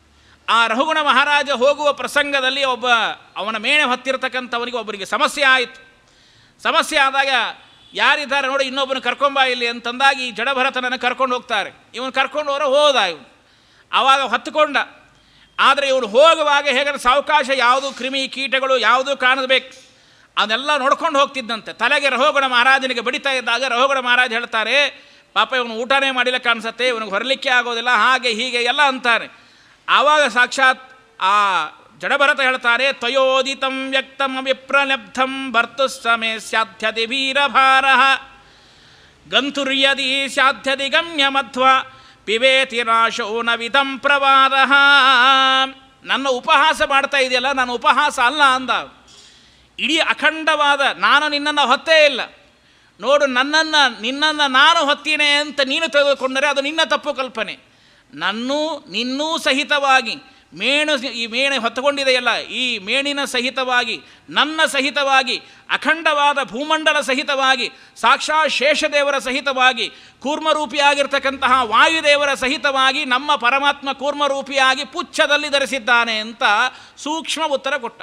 A: ಆ ರಹುಗುಣ ಮಹಾರಾಜ ಹೋಗುವ ಪ್ರಸಂಗದಲ್ಲಿ ಒಬ್ಬ ಅವನ ಮೇಣೆ ಹೊತ್ತಿರತಕ್ಕಂಥವನಿಗೆ ಒಬ್ಬರಿಗೆ ಸಮಸ್ಯೆ ಆಯಿತು ಸಮಸ್ಯೆ ಆದಾಗ ಯಾರಿದ್ದಾರೆ ನೋಡಿ ಇನ್ನೊಬ್ಬನು ಕರ್ಕೊಂಬ ಇಲ್ಲಿ ಅಂತಂದಾಗಿ ಈ ಜಡಭರತನನ್ನು ಕರ್ಕೊಂಡು ಹೋಗ್ತಾರೆ ಇವನು ಕರ್ಕೊಂಡು ಹೋರ ಹೋದ ಇವನು ಆವಾಗ ಹೊತ್ತುಕೊಂಡ ಆದರೆ ಇವನು ಹೋಗುವಾಗ ಹೇಗೆ ಸಾವಕಾಶ ಯಾವುದು ಕ್ರಿಮಿ ಕೀಟಗಳು ಯಾವುದು ಕಾಣಬೇಕು ಅದನ್ನೆಲ್ಲ ನೋಡ್ಕೊಂಡು ಹೋಗ್ತಿದ್ದಂತೆ ತಲೆಗೆ ರಹೋಗುಣ ಮಹಾರಾಜನಿಗೆ ಬಡಿತಾ ಇದ್ದಾಗ ರಹೋಗುಣ ಮಹಾರಾಜ ಹೇಳ್ತಾರೆ ಪಾಪ ಇವನು ಊಟನೇ ಮಾಡಿಲ್ಲ ಕಾಣಿಸುತ್ತೆ ಇವನಿಗೆ ಹೊರಲಿಕ್ಕೆ ಆಗೋದಿಲ್ಲ ಹಾಗೆ ಹೀಗೆ ಎಲ್ಲ ಅಂತಾನೆ ಆವಾಗ ಸಾಕ್ಷಾತ್ ಆ ಜಡಭರತ ಹೇಳ್ತಾರೆ ತ್ವಯೋದಿತಂ ವ್ಯಕ್ತಂ ವಿಪ್ರಲಬ್ಧಂ ಭರ್ತು ಸಮೇ ಸ್ಯಾಧ್ಯತಿ ವೀರಭಾರ ಗಂತುರ್ಯದಿ ಸ್ಯಾಧ್ಯತಿ ಗಮ್ಯ ಮಧ್ವ ಪಿಬೇತಿ ರಾಶೋ ನವಿದಂ ಪ್ರವಾದ ನನ್ನ ಉಪಹಾಸ ಮಾಡ್ತಾ ಇದೆಯಲ್ಲ ನನ್ನ ಉಪಹಾಸ ಅಲ್ಲ ಅಂದ ಇಡೀ ಅಖಂಡವಾದ ನಾನು ನಿನ್ನನ್ನು ಹೊತ್ತೇ ಇಲ್ಲ ನೋಡು ನನ್ನನ್ನು ನಿನ್ನನ್ನು ನಾನು ಹೊತ್ತೀನಿ ಅಂತ ನೀನು ತೆಗೆದುಕೊಂಡರೆ ಅದು ನಿನ್ನ ತಪ್ಪು ಕಲ್ಪನೆ ನನ್ನೂ ನಿನ್ನೂ ಸಹಿತವಾಗಿ ಮೇಣು ಈ ಮೇಣೆ ಹೊತ್ತುಕೊಂಡಿದೆಯಲ್ಲ ಈ ಮೇಣಿನ ಸಹಿತವಾಗಿ ನನ್ನ ಸಹಿತವಾಗಿ ಅಖಂಡವಾದ ಭೂಮಂಡಲ ಸಹಿತವಾಗಿ ಸಾಕ್ಷಾತ್ ಶೇಷದೇವರ ಸಹಿತವಾಗಿ ಕೂರ್ಮರೂಪಿಯಾಗಿರ್ತಕ್ಕಂತಹ ವಾಯುದೇವರ ಸಹಿತವಾಗಿ ನಮ್ಮ ಪರಮಾತ್ಮ ಕೂರ್ಮರೂಪಿಯಾಗಿ ಪುಚ್ಛದಲ್ಲಿ ಧರಿಸಿದ್ದಾನೆ ಅಂತ ಸೂಕ್ಷ್ಮ ಉತ್ತರ ಕೊಟ್ಟ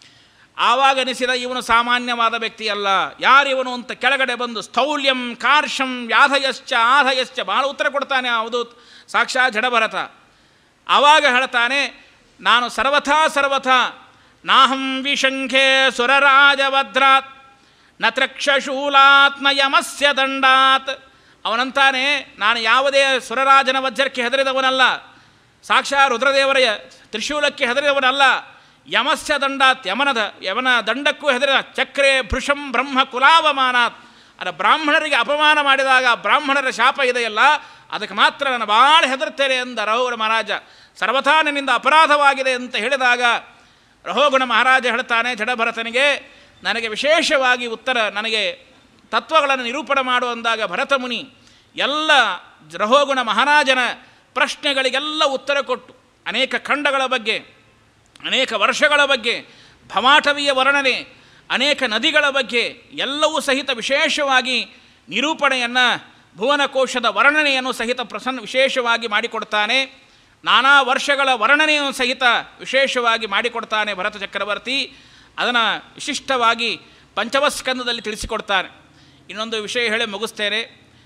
A: ಆವಾಗ ಅನಿಸಿದ ಇವನು ಸಾಮಾನ್ಯವಾದ ವ್ಯಕ್ತಿ ಅಲ್ಲ ಯಾರಿವನು ಅಂತ ಕೆಳಗಡೆ ಬಂದು ಸ್ಥೌಲ್ಯಂ ಕಾರ್ಷಂ ವ್ಯಾಧಯಶ್ಚ ಆಧಯಶ್ಚ ಭಾಳ ಉತ್ತರ ಕೊಡ್ತಾನೆ ಹೌದು ಸಾಕ್ಷಾತ್ ಜಡಭರತ ಆವಾಗ ಹೇಳ್ತಾನೆ ನಾನು ಸರ್ವಥಾ ಸರ್ವಥಾ ನಾಹಂ ವಿಶಂಖೆ ಸುರರಾಜವದ್ರಾತ್ ನ ತ್ರಕ್ಷಶೂಲಾತ್ ನ ಯಮಸ್ಯ ದಂಡಾತ್ ಅವನಂತಾನೆ ನಾನು ಯಾವುದೇ ಸುರರಾಜನ ವಜ್ರಕ್ಕೆ ಹೆದರಿದವನಲ್ಲ ಸಾಕ್ಷಾ ರುದ್ರದೇವರ ತ್ರಿಶೂಲಕ್ಕೆ ಹೆದರಿದವನಲ್ಲ ಯಮಸ್ಯ ದಂಡಾತ್ ಯಮನದ ಯಮನ ದಂಡಕ್ಕೂ ಹೆದರಿದ ಚಕ್ರೆ ಭೃಶಂ ಬ್ರಹ್ಮ ಕುಲಾವಮಾನಾತ್ ಅದ ಬ್ರಾಹ್ಮಣರಿಗೆ ಅಪಮಾನ ಮಾಡಿದಾಗ ಬ್ರಾಹ್ಮಣರ ಶಾಪ ಇದೆಯಲ್ಲ ಅದಕ್ಕೆ ಮಾತ್ರ ನಾನು ಭಾಳ ಹೆದರ್ತೇನೆ ಎಂದ ರಹೋಗುಣ ಮಹಾರಾಜ ಸರ್ವಥಾ ನಿನ್ನಿಂದ ಅಪರಾಧವಾಗಿದೆ ಅಂತ ಹೇಳಿದಾಗ ರಹೋಗುಣ ಮಹಾರಾಜ ಹೇಳ್ತಾನೆ ಜಡಭರತನಿಗೆ ನನಗೆ ವಿಶೇಷವಾಗಿ ಉತ್ತರ ನನಗೆ ತತ್ವಗಳನ್ನು ನಿರೂಪಣೆ ಮಾಡು ಅಂದಾಗ ಭರತಮುನಿ ಎಲ್ಲ ರಹೋಗುಣ ಮಹಾರಾಜನ ಪ್ರಶ್ನೆಗಳಿಗೆಲ್ಲ ಉತ್ತರ ಕೊಟ್ಟು ಅನೇಕ ಖಂಡಗಳ ಬಗ್ಗೆ ಅನೇಕ ವರ್ಷಗಳ ಬಗ್ಗೆ ಭಮಾಟವಿಯ ವರ್ಣನೆ ಅನೇಕ ನದಿಗಳ ಬಗ್ಗೆ ಎಲ್ಲವೂ ಸಹಿತ ವಿಶೇಷವಾಗಿ ನಿರೂಪಣೆಯನ್ನು ಭುವನಕೋಶದ ವರ್ಣನೆಯನ್ನು ಸಹಿತ ಪ್ರಸನ್ನ ವಿಶೇಷವಾಗಿ ಮಾಡಿಕೊಡ್ತಾನೆ ನಾನಾ ವರ್ಷಗಳ ವರ್ಣನೆಯನ್ನು ಸಹಿತ ವಿಶೇಷವಾಗಿ ಮಾಡಿಕೊಡ್ತಾನೆ ಭರತ ಚಕ್ರವರ್ತಿ ಅದನ್ನು ವಿಶಿಷ್ಟವಾಗಿ ಪಂಚಮಸ್ಕಂದದಲ್ಲಿ ತಿಳಿಸಿಕೊಡ್ತಾನೆ ಇನ್ನೊಂದು ವಿಷಯ ಹೇಳಿ ಮುಗಿಸ್ತೇನೆ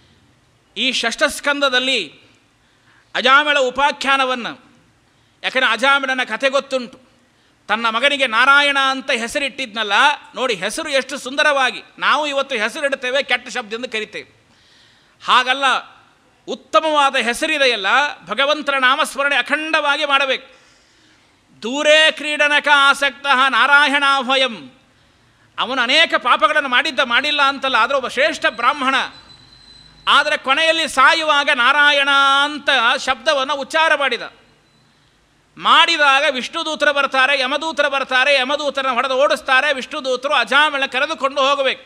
A: ಈ ಷಷ್ಠಸ್ಕಂದದಲ್ಲಿ ಅಜಾಮಿಳ ಉಪಾಖ್ಯಾನವನ್ನು ಯಾಕಂದರೆ ಅಜಾಮಿಳನ ಕಥೆ ಗೊತ್ತುಂಟು ತನ್ನ ಮಗನಿಗೆ ನಾರಾಯಣ ಅಂತ ಹೆಸರಿಟ್ಟಿದ್ನಲ್ಲ ನೋಡಿ ಹೆಸರು ಎಷ್ಟು ಸುಂದರವಾಗಿ ನಾವು ಇವತ್ತು ಹೆಸರಿಡ್ತೇವೆ ಕೆಟ್ಟ ಶಬ್ದದಿಂದ ಕರಿತೇವೆ ಹಾಗಲ್ಲ ಉತ್ತಮವಾದ ಹೆಸರಿದೆಯಲ್ಲ ಭಗವಂತನ ನಾಮಸ್ಮರಣೆ ಅಖಂಡವಾಗಿ ಮಾಡಬೇಕು ದೂರೇ ಕ್ರೀಡನಕ ಆಸಕ್ತ ನಾರಾಯಣಾಭಯಂ ಅವನು ಅನೇಕ ಪಾಪಗಳನ್ನು ಮಾಡಿದ್ದ ಮಾಡಿಲ್ಲ ಅಂತಲ್ಲ ಆದರೆ ಒಬ್ಬ ಶ್ರೇಷ್ಠ ಬ್ರಾಹ್ಮಣ ಆದರೆ ಕೊನೆಯಲ್ಲಿ ಸಾಯುವಾಗ ನಾರಾಯಣ ಅಂತ ಶಬ್ದವನ್ನು ಉಚ್ಚಾರ ಮಾಡಿದ ಮಾಡಿದಾಗ ವಿಷ್ಣುದೂತರು ಬರ್ತಾರೆ ಯಮದೂತರು ಬರ್ತಾರೆ ಯಮದೂತರನ್ನ ಹೊಡೆದು ಓಡಿಸ್ತಾರೆ ವಿಷ್ಣುದೂತರು ಅಜಾಮಿಳ ಕರೆದುಕೊಂಡು ಹೋಗಬೇಕು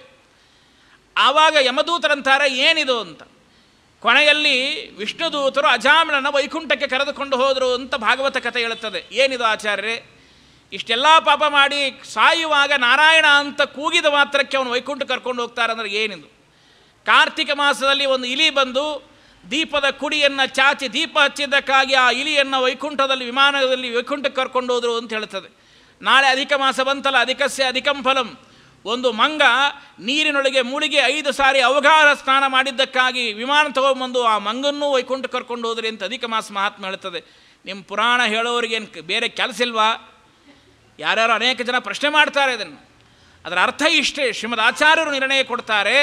A: ಆವಾಗ ಯಮದೂತರಂತಾರೆ ಏನಿದು ಅಂತ ಕೊನೆಯಲ್ಲಿ ವಿಷ್ಣುದೂತರು ಅಜಾಮಿಳನ ವೈಕುಂಠಕ್ಕೆ ಕರೆದುಕೊಂಡು ಹೋದರು ಅಂತ ಭಾಗವತ ಕಥೆ ಹೇಳುತ್ತದೆ ಏನಿದು ಆಚಾರ್ಯರೇ ಇಷ್ಟೆಲ್ಲ ಪಾಪ ಮಾಡಿ ಸಾಯುವಾಗ ನಾರಾಯಣ ಅಂತ ಕೂಗಿದ ಮಾತ್ರಕ್ಕೆ ಅವನು ವೈಕುಂಠ ಕರ್ಕೊಂಡು ಹೋಗ್ತಾರೆ ಅಂದರೆ ಏನಿದು ಕಾರ್ತಿಕ ಮಾಸದಲ್ಲಿ ಒಂದು ಇಲಿ ಬಂದು ದೀಪದ ಕುಡಿಯನ್ನು ಚಾಚಿ ದೀಪ ಹಚ್ಚಿದ್ದಕ್ಕಾಗಿ ಆ ಇಲಿಯನ್ನು ವೈಕುಂಠದಲ್ಲಿ ವಿಮಾನದಲ್ಲಿ ವೈಕುಂಠಕ್ಕೆ ಕರ್ಕೊಂಡು ಹೋದರು ಅಂತ ಹೇಳ್ತದೆ ನಾಳೆ ಅಧಿಕ ಮಾಸ ಬಂತಲ್ಲ ಅಧಿಕಸ್ಯ ಅಧಿಕಂ ಫಲಂ ಒಂದು ಮಂಗ ನೀರಿನೊಳಗೆ ಮುಳುಗಿ ಐದು ಸಾರಿ ಅವಘಾತ ಸ್ನಾನ ಮಾಡಿದ್ದಕ್ಕಾಗಿ ವಿಮಾನ ತಗೊಂಬಂದು ಆ ಮಂಗನ್ನೂ ವೈಕುಂಠ ಕರ್ಕೊಂಡು ಹೋದ್ರಿ ಅಂತ ಅಧಿಕ ಮಾಸ ಮಹಾತ್ಮ ಹೇಳ್ತದೆ ನಿಮ್ಮ ಪುರಾಣ ಹೇಳೋರಿಗೇನು ಬೇರೆ ಕೆಲಸ ಇಲ್ವಾ ಯಾರ್ಯಾರು ಅನೇಕ ಜನ ಪ್ರಶ್ನೆ ಮಾಡ್ತಾರೆ ಇದನ್ನು ಅದರ ಅರ್ಥ ಇಷ್ಟೇ ಶ್ರೀಮದ್ ಆಚಾರ್ಯರು ನಿರ್ಣಯ ಕೊಡ್ತಾರೆ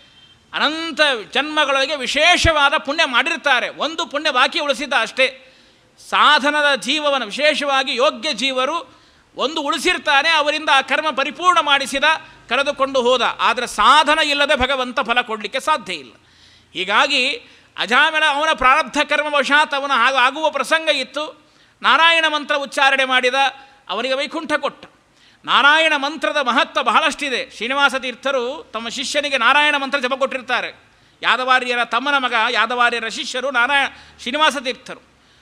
A: ಅನಂತ ಜನ್ಮಗಳಿಗೆ ವಿಶೇಷವಾದ ಪುಣ್ಯ ಮಾಡಿರ್ತಾರೆ ಒಂದು ಪುಣ್ಯ ಬಾಕಿ ಉಳಿಸಿದ್ದ ಅಷ್ಟೇ ಸಾಧನದ ಜೀವವನ್ನು ವಿಶೇಷವಾಗಿ ಯೋಗ್ಯ ಜೀವರು ಒಂದು ಉಳಿಸಿರ್ತಾನೆ ಅವರಿಂದ ಆ ಕರ್ಮ ಪರಿಪೂರ್ಣ ಮಾಡಿಸಿದ ಕರೆದುಕೊಂಡು ಹೋದ ಆದರೆ ಸಾಧನ ಇಲ್ಲದೆ ಭಗವಂತ ಫಲ ಕೊಡಲಿಕ್ಕೆ ಸಾಧ್ಯ ಇಲ್ಲ ಹೀಗಾಗಿ ಅಜಾಮಿಳ ಅವನ ಪ್ರಾರಬ್ಧ ಕರ್ಮವಶಾತ್ ಅವನ ಹಾಗೂ ಆಗುವ ಪ್ರಸಂಗ ಇತ್ತು ನಾರಾಯಣ ಮಂತ್ರ ಉಚ್ಚಾರಣೆ ಮಾಡಿದ ಅವನಿಗೆ ವೈಕುಂಠ ಕೊಟ್ಟ ನಾರಾಯಣ ಮಂತ್ರದ ಮಹತ್ವ ಬಹಳಷ್ಟಿದೆ ಶ್ರೀನಿವಾಸ ತೀರ್ಥರು ತಮ್ಮ ಶಿಷ್ಯನಿಗೆ ನಾರಾಯಣ ಮಂತ್ರ ಜಪ ಕೊಟ್ಟಿರ್ತಾರೆ ಯಾದವಾರ್ಯರ ತಮ್ಮನ ಮಗ ಯಾದವಾರ್ಯರ ಶಿಷ್ಯರು ನಾರಾಯಣ ಶ್ರೀನಿವಾಸ ತೀರ್ಥರು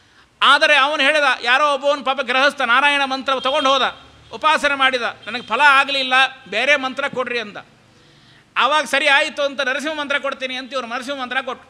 A: ಆದರೆ ಅವನು ಹೇಳಿದ ಯಾರೋ ಒಬ್ಬವನು ಪಾಪ ಗೃಹಸ್ಥ ನಾರಾಯಣ ಮಂತ್ರ ತಗೊಂಡು ಹೋದ ಉಪಾಸನೆ ಮಾಡಿದ ನನಗೆ ಫಲ ಆಗಲಿಲ್ಲ ಬೇರೆ ಮಂತ್ರ ಕೊಡ್ರಿ ಅಂದ ಆವಾಗ ಸರಿ ಆಯಿತು ಅಂತ ನರಸಿಂಹ ಮಂತ್ರ ಕೊಡ್ತೀನಿ ಅಂತ ಇವರು ನರಸಿಂಹ ಮಂತ್ರ ಕೊಟ್ಟರು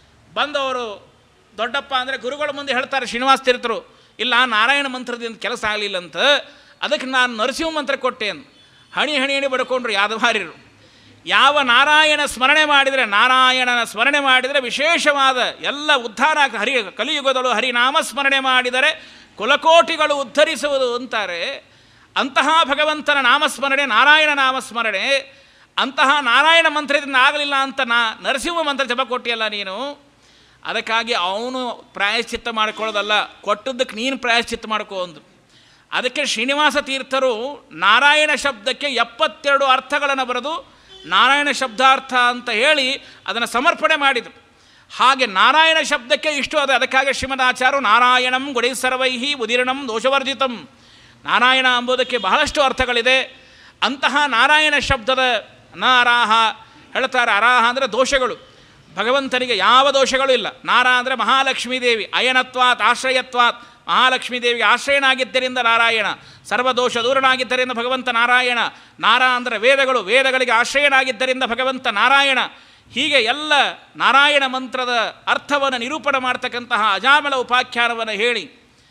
A: ಬಂದವರು ದೊಡ್ಡಪ್ಪ ಅಂದರೆ ಗುರುಗಳ ಮುಂದೆ ಹೇಳ್ತಾರೆ ಶ್ರೀನಿವಾಸ ತೀರ್ಥರು ಇಲ್ಲ ನಾರಾಯಣ ಮಂತ್ರದಿಂದ ಕೆಲಸ ಆಗಲಿಲ್ಲ ಅಂತ ಅದಕ್ಕೆ ನಾನು ನರಸಿಂಹ ಮಂತ್ರ ಕೊಟ್ಟೆ ಅಂತ ಹಣಿ ಹಣಿ ಹಣಿ ಬಡ್ಕೊಂಡ್ರು ಯಾದವಾರ್ಯರು ಯಾವ ನಾರಾಯಣ ಸ್ಮರಣೆ ಮಾಡಿದರೆ ನಾರಾಯಣನ ಸ್ಮರಣೆ ಮಾಡಿದರೆ ವಿಶೇಷವಾದ ಎಲ್ಲ ಉದ್ಧಾರ ಆಗ- ಹರಿ ಕಲಿಯುಗದಳು ಹರಿನಾಮ ಸ್ಮರಣೆ ಮಾಡಿದರೆ ಕುಲಕೋಟಿಗಳು ಉದ್ಧರಿಸುವುದು ಅಂತಾರೆ ಅಂತಹ ಭಗವಂತನ ನಾಮಸ್ಮರಣೆ ನಾರಾಯಣ ನಾಮಸ್ಮರಣೆ ಅಂತಹ ನಾರಾಯಣ ಮಂತ್ರದಿಂದ ಆಗಲಿಲ್ಲ ಅಂತ ನಾ ನರಸಿಂಹ ಮಂತ್ರ ಜಪ ಕೊಟ್ಟಿಯಲ್ಲ ನೀನು ಅದಕ್ಕಾಗಿ ಅವನು ಪ್ರಾಯಶ್ಚಿತ್ತ ಮಾಡ್ಕೊಳ್ಳೋದಲ್ಲ ಕೊಟ್ಟದ್ದಕ್ಕೆ ನೀನು ಪ್ರಾಯಶ್ಚಿತ್ತ ಮಾಡ್ಕೋ ಅಂದು ಅದಕ್ಕೆ ಶ್ರೀನಿವಾಸ ತೀರ್ಥರು ನಾರಾಯಣ ಶಬ್ದಕ್ಕೆ ಎಪ್ಪತ್ತೆರಡು ಅರ್ಥಗಳನ್ನು ಬರೆದು ನಾರಾಯಣ ಶಬ್ದಾರ್ಥ ಅಂತ ಹೇಳಿ ಅದನ್ನು ಸಮರ್ಪಣೆ ಮಾಡಿದರು ಹಾಗೆ ನಾರಾಯಣ ಶಬ್ದಕ್ಕೆ ಇಷ್ಟು ಅದು ಅದಕ್ಕಾಗಿ ಶ್ರೀಮದಾಚಾರ್ಯರು ನಾರಾಯಣಂ ಗುಡಿ ಸರ್ವೈಹಿ ಉದೀರ್ಣಂ ದೋಷವರ್ಜಿತಂ ನಾರಾಯಣ ಎಂಬುದಕ್ಕೆ ಬಹಳಷ್ಟು ಅರ್ಥಗಳಿದೆ ಅಂತಹ ನಾರಾಯಣ ಶಬ್ದದ ನ ಅರಾಹ ಹೇಳ್ತಾರೆ ಅರಾಹ ಅಂದರೆ ದೋಷಗಳು ಭಗವಂತನಿಗೆ ಯಾವ ದೋಷಗಳು ಇಲ್ಲ ನಾರ ಅಂದರೆ ಮಹಾಲಕ್ಷ್ಮೀ ದೇವಿ ಅಯನತ್ವಾತ್ ಆಶ್ರಯತ್ವಾತ್ ಮಹಾಲಕ್ಷ್ಮೀ ದೇವಿಗೆ ಆಶ್ರಯನಾಗಿದ್ದರಿಂದ ನಾರಾಯಣ ಸರ್ವದೋಷ ದೂರನಾಗಿದ್ದರಿಂದ ಭಗವಂತ ನಾರಾಯಣ ನಾರ ಅಂದರೆ ವೇದಗಳು ವೇದಗಳಿಗೆ ಆಶ್ರಯನಾಗಿದ್ದರಿಂದ ಭಗವಂತ ನಾರಾಯಣ ಹೀಗೆ ಎಲ್ಲ ನಾರಾಯಣ ಮಂತ್ರದ ಅರ್ಥವನ್ನು ನಿರೂಪಣೆ ಮಾಡ್ತಕ್ಕಂತಹ ಅಜಾಮಲ ಉಪಾಖ್ಯಾನವನ್ನು ಹೇಳಿ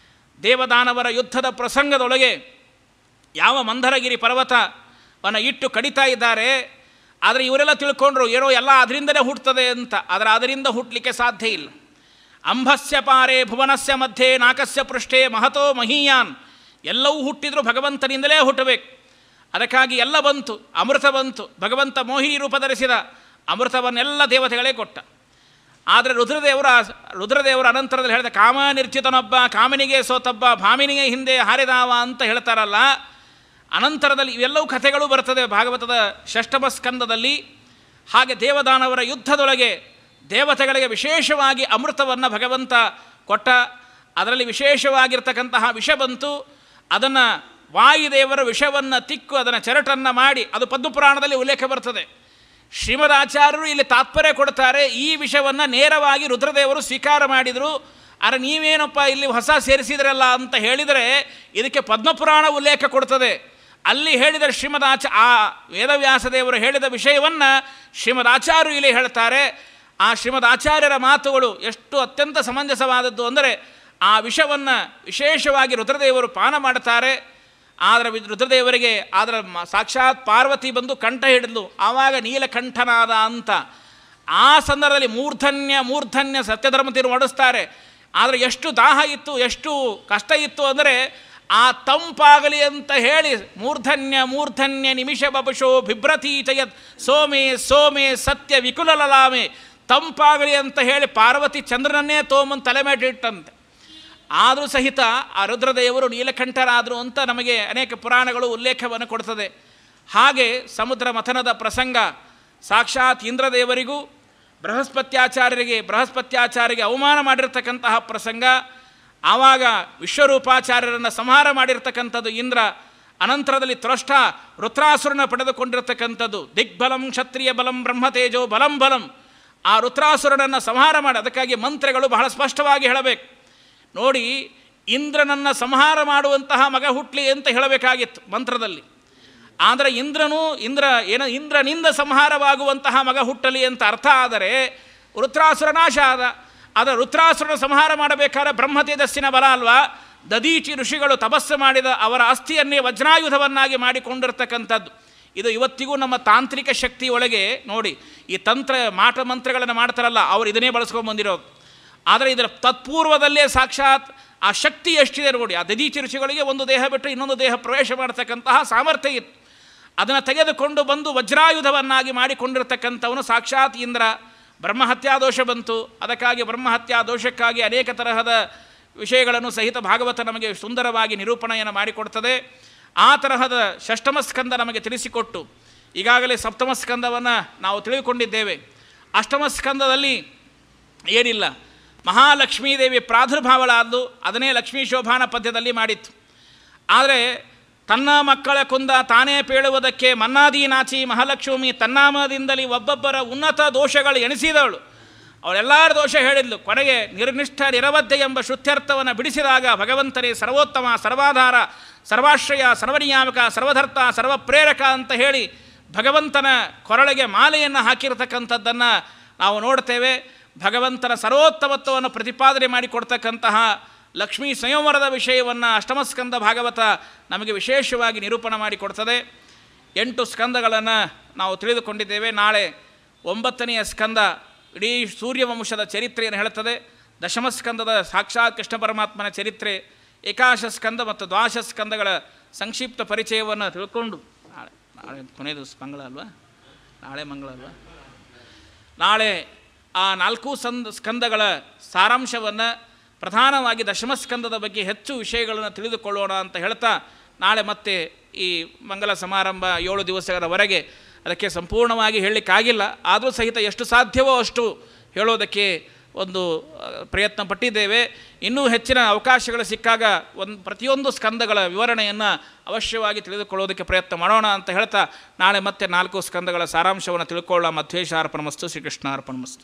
A: ದೇವದಾನವರ ಯುದ್ಧದ ಪ್ರಸಂಗದೊಳಗೆ ಯಾವ ಮಂದರಗಿರಿ ಪರ್ವತವನ್ನು ಇಟ್ಟು ಕಡಿತಾ ಇದ್ದಾರೆ ಆದರೆ ಇವರೆಲ್ಲ ತಿಳ್ಕೊಂಡ್ರು ಏನೋ ಎಲ್ಲ ಅದರಿಂದಲೇ ಹುಟ್ಟುತ್ತದೆ ಅಂತ ಆದರೆ ಅದರಿಂದ ಹುಟ್ಟಲಿಕ್ಕೆ ಸಾಧ್ಯ ಇಲ್ಲ ಅಂಬಸ್ಯ ಪಾರೆ ಭುವನಸ್ಯ ಮಧ್ಯೆ ನಾಕಸ್ಯ ಪೃಷ್ಠೆ ಮಹತೋ ಮಹೀಯಾನ್ ಎಲ್ಲವೂ ಹುಟ್ಟಿದ್ರು ಭಗವಂತನಿಂದಲೇ ಹುಟ್ಟಬೇಕು ಅದಕ್ಕಾಗಿ ಎಲ್ಲ ಬಂತು ಅಮೃತ ಬಂತು ಭಗವಂತ ಮೋಹಿನಿ ರೂಪ ಧರಿಸಿದ ಅಮೃತವನ್ನೆಲ್ಲ ದೇವತೆಗಳೇ ಕೊಟ್ಟ ಆದರೆ ರುದ್ರದೇವರ ರುದ್ರದೇವರ ಅನಂತರದಲ್ಲಿ ಹೇಳಿದ ಕಾಮ ನಿರ್ಚಿತನೊಬ್ಬ ಕಾಮಿನಿಗೆ ಸೋತಬ್ಬ ಭಾಮಿನಿಗೆ ಹಿಂದೆ ಹಾರಿದಾವ ಅಂತ ಹೇಳ್ತಾರಲ್ಲ ಅನಂತರದಲ್ಲಿ ಇವೆಲ್ಲವೂ ಕಥೆಗಳು ಬರ್ತದೆ ಭಾಗವತದ ಷಷ್ಠಮ ಸ್ಕಂದದಲ್ಲಿ ಹಾಗೆ ದೇವದಾನವರ ಯುದ್ಧದೊಳಗೆ ದೇವತೆಗಳಿಗೆ ವಿಶೇಷವಾಗಿ ಅಮೃತವನ್ನು ಭಗವಂತ ಕೊಟ್ಟ ಅದರಲ್ಲಿ ವಿಶೇಷವಾಗಿರ್ತಕ್ಕಂತಹ ವಿಷ ಬಂತು ಅದನ್ನು ವಾಯುದೇವರ ವಿಷವನ್ನು ತಿಕ್ಕು ಅದನ್ನು ಚರಟನ್ನು ಮಾಡಿ ಅದು ಪದ್ಮಪುರಾಣದಲ್ಲಿ ಉಲ್ಲೇಖ ಬರ್ತದೆ ಶ್ರೀಮದ್ ಆಚಾರ್ಯರು ಇಲ್ಲಿ ತಾತ್ಪರ್ಯ ಕೊಡ್ತಾರೆ ಈ ವಿಷಯವನ್ನು ನೇರವಾಗಿ ರುದ್ರದೇವರು ಸ್ವೀಕಾರ ಮಾಡಿದರು ಆದರೆ ನೀವೇನಪ್ಪ ಇಲ್ಲಿ ಹೊಸ ಸೇರಿಸಿದ್ರಲ್ಲ ಅಂತ ಹೇಳಿದರೆ ಇದಕ್ಕೆ ಪದ್ಮಪುರಾಣ ಉಲ್ಲೇಖ ಕೊಡ್ತದೆ ಅಲ್ಲಿ ಹೇಳಿದ ಶ್ರೀಮದ್ ಆಚ ಆ ವೇದವ್ಯಾಸ ದೇವರು ಹೇಳಿದ ವಿಷಯವನ್ನು ಶ್ರೀಮದ್ ಆಚಾರ್ಯರು ಇಲ್ಲಿ ಹೇಳ್ತಾರೆ ಆ ಶ್ರೀಮದ್ ಆಚಾರ್ಯರ ಮಾತುಗಳು ಎಷ್ಟು ಅತ್ಯಂತ ಸಮಂಜಸವಾದದ್ದು ಅಂದರೆ ಆ ವಿಷವನ್ನು ವಿಶೇಷವಾಗಿ ರುದ್ರದೇವರು ಪಾನ ಮಾಡ್ತಾರೆ ಆದರೆ ವಿ- ರುದ್ರದೇವರಿಗೆ ಅದರ ಮ- ಸಾಕ್ಷಾತ್ ಪಾರ್ವತಿ ಬಂದು ಕಂಠ ಹಿಡಿದ್ಲು ಆವಾಗ ನೀಲಕಂಠನಾದ ಅಂತ ಆ ಸಂದರ್ಭದಲ್ಲಿ ಮೂರ್ಧನ್ಯ ಮೂರ್ಧನ್ಯ ಸತ್ಯಧರ್ಮ ತೀರು ಮಾಡಿಸ್ತಾರೆ ಆದರೆ ಎಷ್ಟು ದಾಹ ಇತ್ತು ಎಷ್ಟು ಕಷ್ಟ ಇತ್ತು ಅಂದರೆ ಆ ತಂಪಾಗಲಿ ಅಂತ ಹೇಳಿ ಮೂರ್ಧನ್ಯ ಮೂರ್ಧನ್ಯ ನಿಮಿಷ ಬಪುಷೋ ಬಿಭ್ರತಿ ಚಯತ್ ಸೋಮೆ ಸೋಮೆ ಸತ್ಯ ವಿಕುಲಲಲಾಮೆ ತಂಪಾಗಲಿ ಅಂತ ಹೇಳಿ ಪಾರ್ವತಿ ಚಂದ್ರನನ್ನೇ ತೋಮನ್ ತಲೆ ಮೇಲೆ ಇಟ್ಟಂತೆ ಆದರೂ ಸಹಿತ ಆ ರುದ್ರದೇವರು ನೀಲಕಂಠರಾದರು ಅಂತ ನಮಗೆ ಅನೇಕ ಪುರಾಣಗಳು ಉಲ್ಲೇಖವನ್ನು ಕೊಡ್ತದೆ ಹಾಗೆ ಸಮುದ್ರ ಮಥನದ ಪ್ರಸಂಗ ಸಾಕ್ಷಾತ್ ಇಂದ್ರದೇವರಿಗೂ ಬೃಹಸ್ಪತ್ಯಾಚಾರ್ಯರಿಗೆ ಬೃಹಸ್ಪತ್ಯಾಚಾರ್ಯರಿಗೆ ಅವಮಾನ ಮಾಡಿರ್ತಕ್ಕಂತಹ ಪ್ರಸಂಗ ಆವಾಗ ವಿಶ್ವರೂಪಾಚಾರ್ಯರನ್ನು ಸಂಹಾರ ಮಾಡಿರ್ತಕ್ಕಂಥದ್ದು ಇಂದ್ರ ಅನಂತರದಲ್ಲಿ ತ್ವಷ್ಟ ರುದ್ರಾಸುರನ ಪಡೆದುಕೊಂಡಿರ್ತಕ್ಕಂಥದ್ದು ದಿಗ್ಬಲಂ ಕ್ಷತ್ರಿಯ ಬಲಂ ಬ್ರಹ್ಮತೇಜೋ ಬಲಂ ಬಲಂ ಆ ರುದ್ರಾಸುರನನ್ನು ಸಂಹಾರ ಮಾಡಿ ಅದಕ್ಕಾಗಿ ಮಂತ್ರಗಳು ಬಹಳ ಸ್ಪಷ್ಟವಾಗಿ ಹೇಳಬೇಕು ನೋಡಿ ಇಂದ್ರನನ್ನು ಸಂಹಾರ ಮಾಡುವಂತಹ ಮಗ ಹುಟ್ಲಿ ಅಂತ ಹೇಳಬೇಕಾಗಿತ್ತು ಮಂತ್ರದಲ್ಲಿ ಆದರೆ ಇಂದ್ರನು ಇಂದ್ರ ಏನ ಇಂದ್ರನಿಂದ ಸಂಹಾರವಾಗುವಂತಹ ಮಗ ಹುಟ್ಟಲಿ ಅಂತ ಅರ್ಥ ಆದರೆ ವೃತ್ರಾಸುರ ನಾಶ ಆದ ಆದರೆ ವೃತ್ರಾಸುರನ ಸಂಹಾರ ಮಾಡಬೇಕಾದ್ರೆ ಬ್ರಹ್ಮತೇಜಸ್ಸಿನ ಬಲ ಅಲ್ವಾ ದದೀಚಿ ಋಷಿಗಳು ತಪಸ್ಸು ಮಾಡಿದ ಅವರ ಅಸ್ಥಿಯನ್ನೇ ವಜ್ರಾಯುಧವನ್ನಾಗಿ ಮಾಡಿಕೊಂಡಿರ್ತಕ್ಕಂಥದ್ದು ಇದು ಇವತ್ತಿಗೂ ನಮ್ಮ ತಾಂತ್ರಿಕ ಶಕ್ತಿ ಒಳಗೆ ನೋಡಿ ಈ ತಂತ್ರ ಮಾಟ ಮಂತ್ರಗಳನ್ನು ಮಾಡ್ತಾರಲ್ಲ ಅವರು ಇದನ್ನೇ ಬಳಸ್ಕೊಂಡು ಬಂದಿರೋದು ಆದರೆ ಇದರ ತತ್ಪೂರ್ವದಲ್ಲೇ ಸಾಕ್ಷಾತ್ ಆ ಶಕ್ತಿ ಎಷ್ಟಿದೆ ನೋಡಿ ಆ ದದೀಚಿ ಋಷಿಗಳಿಗೆ ಒಂದು ದೇಹ ಬಿಟ್ಟು ಇನ್ನೊಂದು ದೇಹ ಪ್ರವೇಶ ಮಾಡತಕ್ಕಂತಹ ಸಾಮರ್ಥ್ಯ ಇತ್ತು ಅದನ್ನು ತೆಗೆದುಕೊಂಡು ಬಂದು ವಜ್ರಾಯುಧವನ್ನಾಗಿ ಮಾಡಿಕೊಂಡಿರ್ತಕ್ಕಂಥವನು ಸಾಕ್ಷಾತ್ ಇಂದ್ರ ಬ್ರಹ್ಮಹತ್ಯಾ ದೋಷ ಬಂತು ಅದಕ್ಕಾಗಿ ಬ್ರಹ್ಮಹತ್ಯಾ ದೋಷಕ್ಕಾಗಿ ಅನೇಕ ತರಹದ ವಿಷಯಗಳನ್ನು ಸಹಿತ ಭಾಗವತ ನಮಗೆ ಸುಂದರವಾಗಿ ನಿರೂಪಣೆಯನ್ನು ಮಾಡಿಕೊಡ್ತದೆ ಆ ತರಹದ ಷಷ್ಠಮ ಸ್ಕಂದ ನಮಗೆ ತಿಳಿಸಿಕೊಟ್ಟು ಈಗಾಗಲೇ ಸಪ್ತಮ ಸ್ಕಂದವನ್ನು ನಾವು ತಿಳಿದುಕೊಂಡಿದ್ದೇವೆ ಅಷ್ಟಮ ಸ್ಕಂದದಲ್ಲಿ ಏನಿಲ್ಲ ಮಹಾಲಕ್ಷ್ಮೀದೇವಿ ಪ್ರಾದುರ್ಭಾವಳಾದ್ದು ಅದನ್ನೇ ಲಕ್ಷ್ಮೀ ಶೋಭಾನ ಪದ್ಯದಲ್ಲಿ ಮಾಡಿತ್ತು ಆದರೆ ತನ್ನ ಮಕ್ಕಳ ಕುಂದ ತಾನೇ ಪೇಳುವುದಕ್ಕೆ ಮನ್ನಾದೀನಾಚಿ ಮಹಾಲಕ್ಷ್ಮಿ ತನ್ನಾಮದಿಂದಲೇ ಒಬ್ಬೊಬ್ಬರ ಉನ್ನತ ದೋಷಗಳು ಎಣಿಸಿದವಳು ಅವಳೆಲ್ಲರ ದೋಷ ಹೇಳಿದ್ಲು ಕೊನೆಗೆ ನಿರ್ನಿಷ್ಠ ನಿರವಧ್ಯ ಎಂಬ ಶುದ್ಧರ್ಥವನ್ನು ಬಿಡಿಸಿದಾಗ ಭಗವಂತನೇ ಸರ್ವೋತ್ತಮ ಸರ್ವಾಧಾರ ಸರ್ವಾಶ್ರಯ ಸರ್ವನಿಯಾಮಕ ಸರ್ವಧರ್ತ ಸರ್ವಪ್ರೇರಕ ಅಂತ ಹೇಳಿ ಭಗವಂತನ ಕೊರಳಿಗೆ ಮಾಲೆಯನ್ನು ಹಾಕಿರತಕ್ಕಂಥದ್ದನ್ನು ನಾವು ನೋಡ್ತೇವೆ ಭಗವಂತನ ಸರ್ವೋತ್ತಮತ್ವವನ್ನು ಪ್ರತಿಪಾದನೆ ಮಾಡಿಕೊಡ್ತಕ್ಕಂತಹ ಲಕ್ಷ್ಮೀ ಸಂಯಮರದ ವಿಷಯವನ್ನು ಅಷ್ಟಮಸ್ಕಂದ ಭಾಗವತ ನಮಗೆ ವಿಶೇಷವಾಗಿ ನಿರೂಪಣೆ ಮಾಡಿಕೊಡ್ತದೆ ಎಂಟು ಸ್ಕಂದಗಳನ್ನು ನಾವು ತಿಳಿದುಕೊಂಡಿದ್ದೇವೆ ನಾಳೆ ಒಂಬತ್ತನೆಯ ಸ್ಕಂದ ಇಡೀ ಸೂರ್ಯವಂಶದ ಚರಿತ್ರೆಯನ್ನು ಹೇಳುತ್ತದೆ ದಶಮ ಸ್ಕಂದದ ಸಾಕ್ಷಾತ್ ಕೃಷ್ಣ ಪರಮಾತ್ಮನ ಚರಿತ್ರೆ ಏಕಾಶ ಸ್ಕಂದ ಮತ್ತು ದ್ವಾಶ ಸ್ಕಂದಗಳ ಸಂಕ್ಷಿಪ್ತ ಪರಿಚಯವನ್ನು ತಿಳ್ಕೊಂಡು ನಾಳೆ ನಾಳೆ ಕೊನೆಯ ದಿವಸ ಮಂಗಳ ಅಲ್ವಾ ನಾಳೆ ಮಂಗಳ ಅಲ್ವಾ ನಾಳೆ ಆ ನಾಲ್ಕು ಸಂದ ಸ್ಕಂದಗಳ ಸಾರಾಂಶವನ್ನು ಪ್ರಧಾನವಾಗಿ ದಶಮಸ್ಕಂದದ ಬಗ್ಗೆ ಹೆಚ್ಚು ವಿಷಯಗಳನ್ನು ತಿಳಿದುಕೊಳ್ಳೋಣ ಅಂತ ಹೇಳ್ತಾ ನಾಳೆ ಮತ್ತೆ ಈ ಮಂಗಲ ಸಮಾರಂಭ ಏಳು ದಿವಸಗಳವರೆಗೆ ಅದಕ್ಕೆ ಸಂಪೂರ್ಣವಾಗಿ ಹೇಳಲಿಕ್ಕಾಗಿಲ್ಲ ಆದರೂ ಸಹಿತ ಎಷ್ಟು ಸಾಧ್ಯವೋ ಅಷ್ಟು ಹೇಳೋದಕ್ಕೆ ಒಂದು ಆ, ಪ್ರಯತ್ನ ಪಟ್ಟಿದ್ದೇವೆ ಇನ್ನೂ ಹೆಚ್ಚಿನ ಅವಕಾಶಗಳು ಸಿಕ್ಕಾಗ ಒಂದು ಪ್ರತಿಯೊಂದು ಸ್ಕಂದಗಳ ವಿವರಣೆಯನ್ನು ಅವಶ್ಯವಾಗಿ ತಿಳಿದುಕೊಳ್ಳೋದಕ್ಕೆ ಪ್ರಯತ್ನ ಮಾಡೋಣ ಅಂತ ಹೇಳ್ತಾ ನಾಳೆ ಮತ್ತೆ ನಾಲ್ಕು ಸ್ಕಂದಗಳ ಸಾರಾಂಶವನ್ನು ತಿಳ್ಕೊಳ್ಳೋಣ ಮಧ್ವೇಶ ಅರ್ಪಣಮಸ್ತು ಶ್ರೀಕೃಷ್ಣ ಅರ್ಪಣಮಸ್ತು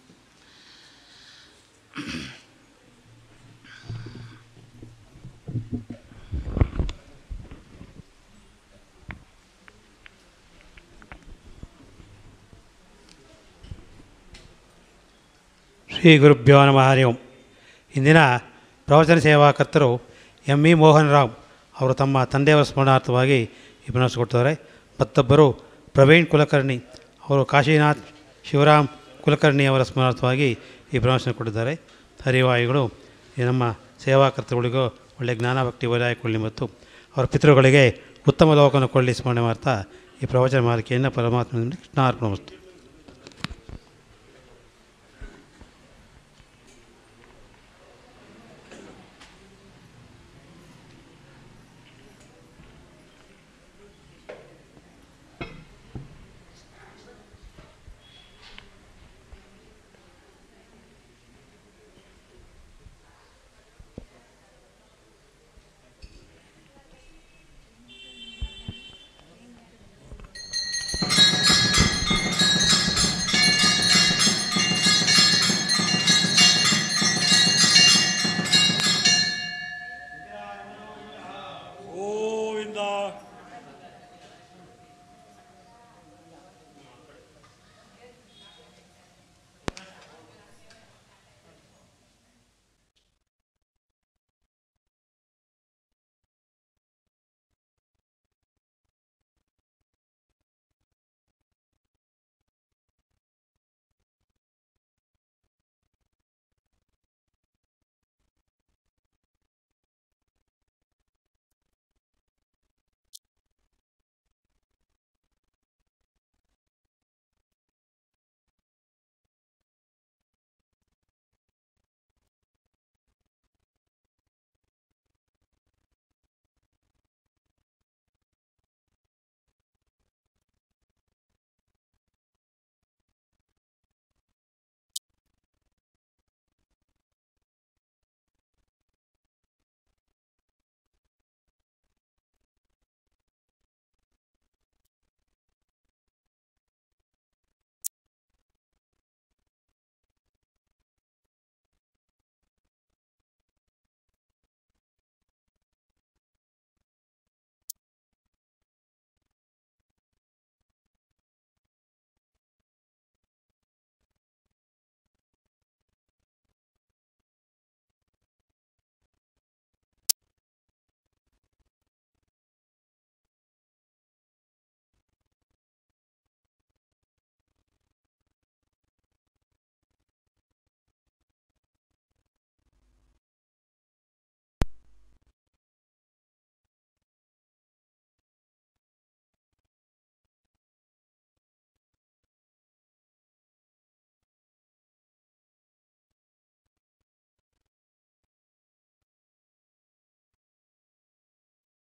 B: ಶ್ರೀ ಗುರುಭ್ಯೋ ನಮಃ ಹರಿ ಓಂ ಇಂದಿನ ಪ್ರವಚನ ಸೇವಾಕರ್ತರು ಎಂ ಇ ಮೋಹನ್ ರಾವ್ ಅವರು ತಮ್ಮ ತಂದೆಯವರ ಸ್ಮರಣಾರ್ಥವಾಗಿ ಈ ಉಪನ್ಯಾಸ ಕೊಡ್ತಾರೆ ಮತ್ತೊಬ್ಬರು ಪ್ರವೀಣ್ ಕುಲಕರ್ಣಿ ಅವರು ಕಾಶಿನಾಥ್ ಶಿವರಾಮ್ ಕುಲಕರ್ಣಿ ಅವರ ಸ್ಮರಣಾರ್ಥವಾಗಿ ಈ ಪ್ರವಚನ ಕೊಟ್ಟಿದ್ದಾರೆ ಹರಿವಾಯುಗಳು ಈ ನಮ್ಮ ಸೇವಾಕರ್ತರುಗಳಿಗೂ ಒಳ್ಳೆಯ ಜ್ಞಾನ ಭಕ್ತಿ ವಲಯ ಕೊಳ್ಳಿ ಮತ್ತು ಅವರ ಪಿತೃಗಳಿಗೆ ಉತ್ತಮ ಲೋಕವನ್ನು ಕೊಳ್ಳಿ ಸ್ಮರಣೆ ಮಾಡ್ತಾ ಈ ಪ್ರವಚನ ಮಾಲಿಕೆಯನ್ನು ಪರಮಾತ್ಮನಿಂದ ಕೃಷ್ಣಾರ್ಪಣ ವಸ್ತು